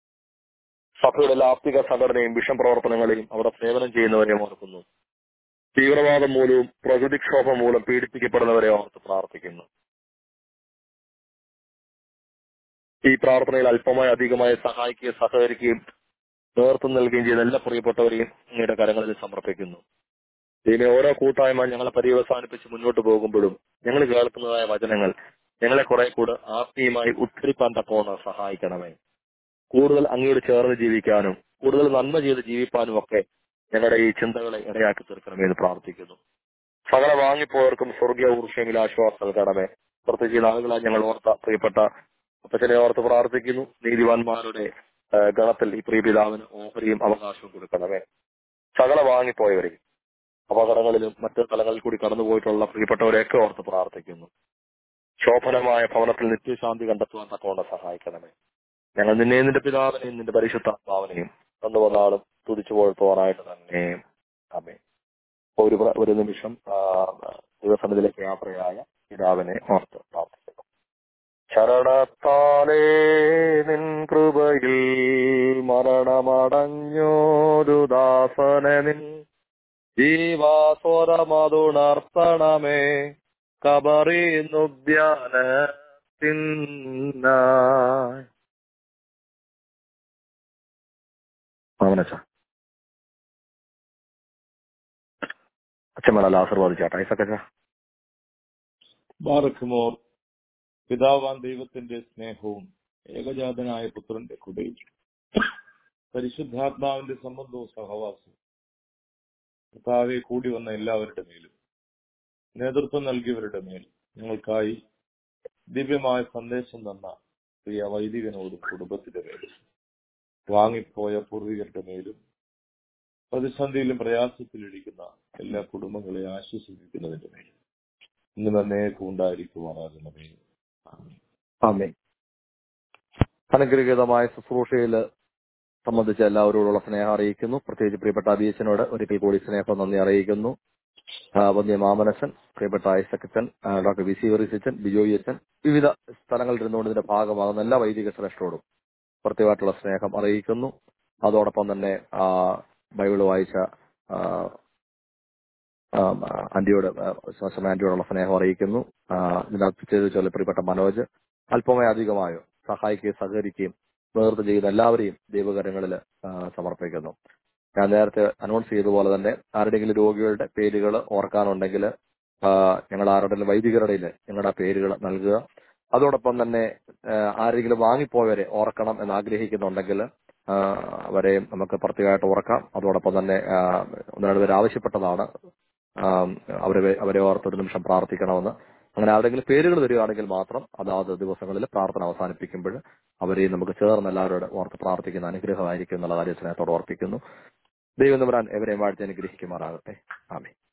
സഭയുടെ എല്ലാ ആത്മിക സംഘടനയും വിഷം പ്രവർത്തനങ്ങളെയും അവിടെ സേവനം ചെയ്യുന്നവരെയും ഓർക്കുന്നു തീവ്രവാദം മൂലവും പ്രകൃതിക്ഷോഭം മൂലം പീഡിപ്പിക്കപ്പെടുന്നവരെ ഓർത്ത് പ്രാർത്ഥിക്കുന്നു ഈ പ്രാർത്ഥനയിൽ അല്പമായി അധികമായി സഹായിക്കുകയും സഹകരിക്കുകയും നേതൃത്വം നൽകുകയും ചെയ്യുന്ന എല്ലാ പ്രിയപ്പെട്ടവരെയും അങ്ങയുടെ കരങ്ങളിൽ സമർപ്പിക്കുന്നു ദൈവമേ ഓരോ കൂട്ടായ്മ ഞങ്ങളെ പര്യവസാനിപ്പിച്ച് മുന്നോട്ട് പോകുമ്പോഴും ഞങ്ങൾ കേൾക്കുന്നതായ വചനങ്ങൾ ഞങ്ങളെ കുറെ കൂടെ ആത്മീയമായി ഉദ്ധരിപ്പാൻ തക്കവണ്ണം സഹായിക്കണമേ കൂടുതൽ അങ്ങയോട് ചേർന്ന് ജീവിക്കാനും കൂടുതൽ നന്മ ചെയ്ത് ജീവിപ്പാനും ഒക്കെ ഞങ്ങളുടെ ഈ ചിന്തകളെ ഇടയാക്കി തീർക്കണമേ എന്ന് പ്രാർത്ഥിക്കുന്നു സകല വാങ്ങിപ്പോയവർക്കും സ്വർഗീയ ഊർഷ്യമിൽ ആശ്വാസം നൽകണമേ പ്രത്യേകിച്ച് ഈ നാളുകളായി ഞങ്ങൾ ഓർത്ത പ്രിയപ്പെട്ട അപ്പച്ചനെ ഓർത്ത് പ്രാർത്ഥിക്കുന്നു നീതിവാന്മാരുടെ ആ, ഗണത്തിൽ ഈ പ്രിയ പിതാവിന് ഓഹരിയും അവകാശവും കൊടുക്കണമേ സകല വാങ്ങിപ്പോയവരെയും അപകടങ്ങളിലും മറ്റു തലങ്ങളിൽ കൂടി കടന്നുപോയിട്ടുള്ള പ്രിയപ്പെട്ടവരെയൊക്കെ ഓർത്ത് പ്രാർത്ഥിക്കുന്നു ശോഭനമായ ഭവനത്തിൽ നിത്യശാന്തി കണ്ടെത്തുവാൻ തക്കവണ്ണം സഹായിക്കണമേ ഞങ്ങൾ നിന്നെ നിന്റെ പിതാവിനെയും നിന്റെ പരിശുദ്ധാത്മാവിനെയും തന്നു വന്നാളും തുതിച്ചു പോഴത്തോറായിട്ട് തന്നെ അമേ ഒരു പ്ര- ഒരു നിമിഷം ആ, ദൈവസന്നിധിയിലേക്ക് യാത്രയായ പിതാവിനെ ഓർത്ത് പ്രാർത്ഥിക്കുന്നു ശരണത്താലേ നിൻ കൃപയിൽ മരണമടഞ്ഞോരു ദാസനെ നിൻ ജീവാസ്വരമതുണർത്തണമേ കബറിന്നുദ്യാനത്തിനായി മാമനച്ച അച്ഛൻ ആശീർവാദിച്ചാട്ടെ ഐസക്കച്ച ബാറക്കുമോർ പിതാവാൻ ദൈവത്തിന്റെ സ്നേഹവും ഏകജാതനായ പുത്രന്റെ കൃപയും പരിശുദ്ധാത്മാവിന്റെ സംബന്ധവും സഹവാസവും കർത്താവെ കൂടി വന്ന എല്ലാവരുടെ മേലും നേതൃത്വം നൽകിയവരുടെ മേൽ ഞങ്ങൾക്കായി ദിവ്യമായ സന്ദേശം തന്ന പ്രിയ വൈദികനോടും കുടുംബത്തിന്റെ മേലും വാങ്ങിപ്പോയ പൂർവികരുടെ മേലും പ്രതിസന്ധിയിലും പ്രയാസത്തിലിരിക്കുന്ന എല്ലാ കുടുംബങ്ങളെ ആശ്വസിപ്പിക്കുന്നതിന്റെ മേലും ഇന്ന് എന്നേക്കും ഉണ്ടായിരിക്കുമാറാകണമേ ആമേൻ. ആമേ അനുഗ്രഹീതമായ ശുശ്രൂഷയിൽ സംബന്ധിച്ച് എല്ലാവരോടുള്ള സ്നേഹം അറിയിക്കുന്നു പ്രത്യേകിച്ച് പ്രിയപ്പെട്ട അബീച്ചനോട് ഒരിക്കൽ കൂടി സ്നേഹം നന്ദി അറിയിക്കുന്നു ആ, വന്യ മാമനച്ചൻ പ്രിയപ്പെട്ട ഐസക്കച്ചൻ ആ, ഡോക്ടർ വി സി വെറിസച്ചൻ ബിജോയി അച്ഛൻ വിവിധ സ്ഥലങ്ങളിൽ ഇരുന്നുകൊണ്ട് ഇതിന്റെ ഭാഗമാകുന്ന എല്ലാ വൈദിക ശ്രേഷ്ഠരോടും പ്രത്യേകമായിട്ടുള്ള സ്നേഹം അറിയിക്കുന്നു അതോടൊപ്പം തന്നെ ആ, ബൈബിൾ വായിച്ച ആ, ആ, ആന്റിയോട് ആ, ശ്വാസം ആന്റിയോടുള്ള സ്നേഹം അറിയിക്കുന്നു ആ, ഇതിനകത്ത് ചെയ്ത് ചൊല്ലി പ്രിയപ്പെട്ട മനോജ് അല്പമേ അധികമായോ സഹായിക്കുകയും സഹകരിക്കുകയും നേതൃത്വം ചെയ്യുന്ന എല്ലാവരെയും ദൈവകരങ്ങളിൽ സമർപ്പിക്കുന്നു ഞാൻ നേരത്തെ അനൗൺസ് ചെയ്തതുപോലെ തന്നെ ആരുടെയെങ്കിലും രോഗികളുടെ പേരുകൾ ഓർക്കാനുണ്ടെങ്കിൽ ഞങ്ങൾ ആരുടെയും വൈദികരുടെ ഞങ്ങളുടെ പേരുകൾ നൽകുക അതോടൊപ്പം തന്നെ ആ, ആരെങ്കിലും വാങ്ങിപ്പോയവരെ ഓർക്കണം എന്ന് ആഗ്രഹിക്കുന്നുണ്ടെങ്കിൽ ആ, അവരെയും നമുക്ക് പ്രത്യേകമായിട്ട് ഓർക്കാം അതോടൊപ്പം തന്നെ ആ, ഒന്ന് രണ്ട് പേര് ആവശ്യപ്പെട്ടതാണ് ആ, അവരെ അവരെ ഓർത്ത് ഒരു നിമിഷം പ്രാർത്ഥിക്കണമെന്ന് അങ്ങനെ ആരുടെങ്കിലും പേരുകൾ വരികയാണെങ്കിൽ മാത്രം അതാത് ദിവസങ്ങളിൽ പ്രാർത്ഥന അവസാനിപ്പിക്കുമ്പോൾ അവരെയും നമുക്ക് ചേർന്ന് എല്ലാവരോട് ഓർത്ത് പ്രാർത്ഥിക്കുന്ന അനുഗ്രഹമായിരിക്കും എന്നുള്ള കാര്യം സ്നേഹത്തോട് ഓർപ്പിക്കുന്നു ദൈവം നമ്പരാൻ എവരെയും വാഴ്ത്തി അനുഗ്രഹിക്കുമാറാകട്ടെ ആമേ